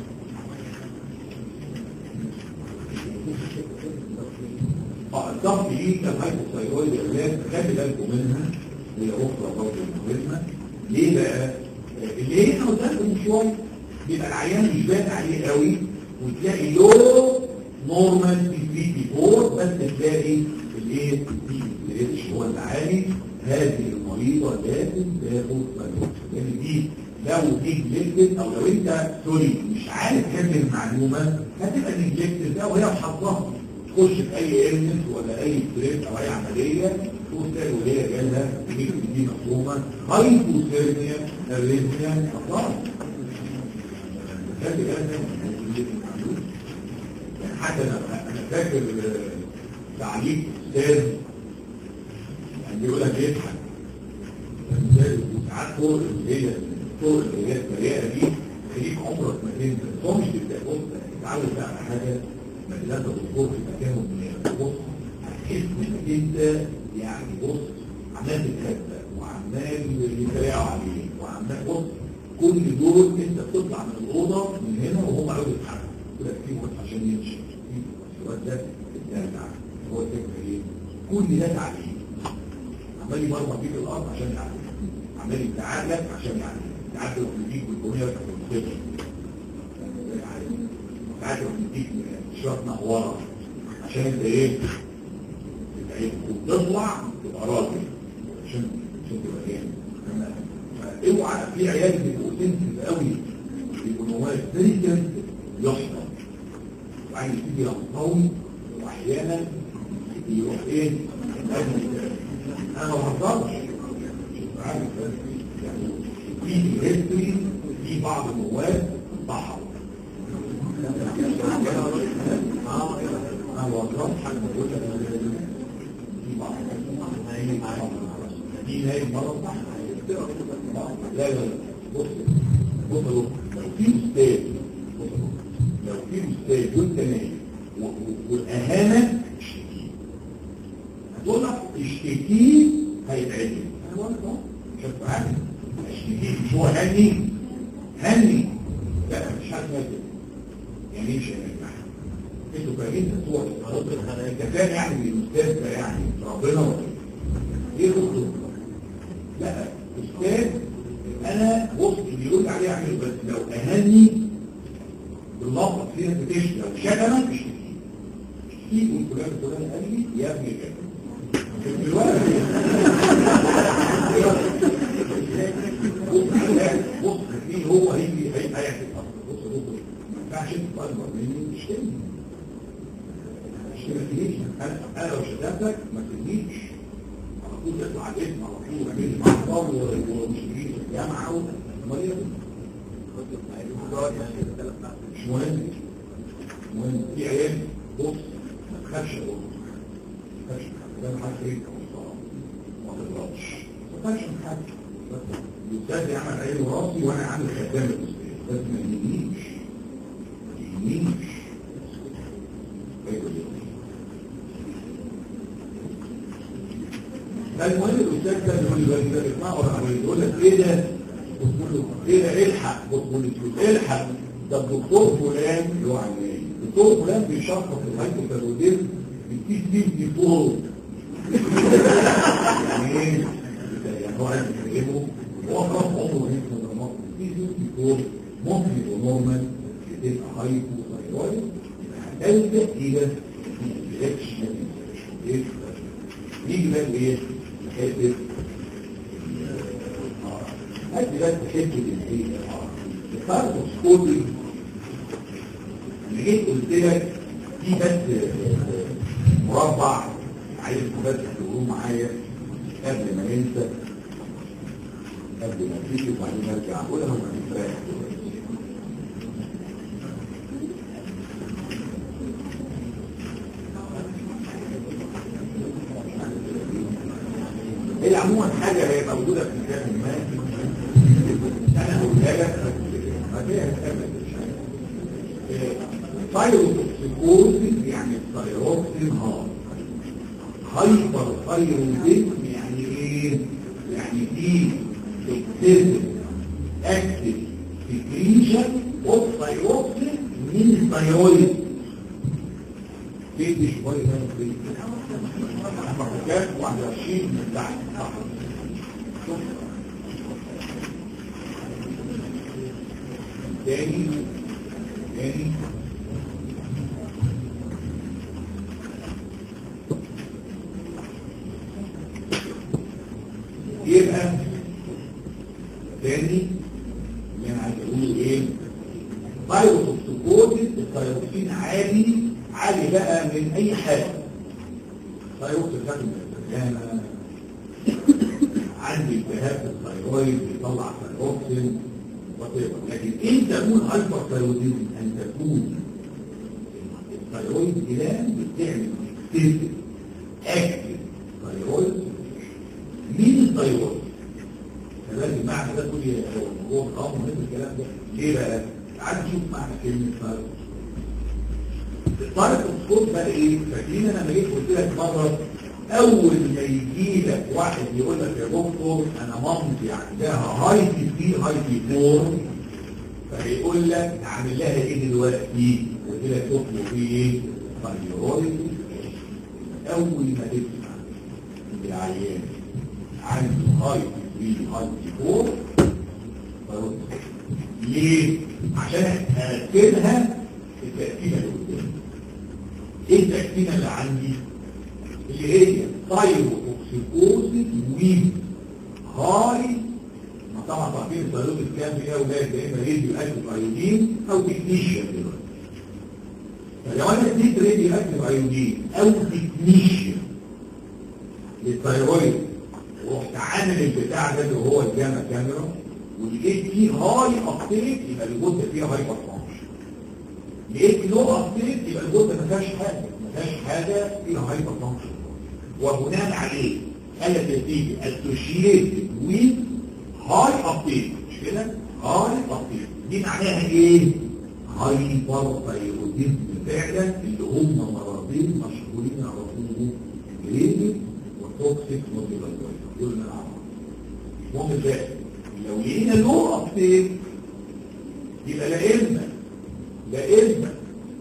اه الضغط دي كان هايبوثايرويد اولاد خلي بالكم منها هي اخرى برضه مهمه ليه بقى؟ آه، اللي هنا قدامكم شويه بيبقى العيان مش باين عليه قوي وتلاقي لو نورمال بي 3 4 بس تلاقي الايه الاتش هو العالي هذه المريضه لازم تاخد بالك لان دي لو دي نجلكتد او لو انت سوري مش عارف كم المعلومه هتبقى نجلكتد ده وهي محظها تخش في اي ايلمنت ولا اي ستريس او اي عمليه تقول تلاقي وهي جالها نجلكتد دي مفهومه هايبوثيرميا اريثميا خلاص خلي بالك من المعلومه يعني حتى انا انا فاكر آه، تعليق استاذ يعني بيقول لك يضحك ساعات طرق اللي هي الطرق اللي هي السريعه دي تخليك عمرك ما تنسى بس هو مش بتبقى بص تتعود على حاجه ما تلاقي الدكتور في مكانه من بص هتحس انك انت يعني بص عمال تتكتب وعمال يتريقوا عليك وعمال بص كل دول انت بتطلع من الاوضه من هنا وهم عاوز يتحركوا كده في وقت عشان يمشي في الوقت ده يرجع هو الفكره ايه؟ كل ده تعليم عمال يمرمط بيك الارض عشان يعلم عمال يتعلم عشان يعلم يتعلم ويديك بالبنيه والكمبيوتر يتعلم ويديك شويه نهوره عشان انت ايه؟ تبقى ايه؟ وتطلع تبقى راجل عشان عشان تبقى ايه؟ اوعى في عيال بيبقوا سنسيف قوي بيبقوا نوايا فيري سنسيف يحصل وعايز تيجي ينطوي واحيانا يروح ايه؟ انا ما بهزرش عارف يعني في الهيستوري في بعض المواد ضحوا انا ما بهزرش حاجه بقول لك في بعض دي نايم مره صح لا لا لا بص بص لو في استاذ لو في استاذ وانت نايم والاهانه اشتكيه هتقول لك اشتكيه هيتعدل انا بقول لك اهو شوف عادي اشتكيه مش هو هني هني لا مش عارف كده يعني ايه مش هينجح انتوا فاهمين الصور انت فاهم يعني الاستاذ ده يعني ربنا ولا ايه خطته لا استاذ انا بص اللي يقول عليه اعمل بس لو اهني باللفظ في ناس بتشتي لو شتمك اشتكيه اشتكيه يقول فلان فلان قال لي يا ابني كده بص فيه هو هيجي هيحكي بص بص ما ينفعش انت تكبر مني تشتمني ما تشتمنيش انا لو شتمتك ما تجيش على طول تطلع على الاسم على طول اعمل لي محضر ومش تجيش الجامعه امال ايه مش مهم مهم في عيال بص ما تخافش بص ما تخافش ده حاجه ايه ما تغلطش ما تخافش من حاجه الاستاذ يعمل عيني وراسي وانا عامل خدام الاستاذ بس ما يهمنيش ما يهمنيش فالمهم الاستاذ ده يقول لي ده اسمعوا يقول لك ايه ده؟ بتقول له ايه ده الحق بتقول له الحق ده الدكتور فلان اللي هو عمال الدكتور فلان بيشخص الهايبوثايروديزم بالتي سي دي فور يعني ايه؟ يعني هو عايز يكلمه هو خلاص عمره هيك مدرمات التي سي دي فور ممكن يبقى نورمال تبقى هايبوثايرويد هتلجأ الى الاتش نيجي بقى ايه؟ حته هدي بس حته الايه؟ الفرق سكولي اللي جيت قلت لك في بس مربع عايزكم بس تقولوه معايا قبل ما ننسى قبل ما تيجي وبعدين نرجع اقولها وما نستريح هي عموما حاجه هي موجوده في مكان ما انا هقولها لك ما فيها ثايروتوكسيكوزيس يعني الثايروكسين هاي هايبر ثايرويدزم يعني ايه يعني دي اكتسب اكتف سكريشن اوف ثايروكسين من الثايرويد تدي شويه هنا في كام 21 من تحت صح تاني تاني يبقى تاني اللي انا عايز اقوله ايه فايروتوكسيكوزيس الثايروكسين عالي عالي بقى من اي حاجه ثايروكسين كان انا عندي التهاب في الثايرويد بيطلع ثايروكسين وطيبا لكن انت تكون هايبر ثايرويدزم ان تكون الثايرويد جلاند بتعمل اكتيف اكتف ثايرويد مين الثايرويد كذلك معنى ده كل هو مقام مهم الكلام ده ليه بقى تعال نشوف معنى كلمه ثايرويد الفرق الصوت بقى ايه فاكرين انا لما جيت قلت لك مره اول ما يجي لك واحد يقول لك يا دكتور انا مامتي عندها هاي تي 3 هاي تي 4 فيقول لك اعمل لها ايه دلوقتي قلت لك اطلب ايه ثايرويد اول ما تسمع ان العيان عنده هاي تي 3 هاي تي 4 ثايرويد. ليه عشان اركبها التقسيمه اللي قدامي ايه التقسيمه اللي عندي اللي هي ثايروتوكسيكوزيس ويد هاي ما طبعا تعرفين الثايرويد كام يا اولاد يا اما راديو اكتف ايودين او تكنيشيان دلوقتي فلو انا اديت راديو اكتف ايودين او تكنيشيان للثايرويد ورحت عامل البتاع ده اللي هو الجاما كاميرا ولقيت فيه هاي ابتيك يبقى الجزء فيها هايبر فانكشن لقيت لو ابتيك يبقى الجزء ما فيهاش حاجه ما فيهاش حاجه فيها هايبر فانكشن وبناء عليه قالت النتيجه اسوشيتد ويز هاي ابتيك مش كده هاي ابتيك دي معناها ايه هايبر ثايرويدزم فعلا اللي هم مرضين مشهورين على طول جريدي وتوكسيك موديلايزيشن دول من العمر المهم ده لو لقينا لو ابتيك يبقى لا اما لا اما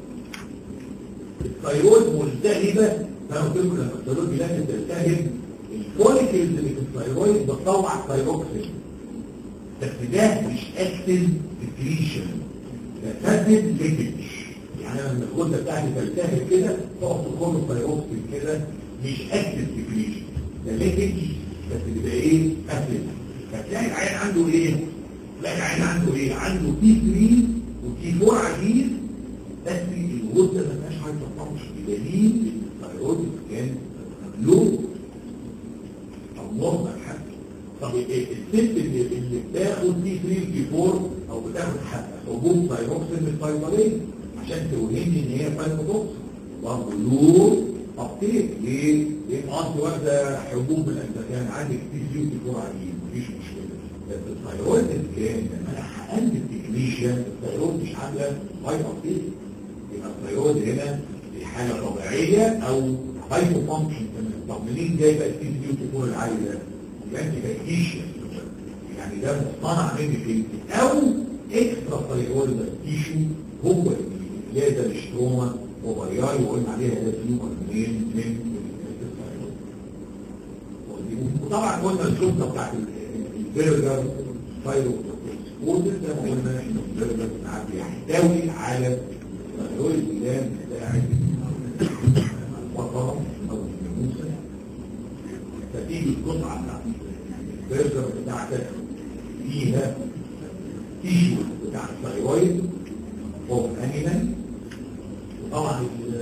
الثيرويد ملتهبه فانا قلت لكم لما الثيرويد بلاد تلتهب الفوليكلز اللي في الثيرويد بتطلع ثيروكسين بس ده مش اكتف سكريشن ده باسيف ليكج يعني انا لما الغده بتاعتي تلتهب كده تقعد تخرج الثيروكسين كده مش اكتف سكريشن ده ليكج بس بيبقى ايه باسيف فتلاقي العيان عنده ايه؟ تلاقي العيان عنده ايه؟ عنده تي 3 وتي 4 عزيز بس الغده ما فيهاش حاجه تطلعش بدليل ان الثيرويد كان لو او نورمال حتى طب الست اللي, اللي بتاخد تي 3 تي 4 او بتاخد حبوب ثايروكسين من الفيتامين عشان توهمني ان هي فايتوكسين برضه له ابتيك ليه؟ لان انت واخده حبوب الانتكان عندك تي 3 وتي 4 عاديين مفيش مشكله بس الثيرويد كان لما انا حقنت التكنيشن الثيرويد مش عامله هاي ابتيك يبقى الثيرويد هنا في حاله طبيعيه او هايبو فانكشن كمان طب منين جاي بقى التي 3 وتي 4 العالي ده؟ يبقى انت تكنيشن يعني ده مصطنع منك انت او اكسترا ثيرويد تيشو هو اللي هي ده الاشتروما وبرياري وقلنا عليها ده تيومر منين من الثيرويد وطبعا قلنا الشرطه بتاعت البرجر فايرو وده زي ما قلنا ان البرجر ساعات بيحتوي على الثيرويد جلاند بتاعت البقره او الناموسه فتيجي القطعه بتاعت البرجر بتاعتك فيها تيشو بتاع الثيرويد اوف انيمال وطبعا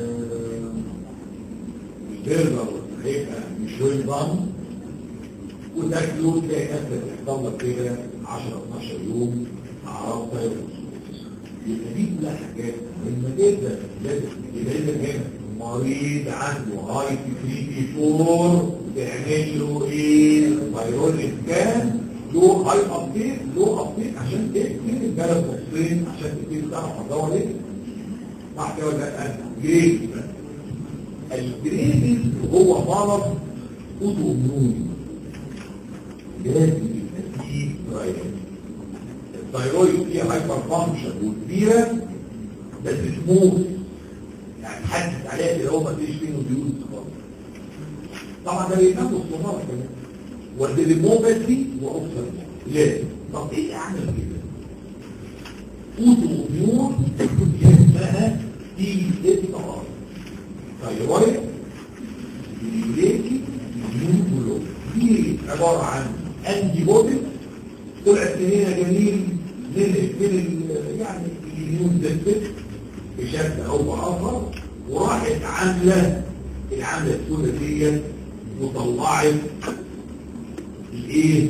البرجر هيبقى مش ويل ضم وتاكله تلاقي نفسك تحصل لك كده 10 12 يوم اعراض ثيرويد يبقى دي كلها حاجات مهمه جدا لازم لازم هنا مريض عنده هاي تي 3 تي 4 تعمل له ايه فيرول اسكان له هاي ابديت له ابديت عشان تقفل الجلد نصين عشان تبتدي تعرف هتدور ايه صح كده ولا لا جريد الجريد هو مرض اوتو اميون لازم يبقى فيه ترايد الثايرويد فيها هايبر فانكشن وكبيره بس سموث يعني حدث عليها كده هو ما فيش فيه نوديول خالص طبعا ده بينام الصمار كمان والديموباثي واوفر لازم طب ايه اعمل كده اوتو اميون اسمها دي اس ار ثايرويد ديليكي اميون بلوك دي عباره عن انتي بودي طلعت منين جميل من من يعني الاميون ديفيت بشكل او باخر وراحت عامله العمله الثلاثيه وطلعت الايه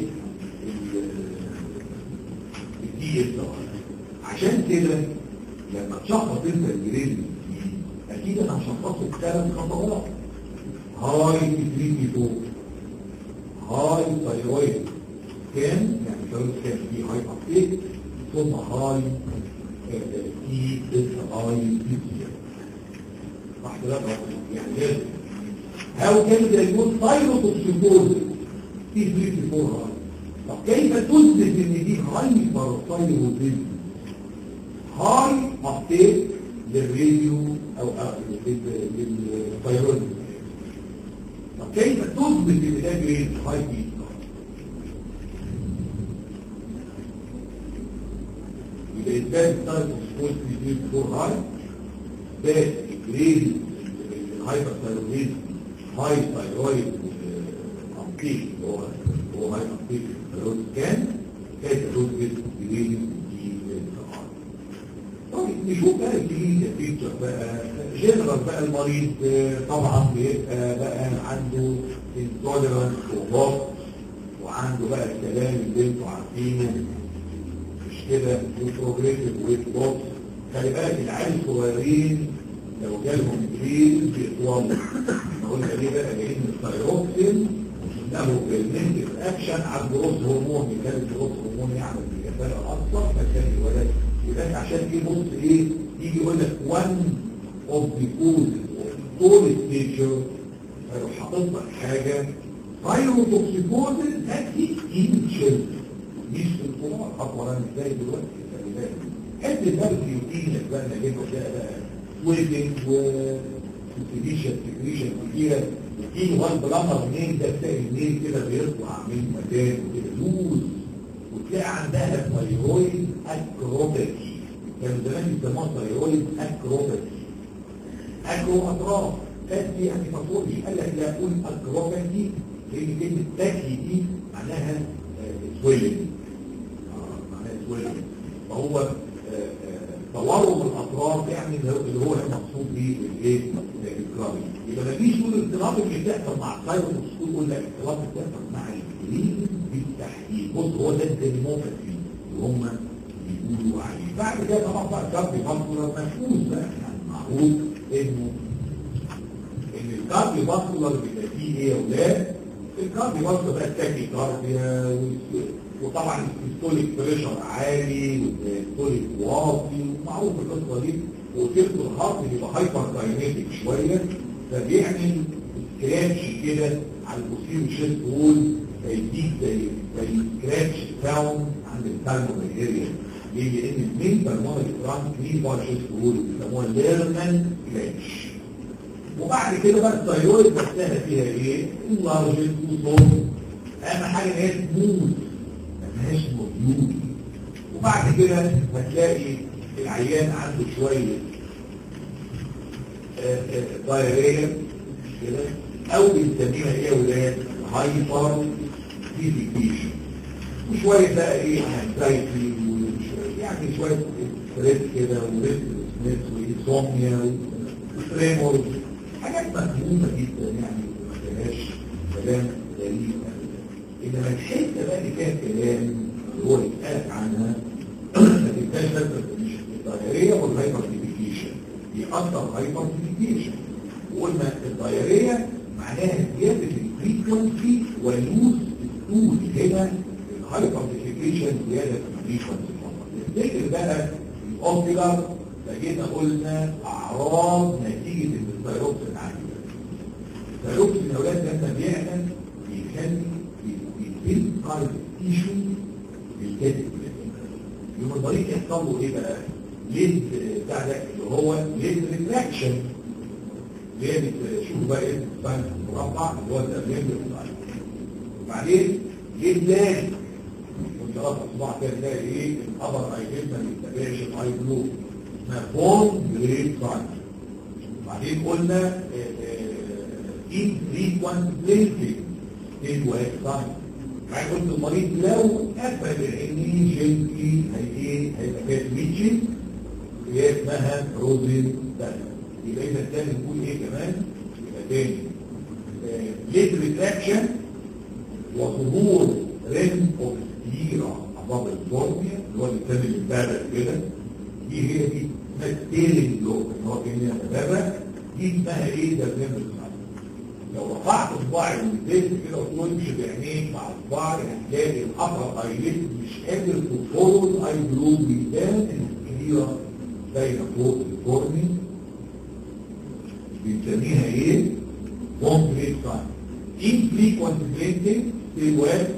الدي اس عشان كده لما تشخص انت الجريد اكيد انا هشخصه بثلاث خطوات هاي تريتي فوق هاي ثايرويد كان يعني ثايرويد كان في هاي ابتيك ثم هاي تي اس اي بي صح كده يعني لازم هاو كان ده يكون ثايروتوكسيكوز في 3 4 هاي طب كيف تثبت ان دي هايبر ثايرويد هاي ابتيك للراديو او للثايرويد طب كيف تثبت ان ده جريد هاي بي يبقى اثبات ثايرويد جريد 4 هاي ده جريد الهايبر ثايرويد هاي ثايرويد ابتيك اللي هو هو هاي ابتيك ثايرويد كان كيف تثبت جريد طيب نشوف بقى الجديد فيتشر بقى جنرال بقى المريض طبعا بيبقى بقى عنده انتوليرانس وضغط وعنده بقى الكلام اللي انتوا عارفينه مش كده وبروجريسيف ويت لوس خلي بالك العيال الصغيرين لو جالهم جريز بيطولوا قلنا ليه بقى لان الثايروكسين له المنتف اكشن على الجروث هرمون كان الجروث هرمون يعمل بكفاءه اكثر فكان الولد يبقى عشان ايه بص ايه يجي يقول لك one of the causes of tallest nature هيروح حاطط لك حاجه ثايروتوكسيكوزيس تاتي ان children مش في الكبار اطول انا ازاي دلوقتي خلي بالك حته بقى البيوتين اللي بقى جايبه ده بقى ويدنج و سكريشن سكريشن كتيره وتيجي وان بلمر منين ده تلاقي منين كده بيطلع من مكان وكده لوز وتلاقي عندها ثايرويد اكروباتي كانوا زمان يسموها ثايرويد اكروباتي اكرو اطراف تاتي يعني مفهومش قال لك لا اقول اكروباتي لان كلمه تاكي دي معناها سويلنج معناها سويلنج فهو تورم الاطراف يعني اللي هو المقصود بيه الايه الكرامي يبقى ما فيش كل الاضطراب اللي بتحصل مع الثايرويد يقول لك الاضطراب اللي بتحصل مع الجليد بالتحديد بص هو ده الديموكراسي اللي هم بيقولوا عليه بعد كده طبعا بقى الكاربي فاسكولار مفهوم بقى يعني معروف انه ان الكاربي فاسكولار بيبقى فيه ايه يا اولاد الكاربي فاسكولار بقى التاكي كارديا وطبعا الستوليك بريشر عالي والستوليك واطي ومعروف القصه دي وكيرت الهارت بيبقى هايبر دايناميك شويه فبيعمل سكراتش كده على البوستيريو شيست وول فيديك زي زي سكراتش ساوند عند البالمونري اريا ليه؟ لان المين بالمونري فرانك ليه بار شيست وول بيسموها ليرمان سكراتش وبعد كده بقى الثايرويد نفسها فيها ايه؟ انلارجن وصوم اهم حاجه ان هي تموت ملهاش موجود وبعد كده هتلاقي العيان عنده شوية دايرية كده او بنسميها ايه يا ولاد هايبر ديفيكيشن وشوية بقى ايه انزايتي يعني شوية ستريس كده وريسلسنس وإنسوميا وتريمورز حاجات مفهومة جدا يعني ما فيهاش كلام غريب إنما الحتة بقى اللي فيها كلام اللي هو يتقال عنها ما تبقاش بس مش الدايرية والهايبرتيفيكيشن بيأثر هايبرتيفيكيشن وقلنا الدايرية معناها زيادة الفريكونسي ولوز الطول هنا الهايبرتيفيكيشن زيادة الفريكونسي فقط نفتكر بقى الأوبيلر فجينا قلنا اعراض نتيجه ان الثيروكسين عندي الثيروكسين يا اولاد ده لما بيعمل بيخلي بيتم قاعده التيشو للكاتب يوم المريض يحصل له ايه بقى؟ ليد بتاع ده اللي هو ليد ريتراكشن اللي هي بتشوف بقى ايه بتاع المربع اللي هو التمرين بتاعه وبعدين ليد لاج وانت رافع صباعك كده تلاقي ايه الابر ايدين ما بيتبعش الاي بلو اسمها فورم جريد ساين وبعدين قلنا ايه فريكوانت بلينكينج ايه واحد ساين بعد قلت المريض لو قفل العينين جنكي هي ايه هيبقى فيها ميتشن اللي هي اسمها روزن داتا يبقى اذا الثاني نقول ايه كمان يبقى تاني ليد ريتراكشن وظهور ريم اوف ستيرا اباب الفورميا اللي هو الثاني اللي بتابع كده دي هي دي اسمها ستيرنج لوك اللي هو كان تابع دي اسمها ايه ده ريم لو رفعت صباعي ونزلت كده وتمشي بعينيك مع صباعي هتلاقي الابر ايليت مش قادر تفولو الاي بلو بيبان الكبيره باينه فوق الفورمي بنسميها ايه؟ كومبليت ساين infrequent blinking في واد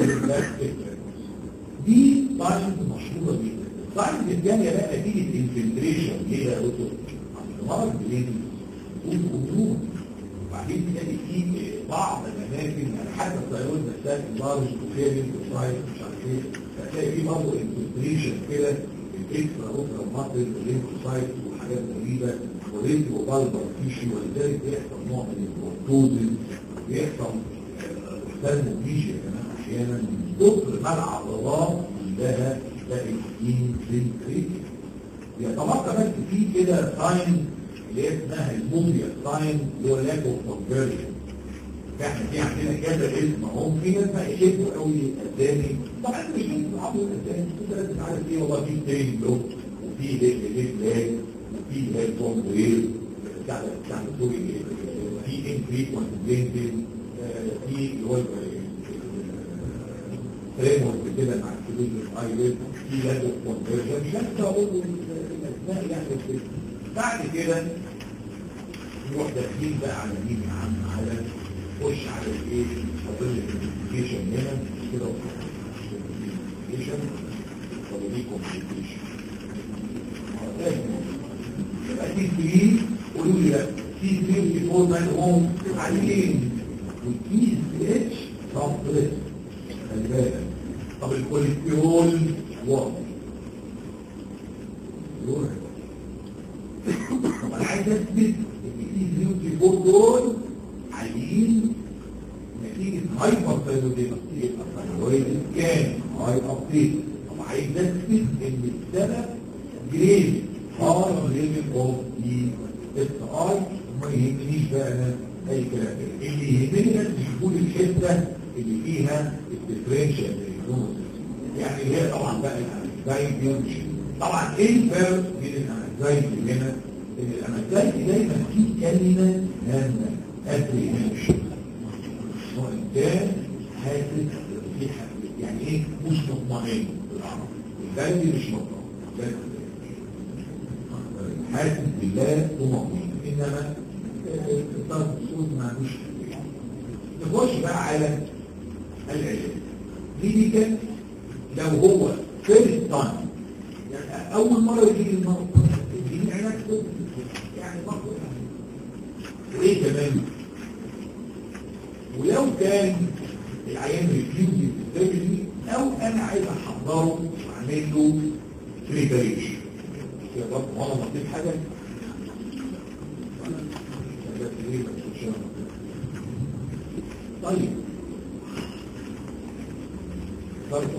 دي ساينز مشهوره جدا الساينز الثانيه بقى نتيجه انفلتريشن ليه يا دكتور؟ عشان مرض بلينكينج والجنون وبعدين تلاقي في بعض الاماكن يعني حتى الطيران نفسها اللارج وفيرنج وسايز مش عارف ايه فتلاقي في برضه انفلتريشن كده الاكسترا اوترا ماتل والليمفوسايت وحاجات غريبه وريد وبالبر تيشي ولذلك بيحصل نوع من البروتوزن بيحصل اختلموبيشيا كمان احيانا من كتر ما العضلات كلها بقت انفلتريتد يتبقى بس في كده ساين اللي هي اسمها الموميا ساين اللي هو لاك اوف كونفرجن احنا في عندنا كذا اسم هم في ناس بقى يحبوا قوي الاسامي طبعا مش لازم تعرفوا الاسامي انت لازم عارف ايه والله في ترين لو وفي هيك هيك لاك وفي هيك فون ويل بتاع بتاع سوري في انفريكونت بلينكينج في اللي هو فريمورك كده مع الكبير الايلت في لاك اوف كونفرجن مش لازم اقول الاسماء يعني بعد كده نروح داخلين بقى على مين يا عم على خش على الايه فاضل الكوميونيكيشن هنا كده الكوميونيكيشن فاضل لي كوميونيكيشن يبقى تي 3 قولوا لي لا تي 3 في فور مان هوم عاليين والتي اس اتش كومبلكس خلي بالك طب الكوليسترول واضح يروح طب انا عايز اثبت ان في زيوت فور دول عاليين نتيجه هايبر ثايرويديزم الثايرويد كان هاي ابديت طب عايز اثبت ان السبب جريد هاي ليفل اوف دي اس اي وما يهمنيش بقى انا اي كلام اللي يهمني بس يشوفوا لي الحته اللي فيها الديفرنشال يعني اللي هي طبعا بقى الانكزايتي طبعا ايه الفرق بين الانكزايتي هنا ان الانكزايتي دايما في كلمه هامه ابريهنشن وانسان حاسس في يعني ايه مش مطمئن بالعربي البلدي مش مطمئن حاسس بالله ومطمئن انما الطرف السود ما عندوش نخش بقى على العلاج ميديكال لو هو فيرست تايم يعني اول مره يجي المرض يجي علاج طبي يعني برضه وايه كمان ولو كان العيان ريفيوز السيرجري او انا عايز احضره واعمل له بريبريشن كده برضه وانا نطيت حاجه طيب طيب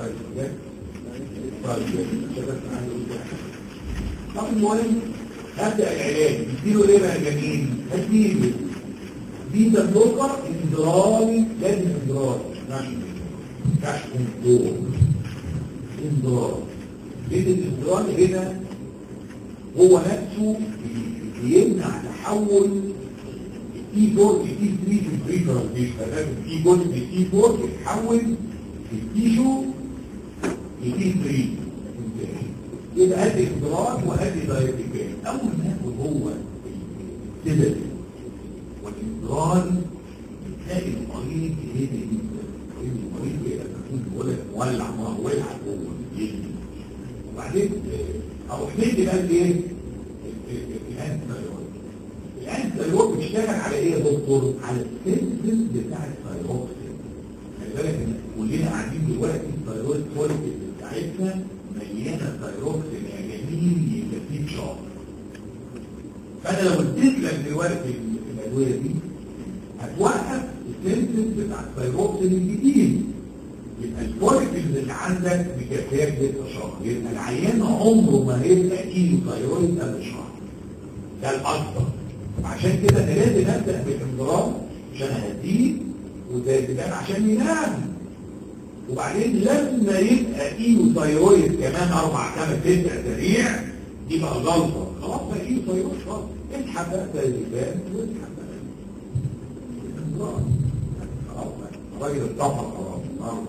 طب المهم هبدأ العلاج اديله ايه بقى يا جميل هديله بيتا بلوكر انذراري لازم انذراري مش مش كنترول انذرار بيتا الانذرار هنا هو نفسه بيمنع تحول التي 4 لتي 3 في البريفرال مش فاهم التي 4 لتي 4 بيتحول التيشو لتي 3 يبقى ادي ادراك وادي دايركتيكال اول ما ياخد هو السبب والانذار تلاقي المريض يهدى جدا المريض يبقى تكون بيقول ولع ما هو ولع جوه الجلد وبعدين آه، او حميد قال ايه الانتيبيوتيك الانتيبيوتيك بيشتغل على ايه يا دكتور على السيستم بتاع الثايروكسين خلي بالك ان كلنا قاعدين دلوقتي الثايرويد كواليتي بتاعتنا مليانه ثايروكسين يا جميل يبقى فيه شعر فانا لو اديت لك دلوقتي الادويه دي هتوقف السيمتومز بتاع الثايروكسين الجديد يبقى الفوليكلز اللي عندك بكفايه ست شهر يبقى العيان عمره ما هيبقى ايده ثايرويد قبل شهر ده الاكثر عشان كده انا لازم ابدا بالانضرام عشان اهديه وده ده عشان ينام وبعدين لما يبقى ايده ثايرويد كمان اربع خمس ست اسابيع دي بقى غلطه خلاص بقى ايده ثايرويد خلاص اسحب بقى الزيتان واسحب بقى الانضرام خلاص بقى الراجل اتطفى خلاص النهارده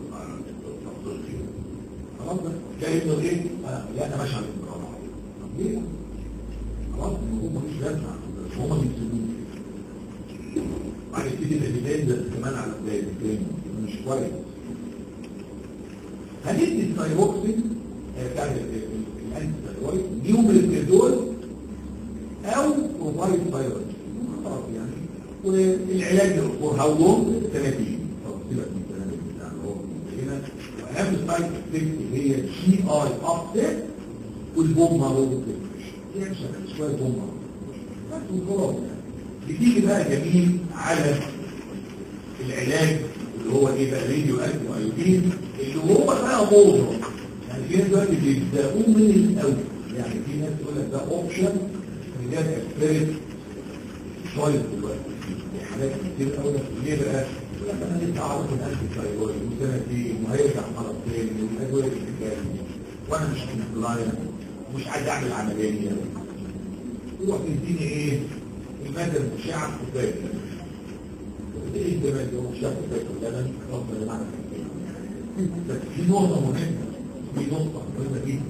خلاص بقى جاي يقول ايه؟ آه، لا انا ماشي على الانضرام طب ليه؟ خلاص هو مش لازمه هم بيسيبوه بعد كده البدايه ده كمان على بدايه الثاني مش كويس هندي الثايروكسين آه، بتاع الانتي ثايرويد نيومريتول او بروفايد ثايرويد خلاص يعني والعلاج فور هاو لونج سنتين طب سيبك من الكلام بتاع اللي هو هنا واهم سايد افكت هي جي اي ابسيت والبوم مارون يعني شويه بوم مارون بس وخلاص يعني بتيجي بقى جميل على العلاج اللي هو ايه بقى راديو اكتيف ايودين اللي هو بقى موضوع يعني في ناس دلوقتي بيبداوه من الاول يعني في ناس تقول لك ده اوبشن ده اكسبيرت شويه دلوقتي في حالات كتير قوي ليه بقى؟ يقول لك انا لسه اعرف الانتي ثايرويد وسنتين وهيرجع مرض تاني والادويه بتتكلم وانا مش كومبلاين ومش عايز اعمل عمليه روح تديني ايه؟ المادة المشعة في كوباية ايه الجمال ده مشعة في كوباية اللبن ربنا معنى بس في نقطة مهمة في نقطة مهمة جدا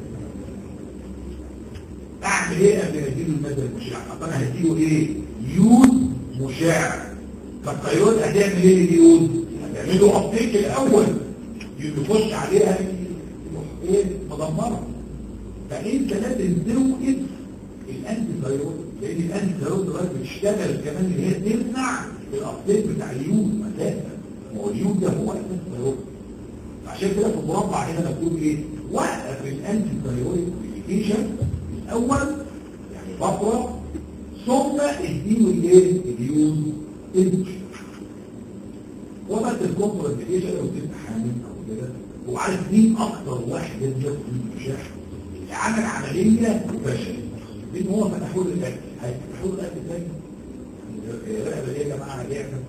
اعمل ايه قبل ما اديله المادة المشعة؟ طب انا هديله ايه؟ يود مشع فالطيارات هتعمل ايه لليود؟ هتعمله ابتيك الاول يخش عليها يروح ايه؟ مدمرة فانت لازم توقف الانتي ثايرويد لان الانتي ثايرويد دلوقتي بتشتغل كمان ان هي تمنع الابديت بتاع اليود اساسا ما هو اليود ده هو الانتي ثايرويد عشان كده في المربع هنا مكتوب ايه؟ وقف الانتي ثايرويد ميديكيشن الاول يعني فتره ثم اديله الايه؟ اليود انجكشن وبس الكونفرنس ميديكيشن لو كنت حامل او كده وعارف مين اكتر واحد لازم ياخد المشاح اللي عمل عمليه وفشل لان هو فتحوا له الاكل هيفتحوا له الاكل تاني الرقبه دي يا جماعه هتعمل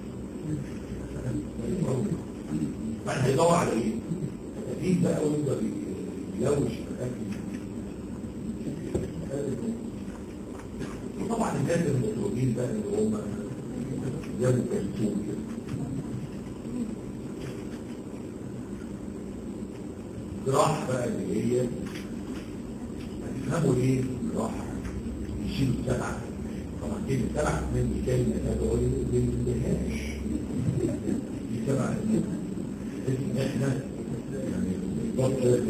بعد هيدور على ايه؟ فتجيب بقى ويفضل يلوش الاكل وطبعا الناس المطلوبين بقى اللي هم جابوا كلثوم كده جراحة بقى اللي هي هتفهموا ايه جراحة يشيلوا سبعة طبعا كلمة سبعة من دي كلمة تدعو للانتهاش دي سبعة لازم احنا يعني بطل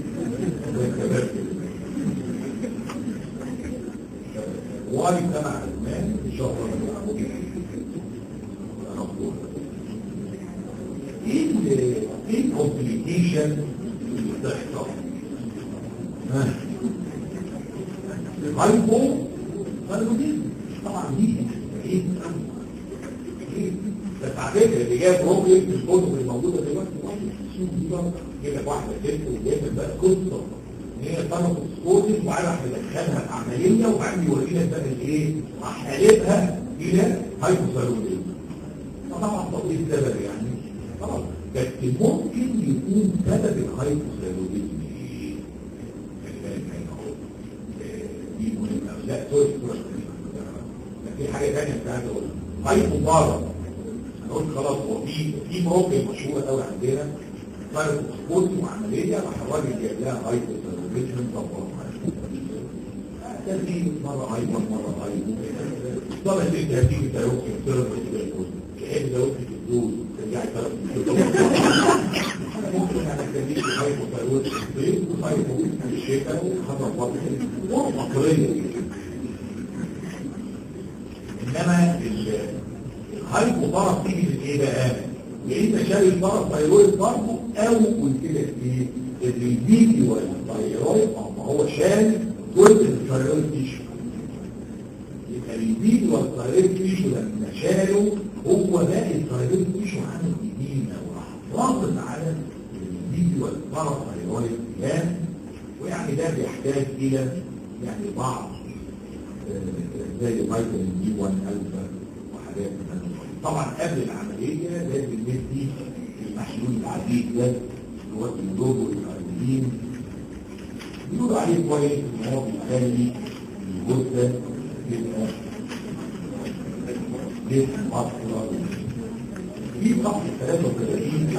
واي سبع المال في شهر رمضان ايه ايه الكومبليكيشن اللي بتحصل؟ ها الهايبو ثايرويدزم طبعا دي ايه ايه بس على فكره اللي جايه بروبلم في الكتب اللي موجوده دلوقتي واحده جايب لك واحده ست وجايب لك بقى قصه ان هي طلبت سكوتس وعايز تدخلها في عمليه وبعدين يوري لك بقى الايه راح قالبها الى هايبوثايرويدزم طبعا طب ايه السبب يعني خلاص بس ممكن يكون سبب الهايبوثايرويدزم ايه؟ خلي بالك هنا اهو دي مهمه لا سوري سوري في حاجه ثانيه كنت عايز اقولها هايبوثايرويدزم انا قلت خلاص هو في في بروبلم مشهوره قوي عندنا صارت سبورت وعمليه راح الراجل جاب لها هايبوثايرويدزم الجسم مظبط تدريب مرة أيضا مرة أيضا طبعا انت هتيجي تروح يصير كأن لو في الدول ترجع تروح انا ممكن انا كديك هايبو تايرويد في الصيف وهايبو في الشتاء وخطر بطل عقلية انما الهايبو طرف تيجي من ايه بقى؟ يا انت شايل طرف تايرويد برضه او قلت لك ايه؟ الفيديو والتايرويد ما هو شايل جزء من التايرويد تيشو يبقى الفيديو والتايرويد تيشو لما شالوا هو باقي التايرويد تيشو عامل جديد وراح رابط على الفيديو والباراتايرويد جلاند ويعني ده بيحتاج الى يعني بعض زي فيتامين بي 1 الفا وحاجات من هذا طبعا قبل العمليه لازم ندي المحلول العديد ده اللي هو اللوجو والايودين بيقولوا عليه كويس ان هو بيخلي الجثه تبقى ليه مصر في صفحه 33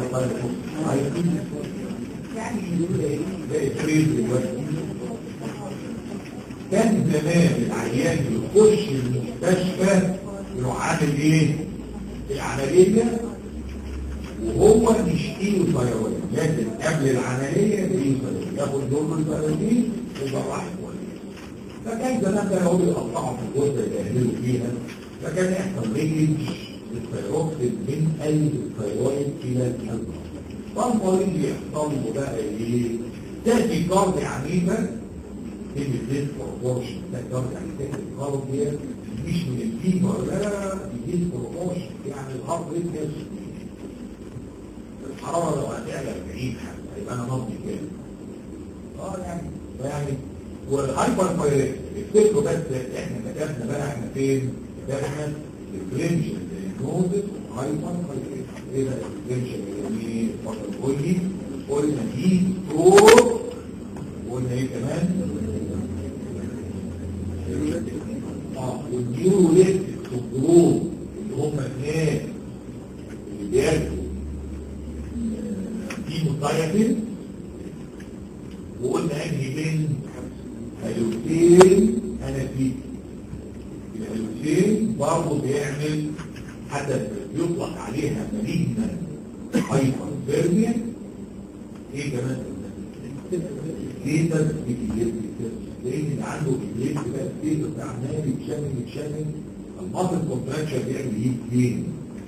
يعني زي فريز دلوقتي كان زمان العيان يخش المستشفى يروح عامل ايه؟ العملية وهو مش ايده ثيرويد لكن قبل العملية بايده ثيرويد ياخد دور الثيرويد ويروح كويس فكان زمان ده يقعدوا يقطعوا في الجثة يأهلوا فيها فكان يحصل ريج الثيروكسيد من قلب الثيرويد الى القلب فالمريض يحصل له بقى ايه؟ تأتي كارد عنيفة كلمة ديس بروبورشن ده كارد يعني تأتي كارد دي مش من الفيبر لا دي ديس بروبورشن يعني الهارد ريت يمشي الحرارة لو هتعلى 40 حتى يبقى انا نبضي كام؟ اه يعني يعني والهايبر فايريت افتكروا بس احنا كتبنا بقى احنا فين؟ كتبنا الكلينشن النوزس والهايبر فايريت ايه ده الكلينشن يعني اتفضل قول لي قلنا دي ستروك قلنا ايه كمان؟ اه والنيوروليتك سندروم اللي هم الناس اللي بياخدوا كيموثيرابي وقلنا انهي بين هيوتين انافيك الهيوتين برضه بيعمل حتى يطلق عليها مالجنا هايبر فيرميا ايه كمان ليه ده بيجيب لان اللي عنده الجليد بقى السيد بتاع عمال يتشمل يتشمل المصل كونتراكشن بيعمل يجيب فين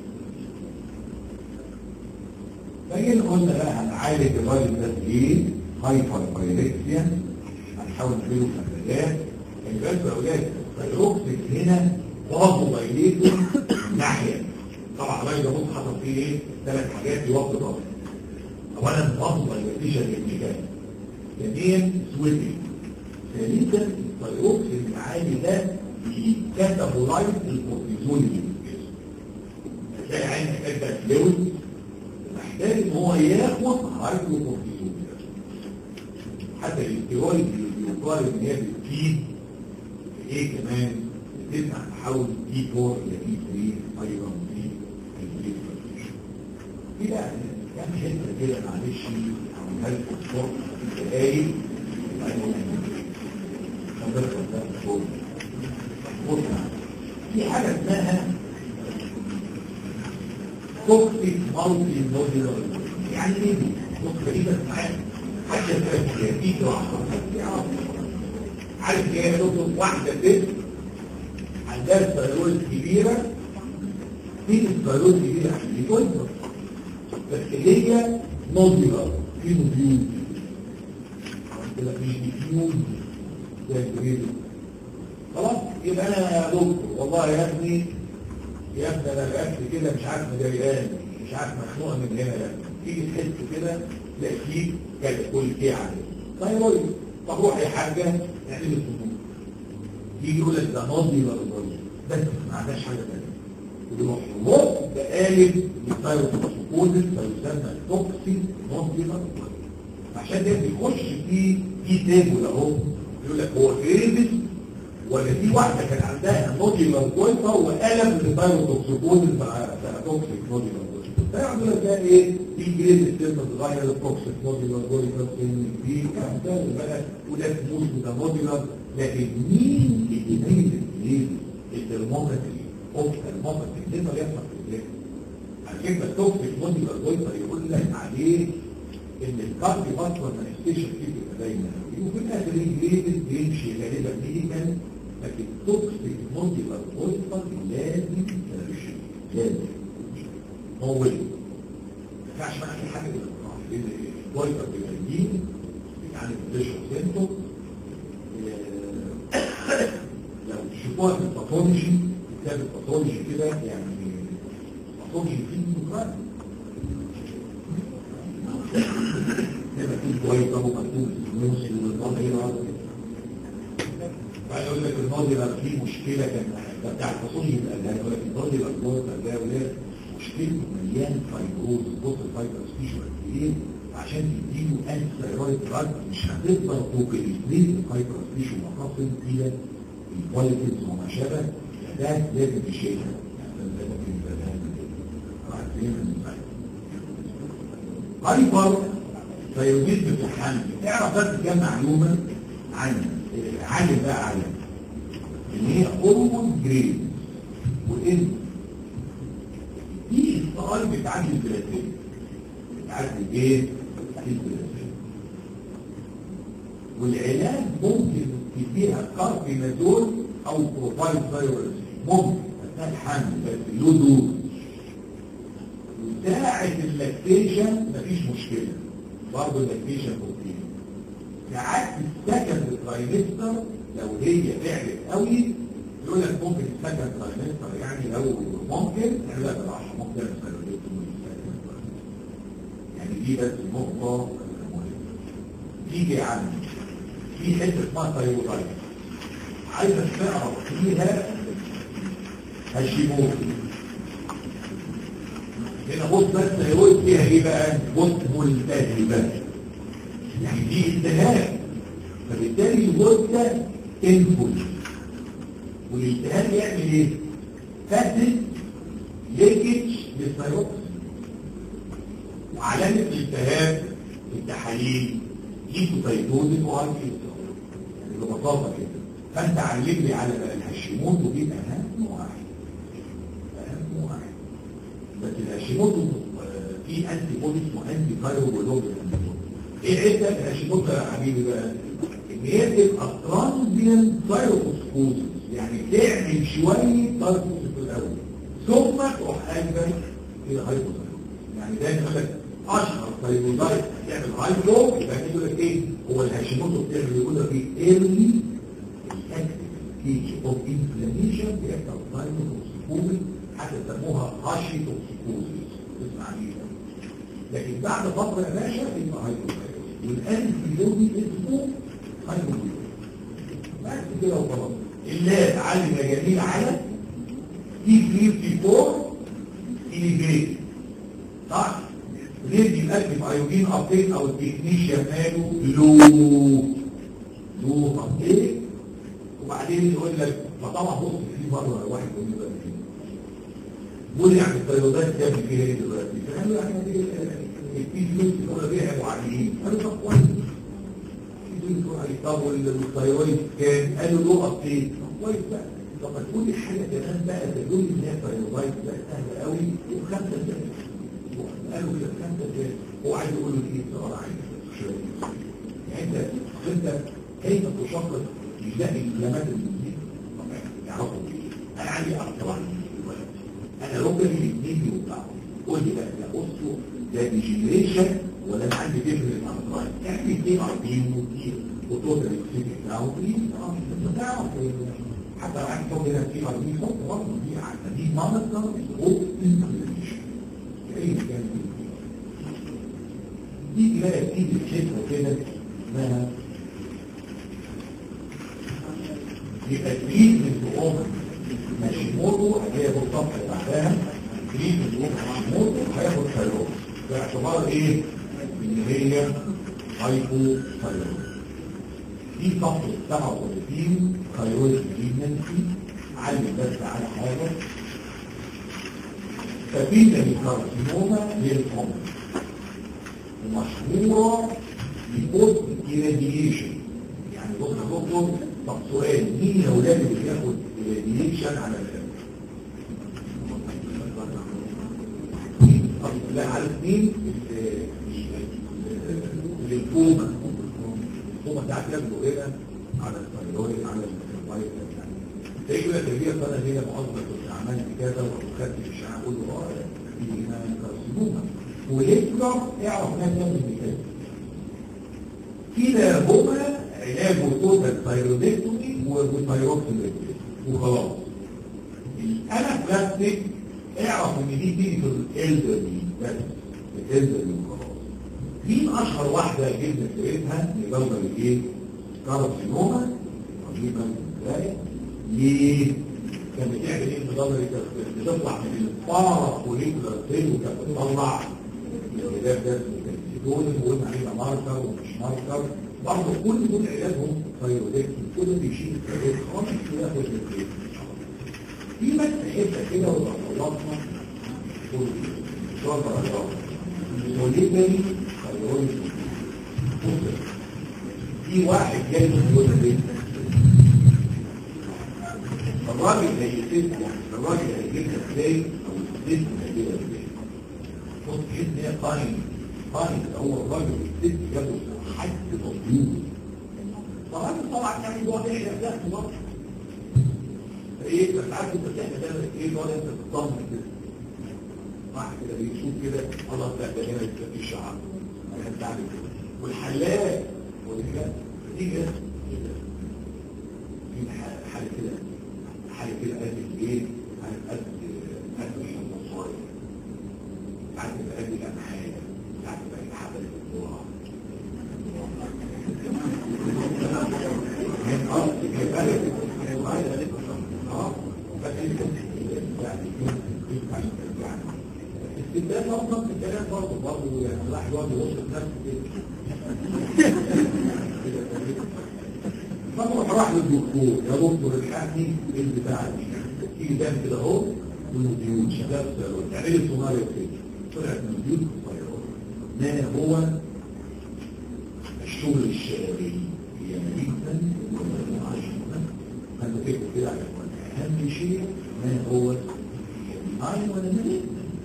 فجينا قلنا بقى هنعالج الراجل ده بايه؟ هايبر بايركسيا هنحاول نعمله كمالات البس اولاد فالاوكسيك هنا برضه بايليته من ناحيه طبعا الراجل ده ممكن حصل فيه ايه؟ ثلاث حاجات يوقف ضغط اولا برضه بايليتيشن الميكانيك ثانيا سويتنج ثالثا الثايروكسين العالي ده بيكاتابولايز الكورتيزون اللي في الجسم هتلاقي عين محتاج بقى فلويد محتاج ان هو ياخد هايدروكورتيزون حتى الاستيرويد اللي بيقارب ان هي بتزيد ايه كمان بتسمع تحول دي 4 الى دي 3 ايضا في في بقى كام حته كده معلش هعملها لكم بسرعه في دقايق في حاجة اسمها توكسيك مالتي نودولار يعني ايه دي؟ توكسيك ايه بس معايا حاجة اسمها في واحدة عارف ايه يا دكتور واحدة ست عندها الثيرويد كبيرة في الثيرويد كبيرة عشان دي تويتر بس هي نودولار في نوديول كده مش ديفيوز زي الجريد خلاص يبقى انا يا دكتور والله يا ابني يا ابني انا بقفت كده مش عارف مضايقاني مش عارف مخنوقه من هنا لا تيجي تحس كده تلاقي فيك كده كل كده عليه ثايرويد طب روح يا حاجه اعمل الصدور يجي يقول لك ده ناضي ولا ضايع بس ما عندناش حاجه ثانيه يروح يمط بقالب للثايرويد فيسمى توكسيك ناضي ولا عشان ده بيخش في في تيبل اهو يقول لك هو كريزس ولا في واحده كان عندها نوديولار كويسه وقلب للثايروتوكسيكوز بقى توكسيك نوديولار فيقعد يقول لك بقى ايه في جريد السيرم صغير التوكسيك موديولار بوليكاس ان في امثال بقى وده فلوس وده موديولار لكن مين اللي يميز الجريد الترمومتر اوف الترمومتر كلمه يحصل في الجسم على فكره التوكسيك موديولار بوليكاس يقول لك عليه ان الكاردي فاسكولار مانيفستيشن فيه بتبقى دايما وفي الاخر الجريد بيمشي غالبا ميديكال لكن التوكسيك موديولار بوليكاس لازم ترشي لازم هو ما ينفعش بقى في حاجه بالاقتراح لان الفايبر بالجين يعني بتشرب سنتو لو تشوفوها في الباثولوجي كتاب الباثولوجي كده يعني الباثولوجي فيه مقارنه لما تكون كويسه ومكتوب النص والظهيره بعد يقول لك الناظرة في مشكلة كان بتاع الفصول يبقى لها يقول لك الناظرة الناظرة ده ولاد مشكلته مليان فايبروز بص الفايبروز فيه شوية ايه عشان تديله انت ثيرويد دراج مش هتقدر توكليستريت الفايبروز فيه ومحاصل الى الفوليكلز وما شابه ده لازم تشيلها يعني ده لازم يبقى راحت فين من هايبر ثيرويد في الحمل اعرف بس كام معلومة عن علم بقى علم ان هي هرمون جريد وان دي السؤال بتعدي البلاتين بتعدي ايه؟ البلاتين والعلاج ممكن تديها كاربينازول او بروفايل ثايرويد ممكن اثناء الحمل بس له دوز وساعة اللاكتيشن مفيش مشكلة برضه اللاكتيشن ممكن ساعات السكند ترايمستر لو هي تعبت قوي يقول لك ممكن السكند ترايمستر يعني لو ممكن لا بالعشرة ممكن يعني دي بس النقطة المهمة تيجي يا عم في حتة اسمها ثايرويد عايزك تعرف فيها هاشيموتو هنا بص بس ثايرويد فيها ايه بقى؟ بص ملتهبة يعني دي التهاب فبالتالي الغدة انفل والالتهاب يعمل ايه؟ فاسد ليكج للثيروكس وعلامة الالتهاب في التحاليل ايكوتايتوزيس وهايكيز يعني ببساطة كده فانت علم لي على الهاشيموتو دي اهم واحد اهم واحد بس الهاشيموتو في انتي بوديز وانتي ثايرويد ايه عدة الهاشيموتو يا حبيبي بقى ان هي بتبقى ترانزيان ثايروكوسكوزيس يعني تعمل شوية ثايروكوسكوزيس في الاول ثم تروح قلبا الى هايبوثايرويد يعني دايما يقول لك اشهر ثايرويدايت هتعمل هايبو يبقى يقول لك ايه هو الهاشيموتو بتعمل يقول لك ايه ايرلي ستيج اوف انفلاميشن بيحصل ثايروكوسكوزيس حتى يسموها هاشي توكسيكوزيس اسمع بيها لكن بعد فترة يا باشا يبقى هايبوثايرويد والان في يومي اسمه هايبوثايرويد بس كده وخلاص اللاب علم يا جميل على تي 3 تي 4 ايجريت صح؟ ليه بيقدم ايوجين ابديت او التكنيشيا ماله لو لو ابديت وبعدين يقول لك فطبعا بص في مره واحد يقول لي بقى بقول يعني الطيارات جاب فيها ايه دلوقتي؟ فقالوا يعني في فلوس يقولوا بيها معلمين قالوا طب كويس طب والثيرويد كان قالوا له ابديت طب كويس بقى طب ما تقول لي حاجه كمان بقى تدل ان هي ثيرويد بقت سهله قوي وخمسه سنه قالوا كده خمسه سنه هو عايز يقول له ايه سؤال عايز يعني انت انت كيف تشخص باقي الكلمات اللي يعرفوا انا عندي اكتر انا ربنا الاثنين بتاعه قول لي بقى لا بصوا ده ديجنريشن ولا انا عندي ديفرنت امراض يعني اثنين عارفين وكتير وتوتال اكسيد بتاعه بتاعه حتى لو عندي فوق هنا في عارفين فوق برضه دي عارفه دي مامتر او انفلاميشن ايه كان دي بقى تيجي الفكره كده اسمها يبقى تريتمنت اوف ماشيموتو هياخد الصفحه اللي بعدها تريتمنت اوف ماشيموتو هياخد ثيرويد باعتبار ايه؟ ان هي هايبو ثيرويد دي صفحه 37 ثيرويد بريجنسي علم بس على حاجه فبيتا الكارسينوما للأم ومشهورة ببوست إيراديشن يعني بص يا دكتور طب سؤال مين يا ولاد اللي بياخد إيراديشن على الأم؟ لا عارف مين الليمفوما الليمفوما بتاعت ياخدوا ايه على الثايرويد على الثايرويد يعني تيجي لك هي السنه هي معظمه كنت عملت كذا وخدت الاشعاع اقول له اه دي هنا كارسينوما وليكتر اعرف ناس من المثال كده هما علاج توتال ثايرويدكتومي وثايروكسين وخلاص انا بلاستيك اعرف ان دي تيجي في الالدرلي بس الالدرلي وخلاص مين اشهر واحده جبنا سيرتها لجوده الايه كارسينوما رهيبه ازاي ليه كانت بتعمل ايه الجوده بتطلع من الفاره فوليكولار سيل وكانت بتطلع العلاج ده كالسيتون وقلنا عليها ماركر ومش ماركر برضه كل دول علاجهم ثايرويدكت كل بيشيل الثايرويد خالص وياخد الكريم في بس حته كده ويبقى خلصنا شرط الرياضه وليبري ثايرويد في واحد جاي من يقول لك الراجل هيجيب الراجل هيجيب لك ازاي او الست هيجيب لك ازاي بص تحس ان هي قايم قايم هو الراجل والست جابوا حد مظلوم طبعا طبعا يعني هو ده ده برضه ايه بس عارف انت بتعمل ده ايه اللي هو انت بتطمن كده واحد كده بيشوف كده الله لا ده هنا في شعر انا بتعمل كده والحلاق والكلام دي كده في حاله كده حاله كده قد ايه قد قد قد الحمصايه بعد ما قد الامحاء بعد ما يتحمل الدواء اه كفايه الستات برضه نفس الكلام برضه برضه يعني الواحد يقعد يوصف نفسه كده فبروح راح للدكتور يا دكتور الحقني البتاع دي تيجي تعمل كده اهو والديون شباب تعملي الصناعي كده طلعت من الديون ما هو الشغل الشبابي هي مليئة ولا عشرة أنا فكر كده على أهم شيء ما هو العين ولا الملك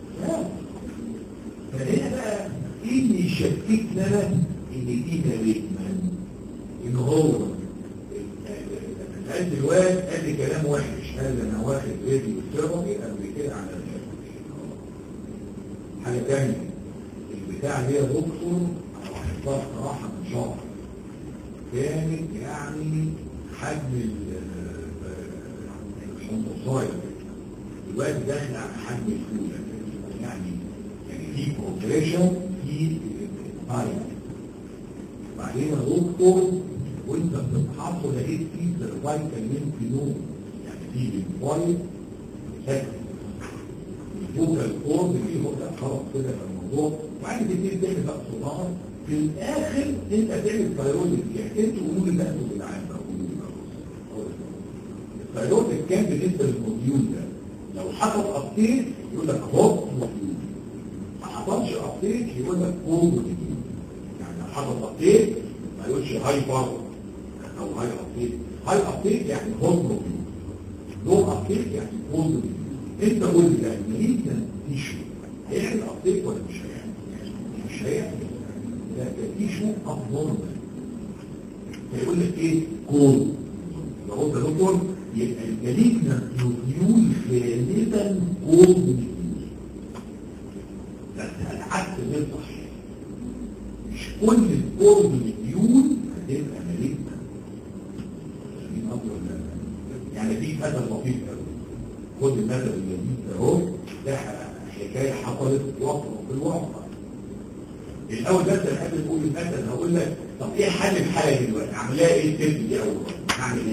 فهنا بقى ايه اللي يشككنا ان دي ملكمن ان هو قال الواد قال لي كلام وحش قال لي انا واخد فيديو ثيرابي قبل كده على حاجه ثانيه البتاع دي يا دكتور انا لاحظتها صراحه من شهر كانت يعني حجم الحمصايه دلوقتي داخل على حجم الفوله يعني يعني في بروجريشن في تايم بعدين يا دكتور وانت بتتحط لقيت في سيرفايكال لينف نود يعني في لينفايت سكن الفوكال كورد في هو خلاص كده في الموضوع وبعدين تبتدي تعمل بقى صناعه في الاخر انت تعمل ثايرويد يعني انتوا قولوا لي بقى انتوا بالعام بقى قولوا لي بقى الثايرويد كان بالنسبه للموديول ده لو حصل ابديت يقول لك هوب موديول ما حصلش ابديت يقول لك هوب موديول يعني لو حصل ابديت ما يقولش هاي باور او هاي ابديت هاي ابديت يعني هوب موديول لو ابديت يعني هوب موديول انت قول لي يعني مالينا تيشو هيعمل ابديت ولا مش هيعمل مش هيعمل ده تيشو ابنورمال هيقول لك ايه كود لو قلت يا دكتور يبقى الجليدنا نوديول غالبا كود نوديول بس العكس غير صحيح مش كل الكود نوديول هتبقى مالتنا يعني دي مثل لطيف قوي خد المثل الجديد ده اهو ده حكايه حصلت واقع في الواقع الاول بس انا قبل اقول المثل هقول لك طب ايه حل الحاله دلوقتي عاملاها ايه الست دي اول هعمل ايه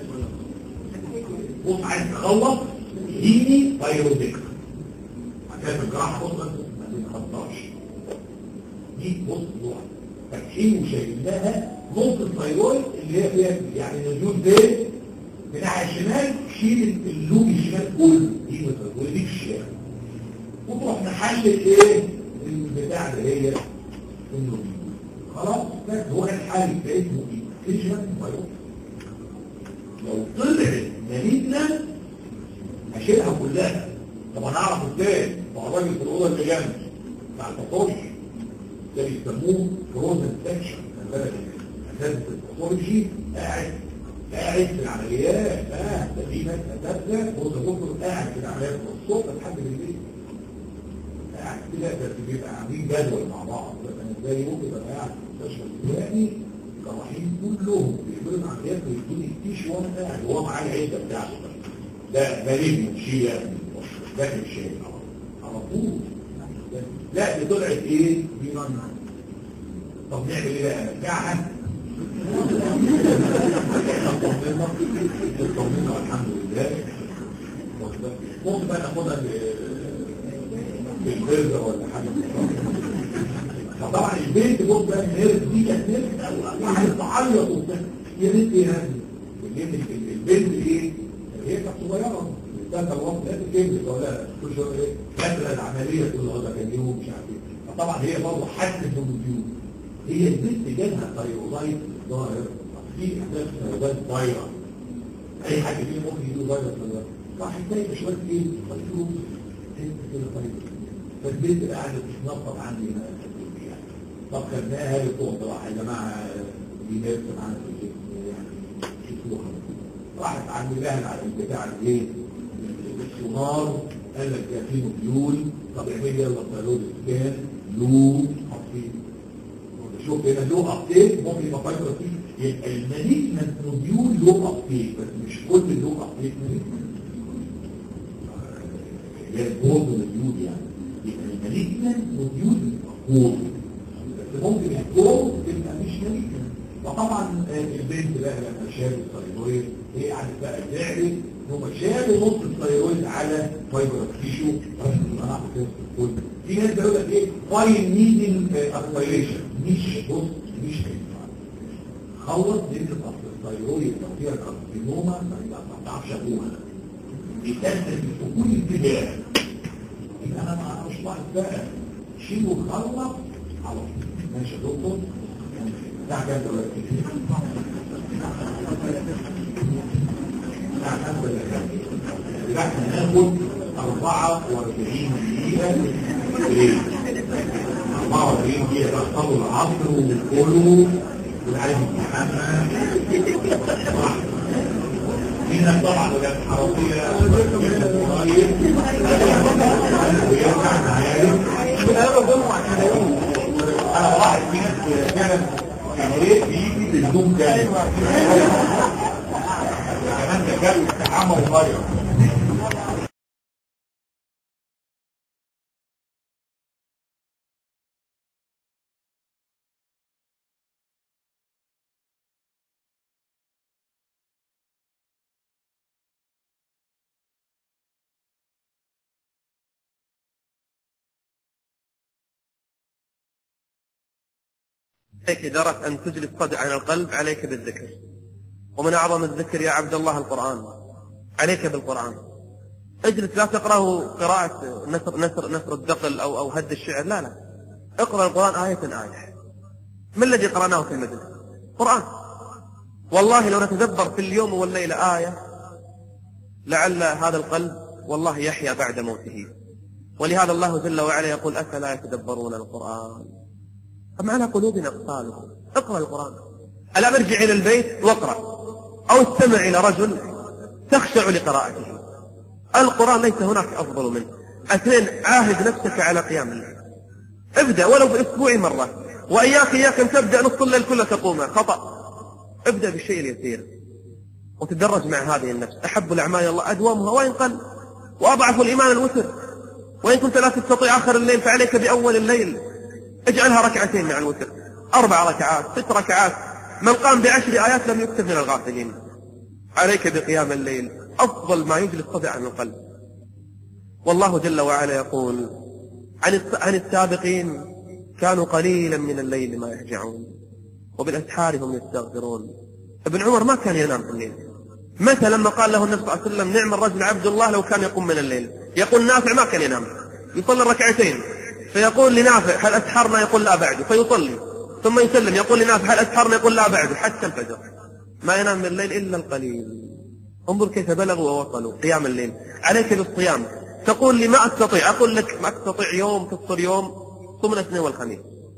بص عايز تخلص اديني بايروتيك عشان الجراحه بص ما تتخطاش دي بص روح فاتحين وشايلين لها نص الثايرويد اللي هي فيها يعني النزول ده من على الشمال شيل اللوب الشمال كله دي ما تقوليش الشمال وتروح محل ايه البتاع اللي هي النوبيول خلاص بس هو الحل ده اسمه ايه كشف بايوبسي لو طلعت مالينا هشيلها كلها طب انا اعرف ازاي ما هو الراجل في الاوضه اللي جنبي بتاع الباثولوجي ده بيسموه فروزن سكشن اساس الباثولوجي قاعد قاعد في العمليات اه ده في ناس اساتذه بص دكتور قاعد في العمليات من الصبح لحد بالليل قاعد كده بس بيبقى عاملين جدول مع بعض انا ازاي ممكن ابقى قاعد في المستشفى دلوقتي الجراحين كلهم بيعملوا العمليات ويدوني التيش وانا قاعد وهو معاه العده بتاعته ده مالين شيء ده مش شيء على طول لا دي طلعت ايه دي رن طب نعمل ايه بقى نرجعها اطمنا الحمد لله ممكن بقى ناخدها بالبرزة ولا حاجة فطبعا البنت بص بقى النيرف دي كانت نيرف واحد تعيط وبتاع يا بنت ايه هذه البنت ايه هي كانت صغيرة ده انت الوقت ده تكمل ولا كل شويه ايه كانت العمليه كل هذا كان يوم مش عارف ايه فطبعا هي برضه حاسه بالوجود هي البنت جالها ثايرويد ظاهر في احداث ثايرويد ضايعه اي حاجه فيه ممكن يجيله فيروس ولا راح يتضايق شويه ايه فيروس كده فيروس فالبنت قاعده تتنطط عندي هنا طب خدناها لفوق طبعا يا جماعه دي ناس معانا في الجسم يعني شوفوها راحت عند لها البتاع الايه السونار قال لك ده في مديول طب اعمل يلا بتالود سكان لو ابديت شوف هنا لو ابديت ممكن يبقى فايبر فيه يبقى المالجنت مديول لو ابديت بس مش كل لو ابديت هي البورد مديول يعني يبقى المالجنت مديول بورد بس ممكن البورد تبقى مش مالجنت وطبعا البنت بقى لما شافت الثايرويد هي قعدت بقى تعمل هم شالوا نص الثايرويد على فايبر تيشو كل في ناس بيقول لك ايه فاين نيدنج اسبيريشن مش بص مش هينفع خلص دي الثايرويد لو فيها كارسينوما ما تعرفش ابوها بتنزل بسهول الاتجاه يبقى انا ما مش لاحظ بقى شيله وخلص على طول ماشي يا دكتور ده كام دلوقتي احنا ناخد 44 دقيقة بريك 44 دقيقة تحصلوا العصر وكلوا والعالم الحمى هنا طبعا وجات حرارية ويرجع معايا انا واحد في ناس فعلا يعني ايه بيجي بالزوم تاني كمان ده جاب التعامل صغير
عليك إذا أردت أن تجلس صدع عن القلب عليك بالذكر ومن أعظم الذكر يا عبد الله القرآن عليك بالقرآن اجلس لا تقرأه قراءة نثر, نثر, نثر الدقل أو, أو هد الشعر لا لا اقرأ القرآن آية آية ما الذي قرأناه في المجلس قرآن والله لو نتدبر في اليوم والليلة آية لعل هذا القلب والله يحيا بعد موته ولهذا الله جل وعلا يقول أفلا يتدبرون القرآن أم على قلوبنا أقفالهم اقرأ القرآن ألا ارجع إلى البيت واقرأ أو استمع إلى رجل تخشع لقراءته القرآن ليس هناك أفضل منه اثنين عاهد نفسك على قيام الليل ابدأ ولو بأسبوع مرة وإياك إياك أن تبدأ نص الليل كله تقوم خطأ ابدأ بالشيء اليسير وتدرج مع هذه النفس أحب الأعمال إلى الله أدومها وإن قل وأضعف الإيمان الوتر وإن كنت لا تستطيع آخر الليل فعليك بأول الليل اجعلها ركعتين مع الوتر أربع ركعات ست ركعات من قام بعشر آيات لم يكتب من الغافلين عليك بقيام الليل أفضل ما يجلس صدع عن القلب والله جل وعلا يقول عن عن السابقين كانوا قليلا من الليل ما يهجعون وبالأسحار هم يستغفرون ابن عمر ما كان ينام في الليل متى لما قال له النبي صلى الله عليه وسلم نعم الرجل عبد الله لو كان يقوم من الليل يقول نافع ما كان ينام يصلي ركعتين فيقول لنافع هل أسحرنا يقول لا بعد فيصلي ثم يسلم يقول لنافع هل أسحرنا يقول لا بعد حتى الفجر ما ينام من الليل إلا القليل انظر كيف بلغوا ووصلوا قيام الليل عليك بالصيام تقول لي ما أستطيع أقول لك ما أستطيع يوم تفطر يوم صم الاثنين والخميس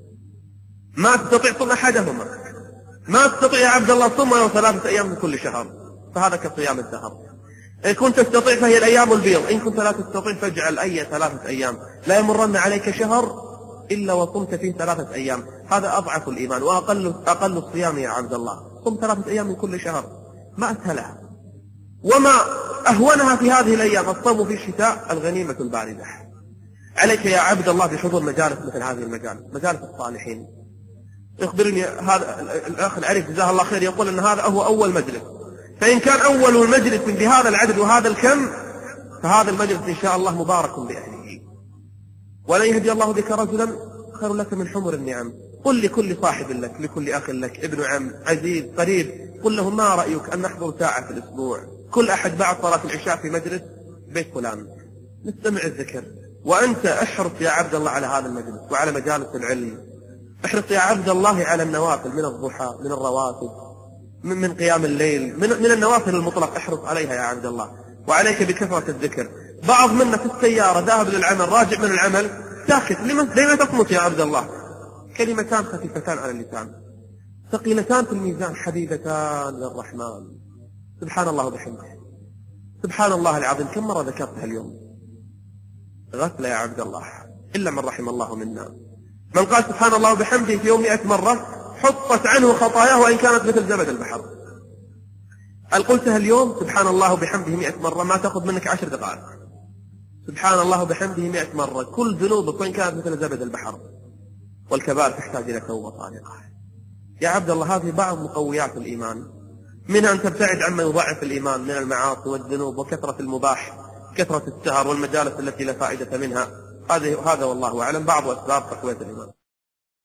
ما تستطيع صم أحدهما ما تستطيع يا عبد الله صم ولو ثلاثة أيام من كل شهر فهذا كصيام الدهر إن كنت تستطيع فهي الأيام البيض إن كنت لا تستطيع فاجعل أي ثلاثة أيام لا يمرن عليك شهر إلا وصمت فيه ثلاثة أيام هذا أضعف الإيمان وأقل أقل الصيام يا عبد الله صم ثلاثة أيام من كل شهر ما أسهلها وما أهونها في هذه الأيام الصوم في الشتاء الغنيمة الباردة عليك يا عبد الله بحضور مجالس مثل هذه المجالس مجالس الصالحين يخبرني هذا الأخ العريف جزاه الله خير يقول أن هذا هو أول مجلس فإن كان أول مجلس بهذا العدد وهذا الكم فهذا المجلس إن شاء الله مبارك بأهله ولن يهدي الله بك رجلا خير لك من حمر النعم قل لكل صاحب لك لكل أخ لك ابن عم عزيز قريب قل له ما رأيك أن نحضر ساعة في الأسبوع كل أحد بعد صلاة العشاء في مجلس بيت فلان نستمع الذكر وأنت احرص يا عبد الله على هذا المجلس وعلى مجالس العلم احرص يا عبد الله على النوافل من الضحى من الرواتب من, من قيام الليل من, من النوافل المطلق احرص عليها يا عبد الله وعليك بكثرة الذكر بعض منا في السيارة ذاهب للعمل راجع من العمل ساكت لما لما تصمت يا عبد الله كلمتان خفيفتان على اللسان ثقيلتان في الميزان حبيبتان للرحمن سبحان الله وبحمده سبحان الله العظيم كم مرة ذكرتها اليوم غفلة يا عبد الله إلا من رحم الله منا من قال سبحان الله وبحمده في يوم مئة مرة حطت عنه خطاياه وإن كانت مثل زبد البحر هل قلتها اليوم سبحان الله وبحمده مئة مرة ما تأخذ منك عشر دقائق سبحان الله وبحمده مئة مرة كل ذنوبك وإن كانت مثل زبد البحر والكبائر تحتاج إلى توبة صادقة يا عبد الله هذه بعض مقويات الإيمان منها أن تبتعد عما يضعف الإيمان من المعاصي والذنوب وكثرة المباح كثرة السهر والمجالس التي لا فائدة منها هذه هذا والله أعلم بعض أسباب تقوية الإيمان